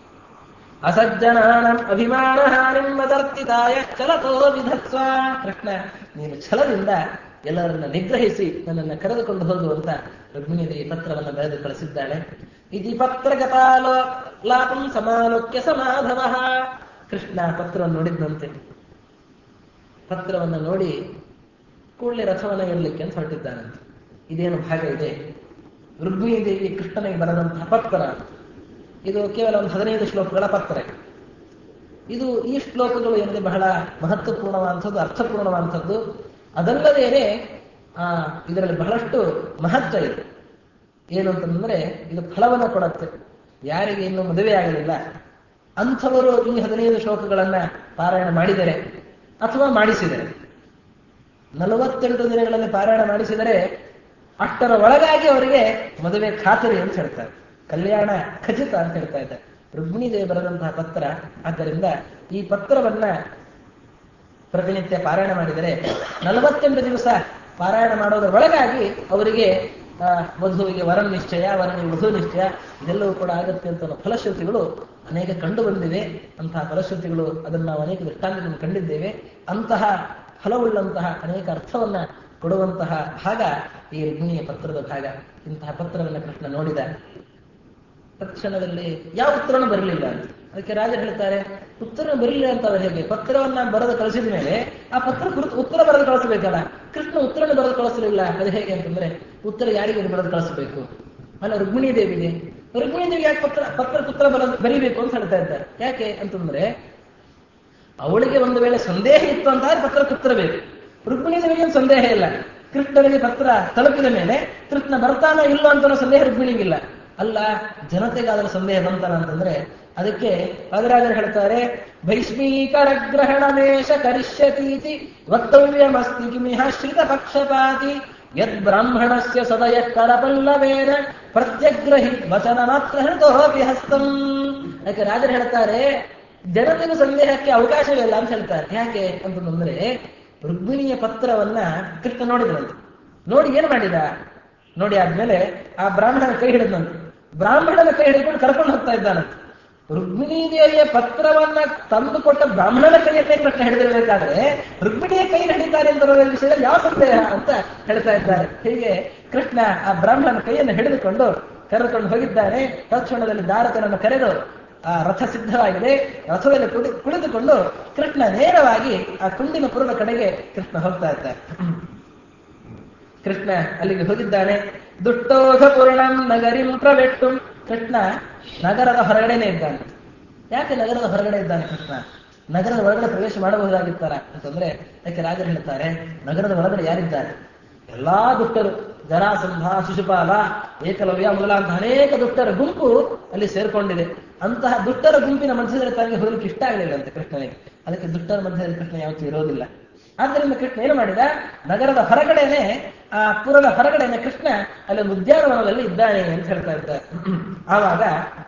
ಅಸಜ್ಜನಾನಂ ಅಭಿಮಾನಹಾನಿಂ ಮದರ್ತಿತಾಯ ಛಲತೋ ವಿಧತ್ವ ಕೃಷ್ಣ ನೀನು ಛಲದಿಂದ ಎಲ್ಲರನ್ನ ನಿಗ್ರಹಿಸಿ ನನ್ನನ್ನು ಕರೆದುಕೊಂಡು ಹೋಗುವಂತ ರುಕ್ಮಿಣಿ ಪತ್ರವನ್ನು ಬರೆದು ಕಳಿಸಿದ್ದಾಳೆ ಇದಿ ಪತ್ರಗತಾಲೋ ಲಾಪಂ ಸಮಾಲೋಕ್ಯ ಸಮಾಧವ ಕೃಷ್ಣ ಪತ್ರವನ್ನು ನೋಡಿದ್ದಂತೆ ಪತ್ರವನ್ನು ನೋಡಿ ಕೂಡಲೇ ರಥವನ್ನು ಏರ್ಲಿಕ್ಕೆ ಅಂತ ಹೊರಟಿದ್ದಾನಂತೆ ಇದೇನು ಭಾಗ ಇದೆ ರುಕ್ಮಿಣಿ ದೇವಿ ಕೃಷ್ಣನಿಗೆ ಬರೆದಂತಹ ಪತ್ರ ಇದು ಕೇವಲ ಒಂದು ಹದಿನೈದು ಶ್ಲೋಕಗಳ ಪತ್ರ ಇದು ಈ ಶ್ಲೋಕಗಳು ಏನಿದೆ ಬಹಳ ಮಹತ್ವಪೂರ್ಣವಾದಂಥದ್ದು ಅರ್ಥಪೂರ್ಣವಾದಂಥದ್ದು ಅದಲ್ಲದೇನೆ ಆ ಇದರಲ್ಲಿ ಬಹಳಷ್ಟು ಮಹತ್ವ ಇದೆ ಏನು ಅಂತಂದ್ರೆ ಇದು ಫಲವನ್ನು ಕೊಡುತ್ತೆ ಯಾರಿಗೆ ಇನ್ನು ಮದುವೆ ಆಗಲಿಲ್ಲ ಅಂಥವರು ಈ ಹದಿನೈದು ಶ್ಲೋಕಗಳನ್ನ ಪಾರಾಯಣ ಮಾಡಿದರೆ ಅಥವಾ ಮಾಡಿಸಿದರೆ ನಲವತ್ತೆಂಟು ದಿನಗಳಲ್ಲಿ ಪಾರಾಯಣ ಮಾಡಿಸಿದರೆ ಅಷ್ಟರ ಒಳಗಾಗಿ ಅವರಿಗೆ ಮದುವೆ ಖಾತರಿ ಅಂತ ಹೇಳ್ತಾರೆ ಕಲ್ಯಾಣ ಖಚಿತ ಅಂತ ಹೇಳ್ತಾ ಇದ್ದಾರೆ ರುಕ್ಮಿಣಿ ದೇವಿ ಬರೆದಂತಹ ಪತ್ರ ಆದ್ದರಿಂದ ಈ ಪತ್ರವನ್ನ ಪ್ರತಿನಿತ್ಯ ಪಾರಾಯಣ ಮಾಡಿದರೆ ನಲವತ್ತೆಂಟು ದಿವಸ ಪಾರಾಯಣ ಮಾಡೋದರ ಒಳಗಾಗಿ ಅವರಿಗೆ ಆ, ವಧುವಿಗೆ ವರ ನಿಶ್ಚಯ ವರನಿಗೆ ವಧು ನಿಶ್ಚಯ ಇದೆಲ್ಲವೂ ಕೂಡ ಆಗುತ್ತೆ ಅಂತ ಅನ್ನೋ ಫಲಶ್ರುತಿಗಳು ಅನೇಕ ಕಂಡು ಬಂದಿವೆ ಅಂತಹ ಫಲಶ್ರುತಿಗಳು ಅದನ್ನು ನಾವು ಅನೇಕ ದೃಷ್ಟಾಂತಗಳನ್ನು ಕಂಡಿದ್ದೇವೆ ಅಂತಹ ಫಲವುಳ್ಳಂತಹ ಅನೇಕ ಅರ್ಥವನ್ನ ಕೊಡುವಂತಹ ಭಾಗ ಈ ರುಕ್ಮಿಣಿಯ ಪತ್ರದ ಭಾಗ ಇಂತಹ ಪತ್ರವನ್ನು ಕೃಷ್ಣ ನೋಡಿದ ತಕ್ಷಣದಲ್ಲಿ ಯಾವ ಉತ್ತರನೂ ಬರಲಿಲ್ಲ ಅಂತ ಅದಕ್ಕೆ ರಾಜರು ಹೇಳ್ತಾರೆ ಉತ್ತರ ಬರಲಿಲ್ಲ ಅಂತ ಅವ್ರು ಹೇಗೆ ಪತ್ರವನ್ನ ಬರೆದು ಕಳಿಸಿದ ಮೇಲೆ ಆ ಪತ್ರ ಕುರಿತು ಉತ್ತರ ಬರೆದು ಕಳಿಸಬೇಕಲ್ಲ ಕೃಷ್ಣ ಉತ್ತರನ ಬರೆದು ಕಳಿಸಲಿಲ್ಲ ಅದು ಹೇಗೆ ಅಂತಂದ್ರೆ ಉತ್ತರ ಯಾರಿಗೆ ಬರೆದು ಕಳಿಸಬೇಕು ಅಲ್ಲ ರುಕ್ಮಿಣಿ ದೇವಿಗೆ ರುಕ್ಮಿಣಿ ದೇವಿ ಯಾಕೆ ಪತ್ರ ಪತ್ರ ಪತ್ರ ಬರೆದು ಬರೀಬೇಕು ಅಂತ ಹೇಳ್ತಾ ಇದ್ದಾರೆ ಯಾಕೆ ಅಂತಂದ್ರೆ ಅವಳಿಗೆ ಒಂದು ವೇಳೆ ಸಂದೇಹ ಇತ್ತು ಅಂತ ಆದ್ರೆ ಪತ್ರಕ್ಕೆ ಉತ್ತರ ಬೇಕು ರುಕ್ಮಿಣಿ ದೇವಿಗೆ ಏನು ಸಂದೇಹ ಇಲ್ಲ ಕೃಷ್ಣನಿಗೆ ಪತ್ರ ತಲುಪಿದ ಮೇಲೆ ಕೃಷ್ಣ ಬರ್ತಾನೋ ಇಲ್ಲೋ ಅಂತ ಅನ್ನೋ ಸಂದೇಹ ರುಕ್ಮಿಣಿಗಿಲ್ಲ ಅಲ್ಲ ಜನತೆಗಾದರೂ ಸಂದೇಹ ಬಂತಾನ ಅಂತಂದ್ರೆ ಅದಕ್ಕೆ ವಾದರಾಜರು ಹೇಳ್ತಾರೆ ಭೈಷ್ಮೀಕರ ಗ್ರಹಣಮೇಶ ಕರಿಷ್ಯತೀತಿ ವಕ್ತವ್ಯಮಸ್ತಿ ಕಿಮಿಹ ಶ್ರಿತ ಪಕ್ಷಪಾತಿ ಯದ್ ಬ್ರಾಹ್ಮಣಸ್ಯ ಸದಯ ಕರಪಲ್ಲವೇನ ಪ್ರತ್ಯಗ್ರಹಿ ವಚನ ಮಾತ್ರ ಹೃತೋಪಿ ಹಸ್ತಂ ಯಾಕೆ ರಾಜರು ಹೇಳ್ತಾರೆ ಜನತೆಗೂ ಸಂದೇಹಕ್ಕೆ ಅವಕಾಶವಿಲ್ಲ ಅಂತ ಹೇಳ್ತಾರೆ ಯಾಕೆ ಅಂತಂದ್ರೆ ರುಕ್ಮಿಣಿಯ ಪತ್ರವನ್ನ ಕೃಷ್ಣ ನೋಡಿದ್ರಂತೆ ನೋಡಿ ಏನ್ ಮಾಡಿದ ನೋಡಿ ಆದ್ಮೇಲೆ ಆ ಬ್ರಾಹ್ಮಣನ ಕೈ ಹಿಡಿದಂತೆ ಬ್ರಾಹ್ಮಣನ ಕೈ ಹಿಡಿದುಕೊಂಡು ಕರ್ಕೊಂಡು ಹೋಗ್ತಾ ಇದ್ದಾನಂತೆ ರುಕ್ಮಿಣಿ ದೇವಿಯ ಪತ್ರವನ್ನ ತಂದು ಕೊಟ್ಟ ಬ್ರಾಹ್ಮಣನ ಕೈಯನ್ನೇ ಕೃಷ್ಣ ಹಿಡಿದಿರಬೇಕಾದ್ರೆ ರುಕ್ಮಿಣಿಯ ಕೈ ಹಿಡಿತಾರೆ ಅಂತ ಅನ್ನೋ ವಿಷಯದಲ್ಲಿ ಯಾವ ಸಂದೇಹ ಅಂತ ಹೇಳ್ತಾ ಇದ್ದಾರೆ ಹೀಗೆ ಕೃಷ್ಣ ಆ ಬ್ರಾಹ್ಮಣನ ಕೈಯನ್ನು ಹಿಡಿದುಕೊಂಡು ಕರೆದುಕೊಂಡು ಹೋಗಿದ್ದಾನೆ ತಕ್ಷಣದಲ್ಲಿ ದಾರಕನನ್ನು ಕರೆದು ಆ ರಥ ಸಿದ್ಧವಾಗಿದೆ ರಥದಲ್ಲಿ ಕುಡಿ ಕುಳಿತುಕೊಂಡು ಕೃಷ್ಣ ನೇರವಾಗಿ ಆ ಕುಂಡಿನ ಪುರದ ಕಡೆಗೆ ಕೃಷ್ಣ ಹೋಗ್ತಾ ಇದ್ದಾರೆ ಕೃಷ್ಣ ಅಲ್ಲಿಗೆ ಹೋಗಿದ್ದಾನೆ ದುಷ್ಟೋಧ ಪೂರ್ಣಂ ನಗರಿಂ ಪ್ರವೆಟ್ಟು ಕೃಷ್ಣ ನಗರದ ಹೊರಗಡೆನೆ ಇದ್ದಾನೆ ಯಾಕೆ ನಗರದ ಹೊರಗಡೆ ಇದ್ದಾನೆ ಕೃಷ್ಣ ನಗರದ ಒಳಗಡೆ ಪ್ರವೇಶ ಮಾಡಬಹುದಾಗಿತ್ತಾರ ಅಂತಂದ್ರೆ ಯಾಕೆ ರಾಜರು ಹೇಳ್ತಾರೆ ನಗರದ ಒಳಗಡೆ ಯಾರಿದ್ದಾರೆ ಎಲ್ಲಾ ದುಷ್ಟರು ಜರಾಸಂಧ ಶಿಶುಪಾಲ ಏಕಲವ್ಯ ಮೊದಲಾದಂತಹ ಅನೇಕ ದುಷ್ಟರ ಗುಂಪು ಅಲ್ಲಿ ಸೇರ್ಕೊಂಡಿದೆ ಅಂತಹ ದುಷ್ಟರ ಗುಂಪಿನ ಮಧ್ಯದಲ್ಲಿ ತನಗೆ ಹೋಗಲಿಕ್ಕೆ ಇಷ್ಟ ಆಗಲಿಲ್ಲ ಅಂತ ಕೃಷ್ಣನಿಗೆ ಅದಕ್ಕೆ ದುಷ್ಟರ ಮಧ್ಯದಲ್ಲಿ ಕೃಷ್ಣ ಯಾವತ್ತೂ ಇರೋದಿಲ್ಲ ಆದ್ದರಿಂದ ಕೃಷ್ಣ ಏನು ಮಾಡಿದ ನಗರದ ಹೊರಗಡೆನೆ ಆ ಪುರದ ಹೊರಗಡೆನೆ ಕೃಷ್ಣ ಅಲ್ಲಿ ಒಂದು ಉದ್ಯಾನವನದಲ್ಲಿ ಇದ್ದಾನೆ ಅಂತ ಹೇಳ್ತಾ ಇದ್ದಾರೆ ಆವಾಗ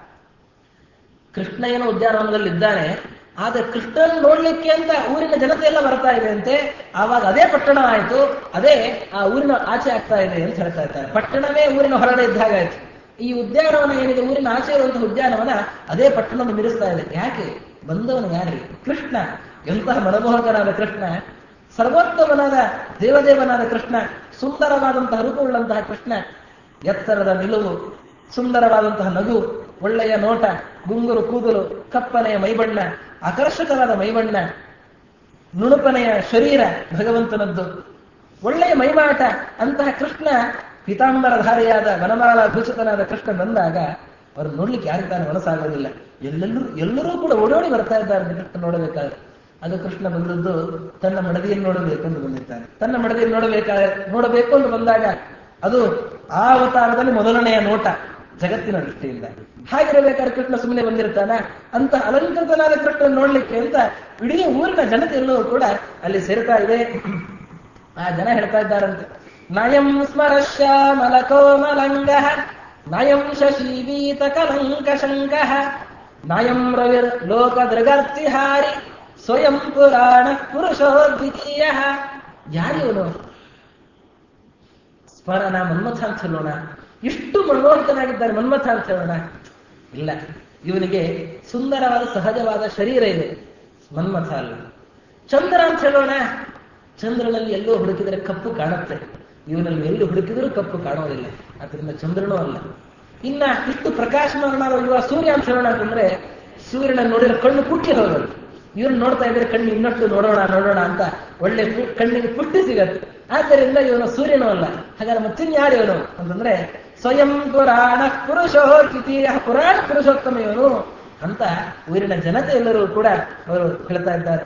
ಕೃಷ್ಣ ಏನೋ ಉದ್ಯಾನವನದಲ್ಲಿ ಇದ್ದಾನೆ ಆದ್ರೆ ಕೃಷ್ಣನ್ ನೋಡ್ಲಿಕ್ಕೆ ಅಂತ ಊರಿನ ಜನತೆ ಎಲ್ಲ ಬರ್ತಾ ಇದೆ ಅಂತೆ ಆವಾಗ ಅದೇ ಪಟ್ಟಣ ಆಯ್ತು ಅದೇ ಆ ಊರಿನ ಆಚೆ ಆಗ್ತಾ ಇದೆ ಅಂತ ಹೇಳ್ತಾ ಇದ್ದಾರೆ ಪಟ್ಟಣವೇ ಊರಿನ ಹೊರಗಡೆ ಇದ್ದಾಗ ಆಯ್ತು ಈ ಉದ್ಯಾನವನ ಏನಿದೆ ಊರಿನ ಆಚೆ ಇರುವಂತಹ ಉದ್ಯಾನವನ ಅದೇ ಪಟ್ಟಣವನ್ನು ಮಿರಿಸ್ತಾ ಇದೆ ಯಾಕೆ ಬಂದವನು ಯಾರಿಗೆ ಕೃಷ್ಣ ಎಂತಹ ಮನಮೋಹಕನಾದ ಕೃಷ್ಣ ಸರ್ವೋತ್ತಮನಾದ ದೇವದೇವನಾದ ಕೃಷ್ಣ ಸುಂದರವಾದಂತಹ ರೂಪವುಳ್ಳಂತಹ ಕೃಷ್ಣ ಎತ್ತರದ ನಿಲುವು ಸುಂದರವಾದಂತಹ ನಗು ಒಳ್ಳೆಯ ನೋಟ ಗುಂಗುರು ಕೂದಲು ಕಪ್ಪನೆಯ ಮೈಬಣ್ಣ ಆಕರ್ಷಕವಾದ ಮೈಬಣ್ಣ ನುಣುಪನೆಯ ಶರೀರ ಭಗವಂತನದ್ದು ಒಳ್ಳೆಯ ಮೈಮಾಟ ಅಂತಹ ಕೃಷ್ಣ ಪೀತಾಂಬರಧಾರಿಯಾದ ವನಮಾಲ ಭೂಷಿತನಾದ ಕೃಷ್ಣ ಬಂದಾಗ ಅವರು ನೋಡ್ಲಿಕ್ಕೆ ಯಾರಿಗೆ ತಾನು ಮನಸ್ಸಾಗೋದಿಲ್ಲ ಎಲ್ಲೆಲ್ಲರೂ ಎಲ್ಲರೂ ಕೂಡ ಓಡೋಡಿ ಬರ್ತಾ ಇದ್ದಾರೆ ಕೃಷ್ಣ ನೋಡಬೇಕಾದ್ರೆ ಅದು ಕೃಷ್ಣ ಬಂದದ್ದು ತನ್ನ ಮಡದಿಯನ್ನು ನೋಡಬೇಕೆಂದು ಬಂದಿದ್ದಾನೆ ತನ್ನ ಮಡದಿಯನ್ನು ನೋಡಬೇಕಾದ್ರೆ ನೋಡಬೇಕು ಅಂತ ಬಂದಾಗ ಅದು ಆ ಅವತಾರದಲ್ಲಿ ಮೊದಲನೆಯ ನೋಟ ಜಗತ್ತಿನ ದೃಷ್ಟಿಯಿಂದ ಹಾಗಿರಬೇಕಾದ್ರೆ ಕೃಷ್ಣ ಸುಮ್ಮನೆ ಬಂದಿರ್ತಾನ ಅಂತ ಅಲಂಕೃತನಾದ ಕೃಷ್ಣ ನೋಡ್ಲಿಕ್ಕೆ ಅಂತ ಇಡೀ ಊರಿನ ಜನತೆ ಎಲ್ಲವೂ ಕೂಡ ಅಲ್ಲಿ ಸೇರ್ತಾ ಇದೆ ಆ ಜನ ಹೇಳ್ತಾ ಇದ್ದಾರಂತೆ ನಯಂ ಸ್ಮರಶ್ಯಾಮಲಕೋಮಲಂಗ ನಯಂ ಶಶೀವೀತ ಕಲಂಕ ಶಂಕ ನಯಂ ರವಿರ್ ಲೋಕದೃಗರ್ತಿಹಾರಿ ಸ್ವಯಂ ಪುರಾಣ ಪುರುಷೋ ದ್ವಿತೀಯ ಯಾರಿವನು ಸ್ಮರಣ ಮನ್ಮಥ ಅಂತ ಹೇಳೋಣ ಇಷ್ಟು ಮನೋಹರನಾಗಿದ್ದಾರೆ ಮನ್ಮಥ ಅಂತ ಹೇಳೋಣ ಇಲ್ಲ ಇವನಿಗೆ ಸುಂದರವಾದ ಸಹಜವಾದ ಶರೀರ ಇದೆ ಮನ್ಮಥ ಅಲ್ಲ ಚಂದ್ರ ಅಂತ ಹೇಳೋಣ ಚಂದ್ರನಲ್ಲಿ ಎಲ್ಲೋ ಹುಡುಕಿದರೆ ಕಪ್ಪು ಕಾಣುತ್ತೆ ಇವನಲ್ಲಿ ಎಲ್ಲಿ ಹುಡುಕಿದರೂ ಕಪ್ಪು ಕಾಣೋದಿಲ್ಲ ಅದರಿಂದ ಚಂದ್ರನೂ ಅಲ್ಲ ಇನ್ನ ಇಷ್ಟು ಪ್ರಕಾಶಮಾನವಾದ ಯುವ ಸೂರ್ಯ ಅಂತ ಹೇಳೋಣ ಅಂತಂದ್ರೆ ಸೂರ್ಯನ ನೋಡಿದ್ರೆ ಕಣ್ಣು ಕುಟ್ಟಿ ಹೋಗೋದು ಇವ್ರು ನೋಡ್ತಾ ಇದ್ರೆ ಕಣ್ಣು ಇನ್ನಷ್ಟು ನೋಡೋಣ ನೋಡೋಣ ಅಂತ ಒಳ್ಳೆ ಪು- ಕಣ್ಣಿಗೆ ಪುಟ್ಟಿ ಸಿಗತ್ತೆ ಆದ್ದರಿಂದ ಇವನು ಸೂರ್ಯನೂ ಅಲ್ಲ ಹಾಗಾದ್ರೆ ಮತ್ತಿನ್ಯಾರು ಇವನು ಅಂತಂದ್ರೆ ಸ್ವಯಂ ಪುರಾಣ ಪುರುಷೋ ಕಿತೀಯ ಪುರಾಣ ಪುರುಷೋತ್ತಮ ಇವನು ಅಂತ ಊರಿನ ಜನತೆ ಎಲ್ಲರೂ ಕೂಡ ಅವರು ಹೇಳ್ತಾ ಇದ್ದಾರೆ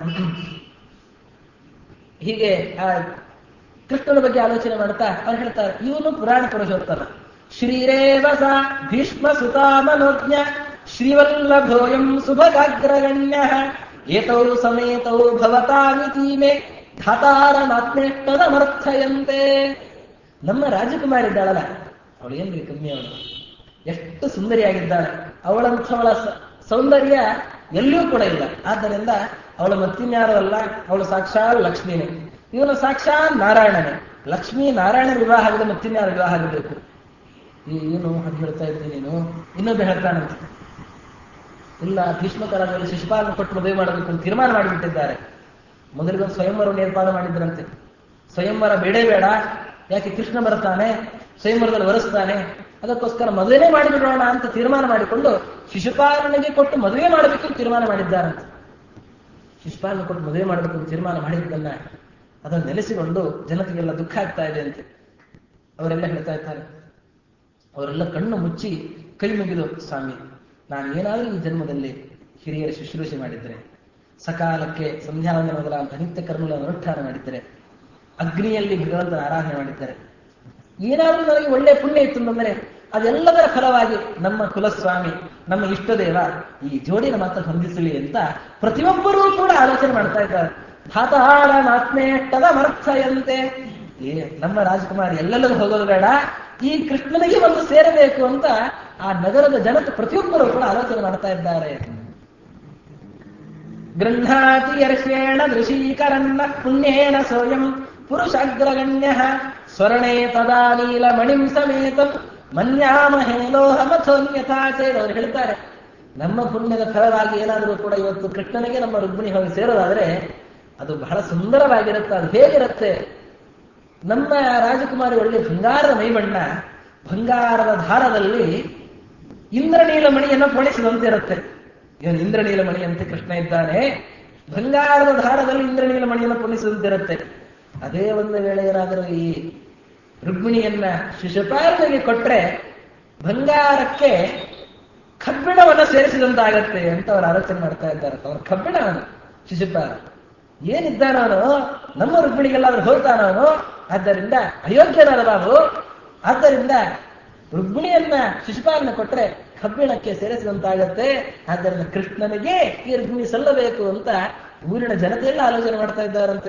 ಹೀಗೆ ಆ ಕೃಷ್ಣನ ಬಗ್ಗೆ ಆಲೋಚನೆ ಮಾಡ್ತಾ ಅವ್ರು ಹೇಳ್ತಾರೆ ಇವನು ಪುರಾಣ ಪುರುಷೋತ್ತಮ ಶ್ರೀರೇವ ಸ ಭೀಷ್ಮ ಸುತಾ ಮನೋಜ್ಞ ಶ್ರೀವಲ್ಲಭೋಯಂ ಸುಭಗಾಗ್ರಗಣ್ಯ ಏತೌ ಸಮೇತೌ ಭವತಾಮಿತೀಮೆ ಧಾತಾರಮಾತ್ಮೇಷ್ಟದಮರ್ಥಯಂತೆ ನಮ್ಮ ರಾಜಕುಮಾರಿ ಇದ್ದಾಳಲ್ಲ ಅವಳು ಏನ್ರಿ ಕಮ್ಮಿ ಅವಳು ಎಷ್ಟು ಸುಂದರಿಯಾಗಿದ್ದಾಳೆ ಅವಳಂಥವಳ ಸ- ಸೌಂದರ್ಯ ಎಲ್ಲಿಯೂ ಕೂಡ ಇಲ್ಲ ಆದ್ದರಿಂದ ಅವಳು ಮತ್ತಿನ್ಯಾರು ಅಲ್ಲ ಅವಳು ಸಾಕ್ಷಾತ್ ಲಕ್ಷ್ಮೀನೇ ಇವನು ಸಾಕ್ಷಾತ್ ನಾರಾಯಣನೇ ಲಕ್ಷ್ಮೀ ನಾರಾಯಣ ವಿವಾಹ ಆಗಿದೆ ಮತ್ತಿನ್ಯಾರ ವಿವಾಹ ಆಗಬೇಕು ಏನು ಹಾಗೆ ಹೇಳ್ತಾ ಇದ್ದೀನಿ ನೀನು ಇನ್ನೊಬ್ಬ ಹೇಳ್ತಾನಂತೆ ಇಲ್ಲ ಭೀಷ್ಮಕರಾದಲ್ಲಿ ಶಿಶುಪಾಲನ ಕೊಟ್ಟು ಮದುವೆ ಮಾಡಬೇಕು ಅಂತ ತೀರ್ಮಾನ ಮಾಡಿಬಿಟ್ಟಿದ್ದಾರೆ ಮೊದಲಿಗೆ ಒಂದು ಸ್ವಯಂವರವನ್ನು ಏರ್ಪಾಡು ಮಾಡಿದ್ರಂತೆ ಸ್ವಯಂವರ ಬೇಡೇ ಬೇಡ ಯಾಕೆ ಕೃಷ್ಣ ಬರ್ತಾನೆ ಸ್ವಯಂವರದಲ್ಲಿ ವರೆಸ್ತಾನೆ ಅದಕ್ಕೋಸ್ಕರ ಮದುವೆನೇ ಮಾಡಿಬಿಡೋಣ ಅಂತ ತೀರ್ಮಾನ ಮಾಡಿಕೊಂಡು ಶಿಶುಪಾಲನಿಗೆ ಕೊಟ್ಟು ಮದುವೆ ಮಾಡಬೇಕು ಅಂತ ತೀರ್ಮಾನ ಮಾಡಿದ್ದಾರಂತೆ ಶಿಶುಪಾಲನ ಕೊಟ್ಟು ಮದುವೆ ಮಾಡಬೇಕು ಅಂತ ತೀರ್ಮಾನ ಮಾಡಿದ್ದನ್ನ ಅದನ್ನು ನೆಲೆಸಿಕೊಂಡು ಜನತೆಗೆಲ್ಲ ದುಃಖ ಆಗ್ತಾ ಇದೆ ಅಂತೆ ಅವರೆಲ್ಲ ಹೇಳ್ತಾ ಇರ್ತಾರೆ ಅವರೆಲ್ಲ ಕಣ್ಣು ಮುಚ್ಚಿ ಕೈ ಮುಗಿದು ಸ್ವಾಮಿ ನಾನು ಏನಾದರೂ ಈ ಜನ್ಮದಲ್ಲಿ ಹಿರಿಯರ ಶುಶ್ರೂಷೆ ಮಾಡಿದ್ರೆ ಸಕಾಲಕ್ಕೆ ಸಂಧ್ಯಾವಂದನ ಮೊದಲಾದ ನಿತ್ಯ ಕರ್ಮಗಳನ್ನು ಅನುಷ್ಠಾನ ಮಾಡಿದ್ದರೆ ಅಗ್ನಿಯಲ್ಲಿ ಭಗವಂತನ ಆರಾಧನೆ ಮಾಡಿದ್ದಾರೆ ಏನಾದರೂ ನನಗೆ ಒಳ್ಳೆ ಪುಣ್ಯ ಇತ್ತು ಅಂತಂದ್ರೆ ಅದೆಲ್ಲದರ ಫಲವಾಗಿ ನಮ್ಮ ಕುಲಸ್ವಾಮಿ ನಮ್ಮ ಇಷ್ಟದೇವ ಈ ಜೋಡಿನ ಮಾತ್ರ ಹೊಂದಿಸಲಿ ಅಂತ ಪ್ರತಿಯೊಬ್ಬರೂ ಕೂಡ ಆಲೋಚನೆ ಮಾಡ್ತಾ ಇದ್ದಾರೆ ಧಾತಾಳ ಮಾತ್ಮೇಷ್ಟದ ಮರ್ಥಯಂತೆ ಏ ನಮ್ಮ ರಾಜಕುಮಾರಿ ಎಲ್ಲೆಲ್ಲರೂ ಹೋಗೋದು ಬೇಡ ಈ ಕೃಷ್ಣನಿಗೆ ಒಂದು ಸೇರಬೇಕು ಅಂತ ಆ ನಗರದ ಜನತೆ ಪ್ರತಿಯೊಬ್ಬರು ಕೂಡ ಆಲೋಚನೆ ಮಾಡ್ತಾ ಇದ್ದಾರೆ ಗೃಹಾತಿ ಯರ್ಷೇಣ ದೃಶೀಕರನ್ನ ಪುಣ್ಯೇನ ಸೋಯಂ ಪುರುಷಾಗ್ರಗಣ್ಯ ಸ್ವರ್ಣೇ ತದಾ ನೀಲ ಮಣಿಂ ಸಮೇತಂ ಮನ್ಯಾಮಹೇ ಲೋಹಮಥೋನ್ಯಥಾಚೇರ್ ಅವರು ಹೇಳ್ತಾರೆ ನಮ್ಮ ಪುಣ್ಯದ ಫಲವಾಗಿ ಏನಾದರೂ ಕೂಡ ಇವತ್ತು ಕೃಷ್ಣನಿಗೆ ನಮ್ಮ ರುಕ್ಮಿಣಿ ಹೋಗಿ ಸೇರೋದಾದ್ರೆ ಅದು ಬಹಳ ಸುಂದರವಾಗಿರುತ್ತೆ ಅದು ಹೇಗಿರುತ್ತೆ ನಮ್ಮ ರಾಜಕುಮಾರಿ ಒಳ್ಳೆ ಬಂಗಾರದ ಮೈಬಣ್ಣ ಬಂಗಾರದ ದಾರದಲ್ಲಿ ಇಂದ್ರನೀಲ ಮಣಿಯನ್ನು ಪೊಣಿಸಿದಂತೆ ಇರುತ್ತೆ ಇವನು ಇಂದ್ರನೀಲ ಮಣಿಯಂತೆ ಕೃಷ್ಣ ಇದ್ದಾನೆ ಬಂಗಾರದ ದಾರದಲ್ಲಿ ಇಂದ್ರನೀಲ ಮಣಿಯನ್ನು ಪೊಣಿಸಿದಂತಿರುತ್ತೆ ಅದೇ ಒಂದು ವೇಳೆ ಏನಾದರೂ ಈ ರುಕ್ಮಿಣಿಯನ್ನ ಶಿಶುಪಾಲನಿಗೆ ಕೊಟ್ರೆ ಬಂಗಾರಕ್ಕೆ ಕಬ್ಬಿಣವನ್ನು ಸೇರಿಸಿದಂತಾಗತ್ತೆ ಅಂತ ಅವರು ಆಲೋಚನೆ ಮಾಡ್ತಾ ಇದ್ದಾರೆ ಅವರ ಕಬ್ಬಿಣವನ್ನು ಶಿಶುಪಾಲ ಏನಿದ್ದಾನವನು ನಮ್ಮ ರುಕ್ಮಿಣಿಗೆಲ್ಲಾದ್ರೂ ಹೋಗ್ತಾನವನು ಆದ್ದರಿಂದ ಅಯೋಗ್ಯನಾದ ಬಾಬು ಆದ್ದರಿಂದ ರುಕ್ಮಿಣಿಯನ್ನ ಶಿಶುಪಾಲನ ಕೊಟ್ರೆ ಕಬ್ಬಿಣಕ್ಕೆ ಸೇರಿಸಿದಂತಾಗತ್ತೆ ಆದ್ದರಿಂದ ಕೃಷ್ಣನಿಗೆ ಈ ರುಕ್ಮಿಣಿ ಸಲ್ಲಬೇಕು ಅಂತ ಊರಿನ ಜನತೆಯೆಲ್ಲ ಆಲೋಚನೆ ಮಾಡ್ತಾ ಇದ್ದಾರಂತೆ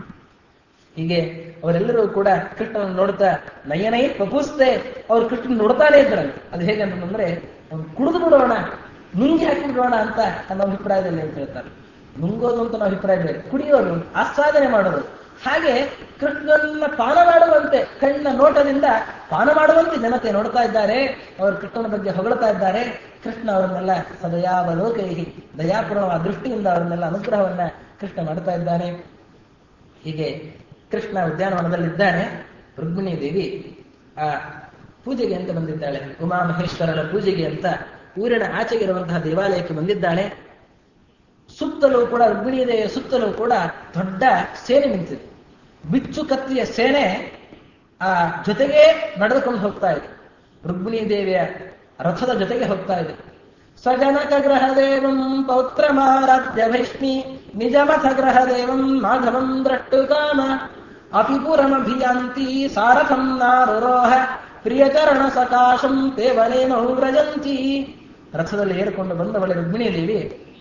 ಹೀಗೆ ಅವರೆಲ್ಲರೂ ಕೂಡ ಕೃಷ್ಣನ ನೋಡ್ತಾ ನಯನೈ ಪಪುಸ್ತೆ ಅವ್ರು ಕೃಷ್ಣನ್ ನೋಡ್ತಾನೆ ಇದ್ರಂತೆ ಅದು ಹೇಗಂತಂದ್ರೆ ಅವ್ನು ಕುಡಿದು ಬಿಡೋಣ ನುಂಗಿ ಹಾಕಿ ಬಿಡೋಣ ಅಂತ ನಮ್ಮ ಅಭಿಪ್ರಾಯದಲ್ಲಿ ಅಂತ ಹೇಳ್ತಾರೆ ನುಂಗೋದು ಅಂತ ನಾವು ಅಭಿಪ್ರಾಯ ಬೇರೆ ಕುಡಿಯೋದು ಆಸ್ವಾದನೆ ಮಾಡೋದು ಹಾಗೆ ಕೃಷ್ಣನ ಪಾನ ಮಾಡುವಂತೆ ಕಣ್ಣ ನೋಟದಿಂದ ಪಾನ ಮಾಡುವಂತೆ ಜನತೆ ನೋಡ್ತಾ ಇದ್ದಾರೆ ಅವರು ಕೃಷ್ಣನ ಬಗ್ಗೆ ಹೊಗಳ್ತಾ ಇದ್ದಾರೆ ಕೃಷ್ಣ ಅವರನ್ನೆಲ್ಲ ಸದಯಾವಲೋಕೈಹಿ ದಯಾಪೂರ್ಣವಾದ ದೃಷ್ಟಿಯಿಂದ ಅವರನ್ನೆಲ್ಲ ಅನುಗ್ರಹವನ್ನ ಕೃಷ್ಣ ಮಾಡ್ತಾ ಇದ್ದಾನೆ ಹೀಗೆ ಕೃಷ್ಣ ಉದ್ಯಾನವನದಲ್ಲಿದ್ದಾನೆ ರುಕ್ಮಿಣಿ ದೇವಿ ಆ ಪೂಜೆಗೆ ಅಂತ ಬಂದಿದ್ದಾಳೆ ಉಮಾ ಮಹೇಶ್ವರರ ಪೂಜೆಗೆ ಅಂತ ಊರಿನ ಆಚೆಗೆ ಇರುವಂತಹ ದೇವಾಲಯಕ್ಕೆ ಬಂದಿದ್ದಾಳೆ ಸುತ್ತಲೂ ಕೂಡ ರುಕ್ಮಿಣಿ ದೇವಿಯ ಸುತ್ತಲೂ ಕೂಡ ದೊಡ್ಡ ಸೇನೆ ನಿಂತಿದೆ ಬಿಚ್ಚು ಕತ್ತಿಯ ಸೇನೆ ಆ ಜೊತೆಗೆ ನಡೆದುಕೊಂಡು ಹೋಗ್ತಾ ಇದೆ ರುಕ್ಮಿಣಿ ದೇವಿಯ ರಥದ ಜೊತೆಗೆ ಹೋಗ್ತಾ ಇದೆ ಸ್ವಜನಕ ಗ್ರಹ ದೇವಂ ಪೌತ್ರಮಾರಾಧ್ಯ ಭೈಷ್ಮಿ ನಿಜಮಥ ಗ್ರಹ ದೇವಂ ಮಾಧವಂ ದ್ರಷ್ಟು ಕಾಮ ಅಪಿಪುರಮಭಿಯಾಂತಿ ಸಾರಥಂ ನಾರುರೋಹ ಪ್ರಿಯಚರಣ ಸಕಾಶಂ ತೇವನೇನೋ ವ್ರಜಂತಿ ರಥದಲ್ಲಿ ಏರಿಕೊಂಡು ಬಂದವಳೆ ರುಕ್ಮಿಣಿ ದೇವಿ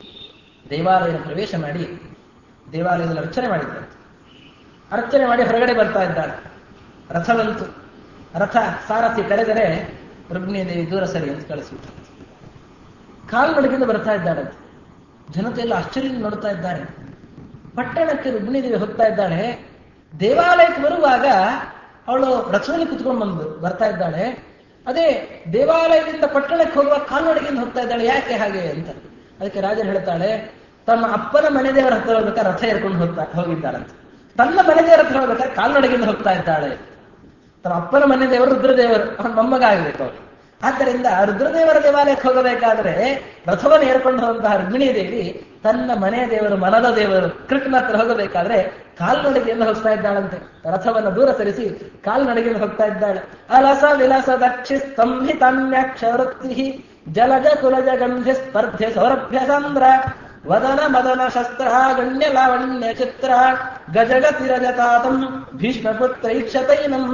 ದೇವಾಲಯ ಪ್ರವೇಶ ಮಾಡಿ ದೇವಾಲಯದಲ್ಲಿ ಅರ್ಚನೆ ಮಾಡಿದ್ದಾರೆ ಅರ್ಚನೆ ಮಾಡಿ ಹೊರಗಡೆ ಬರ್ತಾ ಇದ್ದಾಳೆ ರಥವಂತು ರಥ ಸಾರಥಿ ಕರೆದರೆ ರುಕ್ಮಿಣಿ ದೇವಿ ದೂರ ಸರಿ ಅಂತ ಕಳಿಸಿಬಿಟ್ಟು ಕಾಲ್ನಡಿಗೆಯಿಂದ ಬರ್ತಾ ಇದ್ದಾಳೆ ಜನತೆಯೆಲ್ಲ ಆಶ್ಚರ್ಯದಿಂದ ನೋಡ್ತಾ ಇದ್ದಾರೆ ಪಟ್ಟಣಕ್ಕೆ ರುಕ್ಮಿಣಿ ದೇವಿ ಹೋಗ್ತಾ ಇದ್ದಾಳೆ ದೇವಾಲಯಕ್ಕೆ ಬರುವಾಗ ಅವಳು ರಥದಲ್ಲಿ ಕುತ್ಕೊಂಡು ಬಂದು ಬರ್ತಾ ಇದ್ದಾಳೆ ಅದೇ ದೇವಾಲಯದಿಂದ ಪಟ್ಟಣಕ್ಕೆ ಹೋಗುವ ಕಾಲ್ನಡಿಗೆಯಿಂದ ಹೋಗ್ತಾ ಇದ್ದಾಳೆ ಯಾಕೆ ಹಾಗೆ ಅಂತ ಅದಕ್ಕೆ ರಾಜರು ಹೇಳ್ತಾಳೆ ತಮ್ಮ ಅಪ್ಪನ ಮನೆ ದೇವರ ಹತ್ರ ಹೋಗ್ಬೇಕಾದ್ರೆ ರಥ ಏರ್ಕೊಂಡು ಹೋಗ್ತಾ ಹೋಗಿದ್ದಾಳಂತ ತನ್ನ ಮನೆ ದೇವರ ಹತ್ರ ಹೋಗ್ಬೇಕಾದ್ರೆ ಕಾಲ್ನಡಿಗೆಯಿಂದ ಹೋಗ್ತಾ ಇದ್ದಾಳೆ ತಮ್ಮ ಅಪ್ಪನ ಮನೆ ದೇವರು ರುದ್ರದೇವರು ಅವನ ಮೊಮ್ಮಗ ಆಗ್ಬೇಕು ಅವಳು ಆದ್ದರಿಂದ ರುದ್ರದೇವರ ದೇವಾಲಯಕ್ಕೆ ಹೋಗಬೇಕಾದ್ರೆ ರಥವನ್ನು ಏರ್ಕೊಂಡು ಹೋದಂತಹ ರುಕ್ಮಿಣಿ ದೇವಿ ತನ್ನ ಮನೆಯ ದೇವರು ಮನದ ದೇವರು ಕೃಷ್ಣ ಹತ್ರ ಹೋಗಬೇಕಾದ್ರೆ ಕಾಲ್ನಡಿಗೆಯಿಂದ ಹೋಗ್ತಾ ಇದ್ದಾಳಂತೆ ರಥವನ್ನು ದೂರ ಸರಿಸಿ ಕಾಲ್ನಡಿಗೆಯಿಂದ ಹೋಗ್ತಾ ಇದ್ದಾಳೆ ಅಲಸ ವಿಲಸ ದಕ್ಷಿ ಸ್ತಂಭಿತನ್ಯಕ್ಷವೃತ್ತಿ ಜಲಜ ಕುಲಜ ಗಂಧಿ ಸ್ಪರ್ಧೆ ಸೌರಭ್ಯ ಸಂದ್ರ ವದನ ಮದನ ಶಸ್ತ್ರ ಗಣ್ಯ ಲಾವಣ್ಯ ಚಿತ್ರ ಗಜಗತಿ ರಜತಾತಂ ಭೀಷ್ಮಪುತ್ರ ಈಕ್ಷತೈನಂ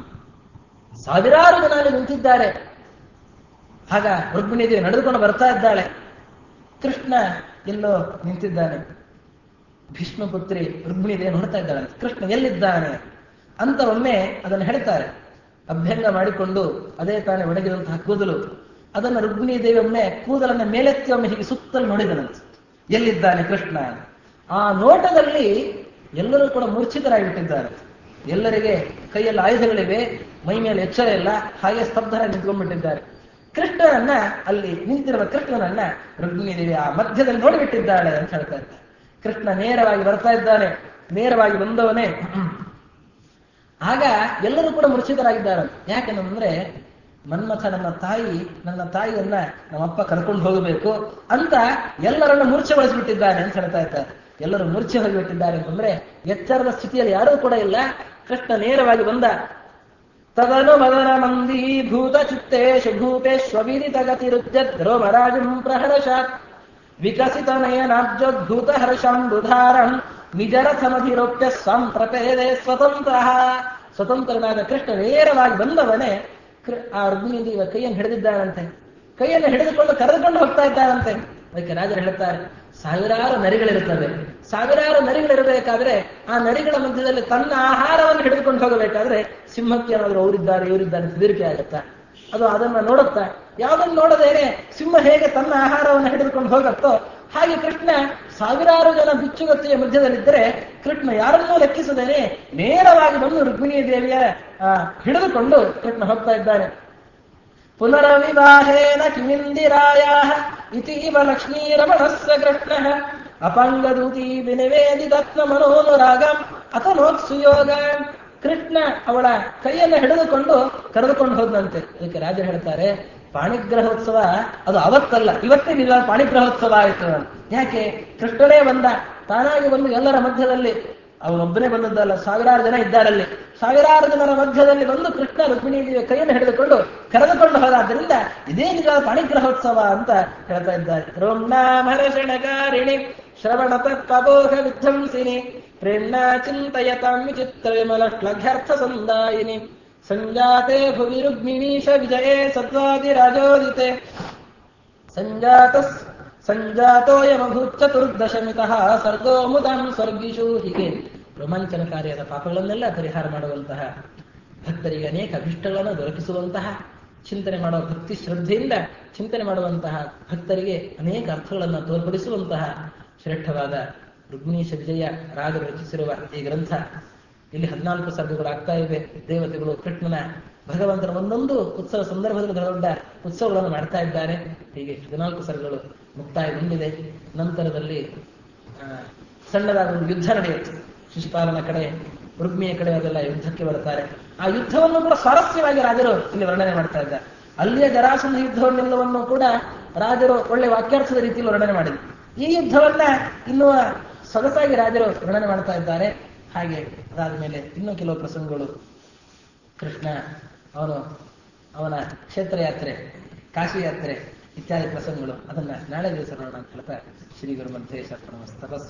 ಸಾವಿರಾರು ಜನ ಅಲ್ಲಿ ನಿಂತಿದ್ದಾರೆ ಆಗ ರುಕ್ಮಿಣಿ ದೇವಿ ನಡೆದುಕೊಂಡು ಬರ್ತಾ ಇದ್ದಾಳೆ ಕೃಷ್ಣ ಎಲ್ಲೋ ನಿಂತಿದ್ದಾನೆ ಭೀಷ್ಮ ಪುತ್ರಿ ರುಕ್ಮಿಣಿ ದೇವಿ ನೋಡ್ತಾ ಇದ್ದಾಳೆ ಕೃಷ್ಣ ಎಲ್ಲಿದ್ದಾನೆ ಅಂತ ಒಮ್ಮೆ ಅದನ್ನು ಹೇಳ್ತಾರೆ ಅಭ್ಯಂಗ ಮಾಡಿಕೊಂಡು ಅದೇ ತಾನೇ ಒಣಗಿದಂತಹ ಕೂದಲು ಅದನ್ನು ರುಕ್ಮಿಣಿ ದೇವಿ ಒಮ್ಮೆ ಕೂದಲನ್ನ ಮೇಲೆತ್ತಿ ಒಮ್ಮೆ ಹೀಗೆ ಸುತ್ತಲು ನೋಡಿದನಂತೆ ಎಲ್ಲಿದ್ದಾನೆ ಕೃಷ್ಣ ಆ ನೋಟದಲ್ಲಿ ಎಲ್ಲರೂ ಕೂಡ ಮೂರ್ಛಿತರಾಗಿಬಿಟ್ಟಿದ್ದಾರೆ ಎಲ್ಲರಿಗೆ ಕೈಯಲ್ಲಿ ಆಯುಧಗಳಿವೆ ಮೈ ಮೇಲೆ ಎಚ್ಚರ ಇಲ್ಲ ಹಾಗೆ ಸ್ತಬ್ಧರಾಗಿ ನಿಂತ್ಕೊಂಡ್ಬಿಟ್ಟಿದ್ದಾರೆ ಕೃಷ್ಣನನ್ನ ಅಲ್ಲಿ ನಿಂತಿರುವ ಕೃಷ್ಣನನ್ನ ರುಕ್ಮಿಣಿ ದೇವಿ ಆ ಮಧ್ಯದಲ್ಲಿ ನೋಡಿಬಿಟ್ಟಿದ್ದಾಳೆ ಅಂತ ಹೇಳ್ತಾ ಇದ್ದಾರೆ ಕೃಷ್ಣ ನೇರವಾಗಿ ಬರ್ತಾ ಇದ್ದಾನೆ ನೇರವಾಗಿ ಬಂದವನೇ ಆಗ ಎಲ್ಲರೂ ಕೂಡ ಮೂರ್ಛಿತರಾಗಿದ್ದಾರೆ ಯಾಕೆಂದ್ರೆ ಮನ್ಮಥ ನನ್ನ ತಾಯಿ ನನ್ನ ತಾಯಿಯನ್ನ ನಮ್ಮಪ್ಪ ಕರ್ಕೊಂಡು ಹೋಗಬೇಕು ಅಂತ ಎಲ್ಲರನ್ನ ಮೂರ್ಛೆಗೊಳಿಸಿಬಿಟ್ಟಿದ್ದಾನೆ ಅಂತ ಹೇಳ್ತಾ ಇದ್ದಾರೆ ಎಲ್ಲರೂ ಮೂರ್ಛೆ ಹೋಗಿಬಿಟ್ಟಿದ್ದಾರೆ ಅಂತಂದ್ರೆ ಎಚ್ಚರದ ಸ್ಥಿತಿಯಲ್ಲಿ ಯಾರೂ ಕೂಡ ಇಲ್ಲ ಕೃಷ್ಣ ನೇರವಾಗಿ ಬಂದ ತದನು ಮದನ ಮಂದಿ ಭೂತ ಚಿತ್ತೇಶು ಭೂತೇಶ್ವವಿದಿತ ಗತಿರುದ್ರೋಮರಾಜಂ ಪ್ರಹರ್ಷಾತ್ ವಿಕಸಿತ ನಯನಾಬ್ಜೋದ್ಭೂತ ಹರ್ಷಾಂಬುಧಾರಂ ನಿಜರಥಮಧಿರೋಪ್ಯ ಸ್ವಂ ಪ್ರಪೇದೆ ಸ್ವತಂತ್ರ ಸ್ವತಂತ್ರನಾದ ಕೃಷ್ಣ ನೇರವಾಗಿ ಬಂದವನೇ ಕೃ- ಆ ರುಕ್ಮಿಣಿದೇವಿಯ ಕೈಯನ್ನು ಹಿಡಿದಿದ್ದಾನಂತೆ ಕೈಯನ್ನು ಹಿಡಿದುಕೊಂಡು ಕರೆದುಕೊಂಡು ಹೋಗ್ತಾ ಇದ್ದಾನಂತೆ ಅದಕ್ಕೆ ರಾಜರು ಹೇಳ್ತಾರೆ ಸಾವಿರಾರು ನರಿಗಳಿರುತ್ತವೆ ಸಾವಿರಾರು ನರಿಗಳಿರಬೇಕಾದ್ರೆ ಆ ನರಿಗಳ ಮಧ್ಯದಲ್ಲಿ ತನ್ನ ಆಹಾರವನ್ನು ಹಿಡಿದುಕೊಂಡು ಹೋಗಬೇಕಾದ್ರೆ ಸಿಂಹಕ್ಕೆ ಏನಾದ್ರು ಅವರಿದ್ದಾರೆ ಇವರಿದ್ದಾರೆ ಅಂತ ಹೆದರಿಕೆ ಆಗುತ್ತಾ ಅದು ಅದನ್ನ ನೋಡುತ್ತಾ ಯಾವುದನ್ನು ನೋಡದೇನೆ ಸಿಂಹ ಹೇಗೆ ತನ್ನ ಆಹಾರವನ್ನು ಹಿಡಿದುಕೊಂಡು ಹೋಗುತ್ತೋ ಹಾಗೆ ಕೃಷ್ಣ ಸಾವಿರಾರು ಜನ ಬಿಚ್ಚುಗತ್ತಿಯ ಮಧ್ಯದಲ್ಲಿದ್ದರೆ ಕೃಷ್ಣ ಯಾರನ್ನೂ ಲೆಕ್ಕಿಸದೇನೆ ನೇರವಾಗಿ ಬಂದು ರುಕ್ಮಿಣಿ ದೇವಿಯ ಆ, ಹಿಡಿದುಕೊಂಡು ಕೃಷ್ಣ ಹೋಗ್ತಾ ಇದ್ದಾನೆ ಪುನರವಿವಾಹೇನ ಕಿಮಿಂದಿರಾಯ ಇತೀವ ಲಕ್ಷ್ಮೀರಮಣಸ್ಸ ಕೃಷ್ಣ ಅಪಂಗದೂತಿ ವಿನಿವೇದಿದತ್ನ ಮನೋನುರಾಗಂ ಅಥನೋತ್ಸುಯೋಗ ಕೃಷ್ಣ ಅವಳ ಕೈಯನ್ನು ಹಿಡಿದುಕೊಂಡು ಕರೆದುಕೊಂಡು ಹೋದಂತೆ ಇದಕ್ಕೆ ರಾಜ ಹೇಳ್ತಾರೆ ಪಾಣಿಗ್ರಹೋತ್ಸವ ಅದು ಅವತ್ತಲ್ಲ ಇವತ್ತೇ ನಿಜ ಪಾಣಿಗ್ರಹೋತ್ಸವ ಆಯಿತು ಅಂತ. ಯಾಕೆ ಕೃಷ್ಣನೇ ಬಂದ ತಾನಾಗಿ ಬಂದು ಎಲ್ಲರ ಮಧ್ಯದಲ್ಲಿ ಅವನೊಬ್ಬನೇ ಬಂದದ್ದಲ್ಲ ಸಾವಿರಾರು ಜನ ಇದ್ದಾರಲ್ಲಿ ಸಾವಿರಾರು ಜನರ ಮಧ್ಯದಲ್ಲಿ ಬಂದು ಕೃಷ್ಣ ರುಕ್ಮಿಣಿ ದೇವಿಯ ಕೈಯನ್ನು ಹಿಡಿದುಕೊಂಡು ಕರೆದುಕೊಂಡು ಹೋದಾದ್ರಿಂದ ಇದೇ ನಿಜ ಪಾಣಿಗ್ರಹೋತ್ಸವ ಅಂತ ಹೇಳ್ತಾ ಇದ್ದಾರೆ ರೋಮ್ನಾಮರಷಣಕಾರಿಣಿ ಶ್ರವಣ ತತ್ಪಬೋಹ ವಿಧ್ವಂಸಿನಿ ಪ್ರೇಮ್ಣಾ ಚಿಂತಯತಾಂ ವಿಚಿತ್ರ ವಿಮಲ ಶ್ಲಘ್ಯರ್ಥ ಸಂದಾಯಿನಿ ಸಂಜಾತೆ ಭುವಿ ರುಕ್ಮಿಣೀಶ ವಿಜಯೇ ಸತ್ವಾದಿರಾಜೋದಿತೆ ಸಂಜಾತ ಸಂಜಾತೋಯಮಭೂಚತುರ್ದಶಮಿತಃ ಸರ್ಗೋ ಮುದಂ ಸ್ವರ್ಗಿಷು ಹೀಗೆ ರೋಮಾಂಚನಕಾರಿಯಾದ ಪಾಪಗಳನ್ನೆಲ್ಲ ಪರಿಹಾರ ಮಾಡುವಂತಹ ಭಕ್ತರಿಗೆ ಅನೇಕ ಅಭಿಷ್ಟಗಳನ್ನು ದೊರಕಿಸುವಂತಹ ಚಿಂತನೆ ಮಾಡುವ ಭಕ್ತಿ ಶ್ರದ್ಧೆಯಿಂದ ಚಿಂತನೆ ಮಾಡುವಂತಹ ಭಕ್ತರಿಗೆ ಅನೇಕ ಅರ್ಥಗಳನ್ನು ತೋರ್ಪಡಿಸುವಂತಹ ಶ್ರೇಷ್ಠವಾದ ರುಗ್ನೀಶ ವಿಜಯ ರಾಜರು ರಚಿಸಿರುವ ಈ ಗ್ರಂಥ ಇಲ್ಲಿ ಹದಿನಾಲ್ಕು ಸರ್ಗಗಳು ಆಗ್ತಾ ಇವೆ ದೇವತೆಗಳು ಕೃಷ್ಣನ ಭಗವಂತನ ಒಂದೊಂದು ಉತ್ಸವ ಸಂದರ್ಭದಲ್ಲಿ ದೊಡ್ಡ ದೊಡ್ಡ ಉತ್ಸವಗಳನ್ನು ಮಾಡ್ತಾ ಇದ್ದಾರೆ ಹೀಗೆ ಹದಿನಾಲ್ಕು ಸರ್ಗಗಳು ಮುಕ್ತಾಯಗೊಂಡಿದೆ ನಂತರದಲ್ಲಿ ಆ, ಸಣ್ಣದಾದ ಒಂದು ಯುದ್ಧ ನಡೆಯುತ್ತೆ ಶಿಶುಪಾಲನ ಕಡೆ ರುಕ್ಮಿಯ ಕಡೆ ಅದೆಲ್ಲ ಯುದ್ಧಕ್ಕೆ ಬರ್ತಾರೆ ಆ ಯುದ್ಧವನ್ನು ಕೂಡ ಸ್ವಾರಸ್ಯವಾಗಿ ರಾಜರು ಇಲ್ಲಿ ವರ್ಣನೆ ಮಾಡ್ತಾ ಇದ್ದಾರೆ ಅಲ್ಲಿಯ ಜರಾಸಂಧ ಯುದ್ಧವನ್ನೆಲ್ಲವನ್ನು ಕೂಡ ರಾಜರು ಒಳ್ಳೆ ವಾಕ್ಯಾರ್ಥದ ರೀತಿಯಲ್ಲಿ ವರ್ಣನೆ ಮಾಡಿದ್ರು ಈ ಯುದ್ಧವನ್ನ ಇನ್ನೂ ಸೊಗಸಾಗಿ ರಾಜರು ವರ್ಣನೆ ಮಾಡ್ತಾ ಇದ್ದಾರೆ ಹಾಗೆ ಅದಾದ ಮೇಲೆ ಇನ್ನೂ ಕೆಲವು ಪ್ರಸಂಗಗಳು ಕೃಷ್ಣ ಅವನು ಅವನ ಕ್ಷೇತ್ರ ಯಾತ್ರೆ ಕಾಶಿ ಯಾತ್ರೆ ಇತ್ಯಾದಿ ಪ್ರಸಂಗಗಳು ಅದನ್ನ ನಾಳೆ ದಿವಸ ನೋಡೋಣ ಅಂತ ಹೇಳ್ತಾ ಶ್ರೀ ಗುರು ಮಂತ್ರೇಶ ತಪಸ್ಸು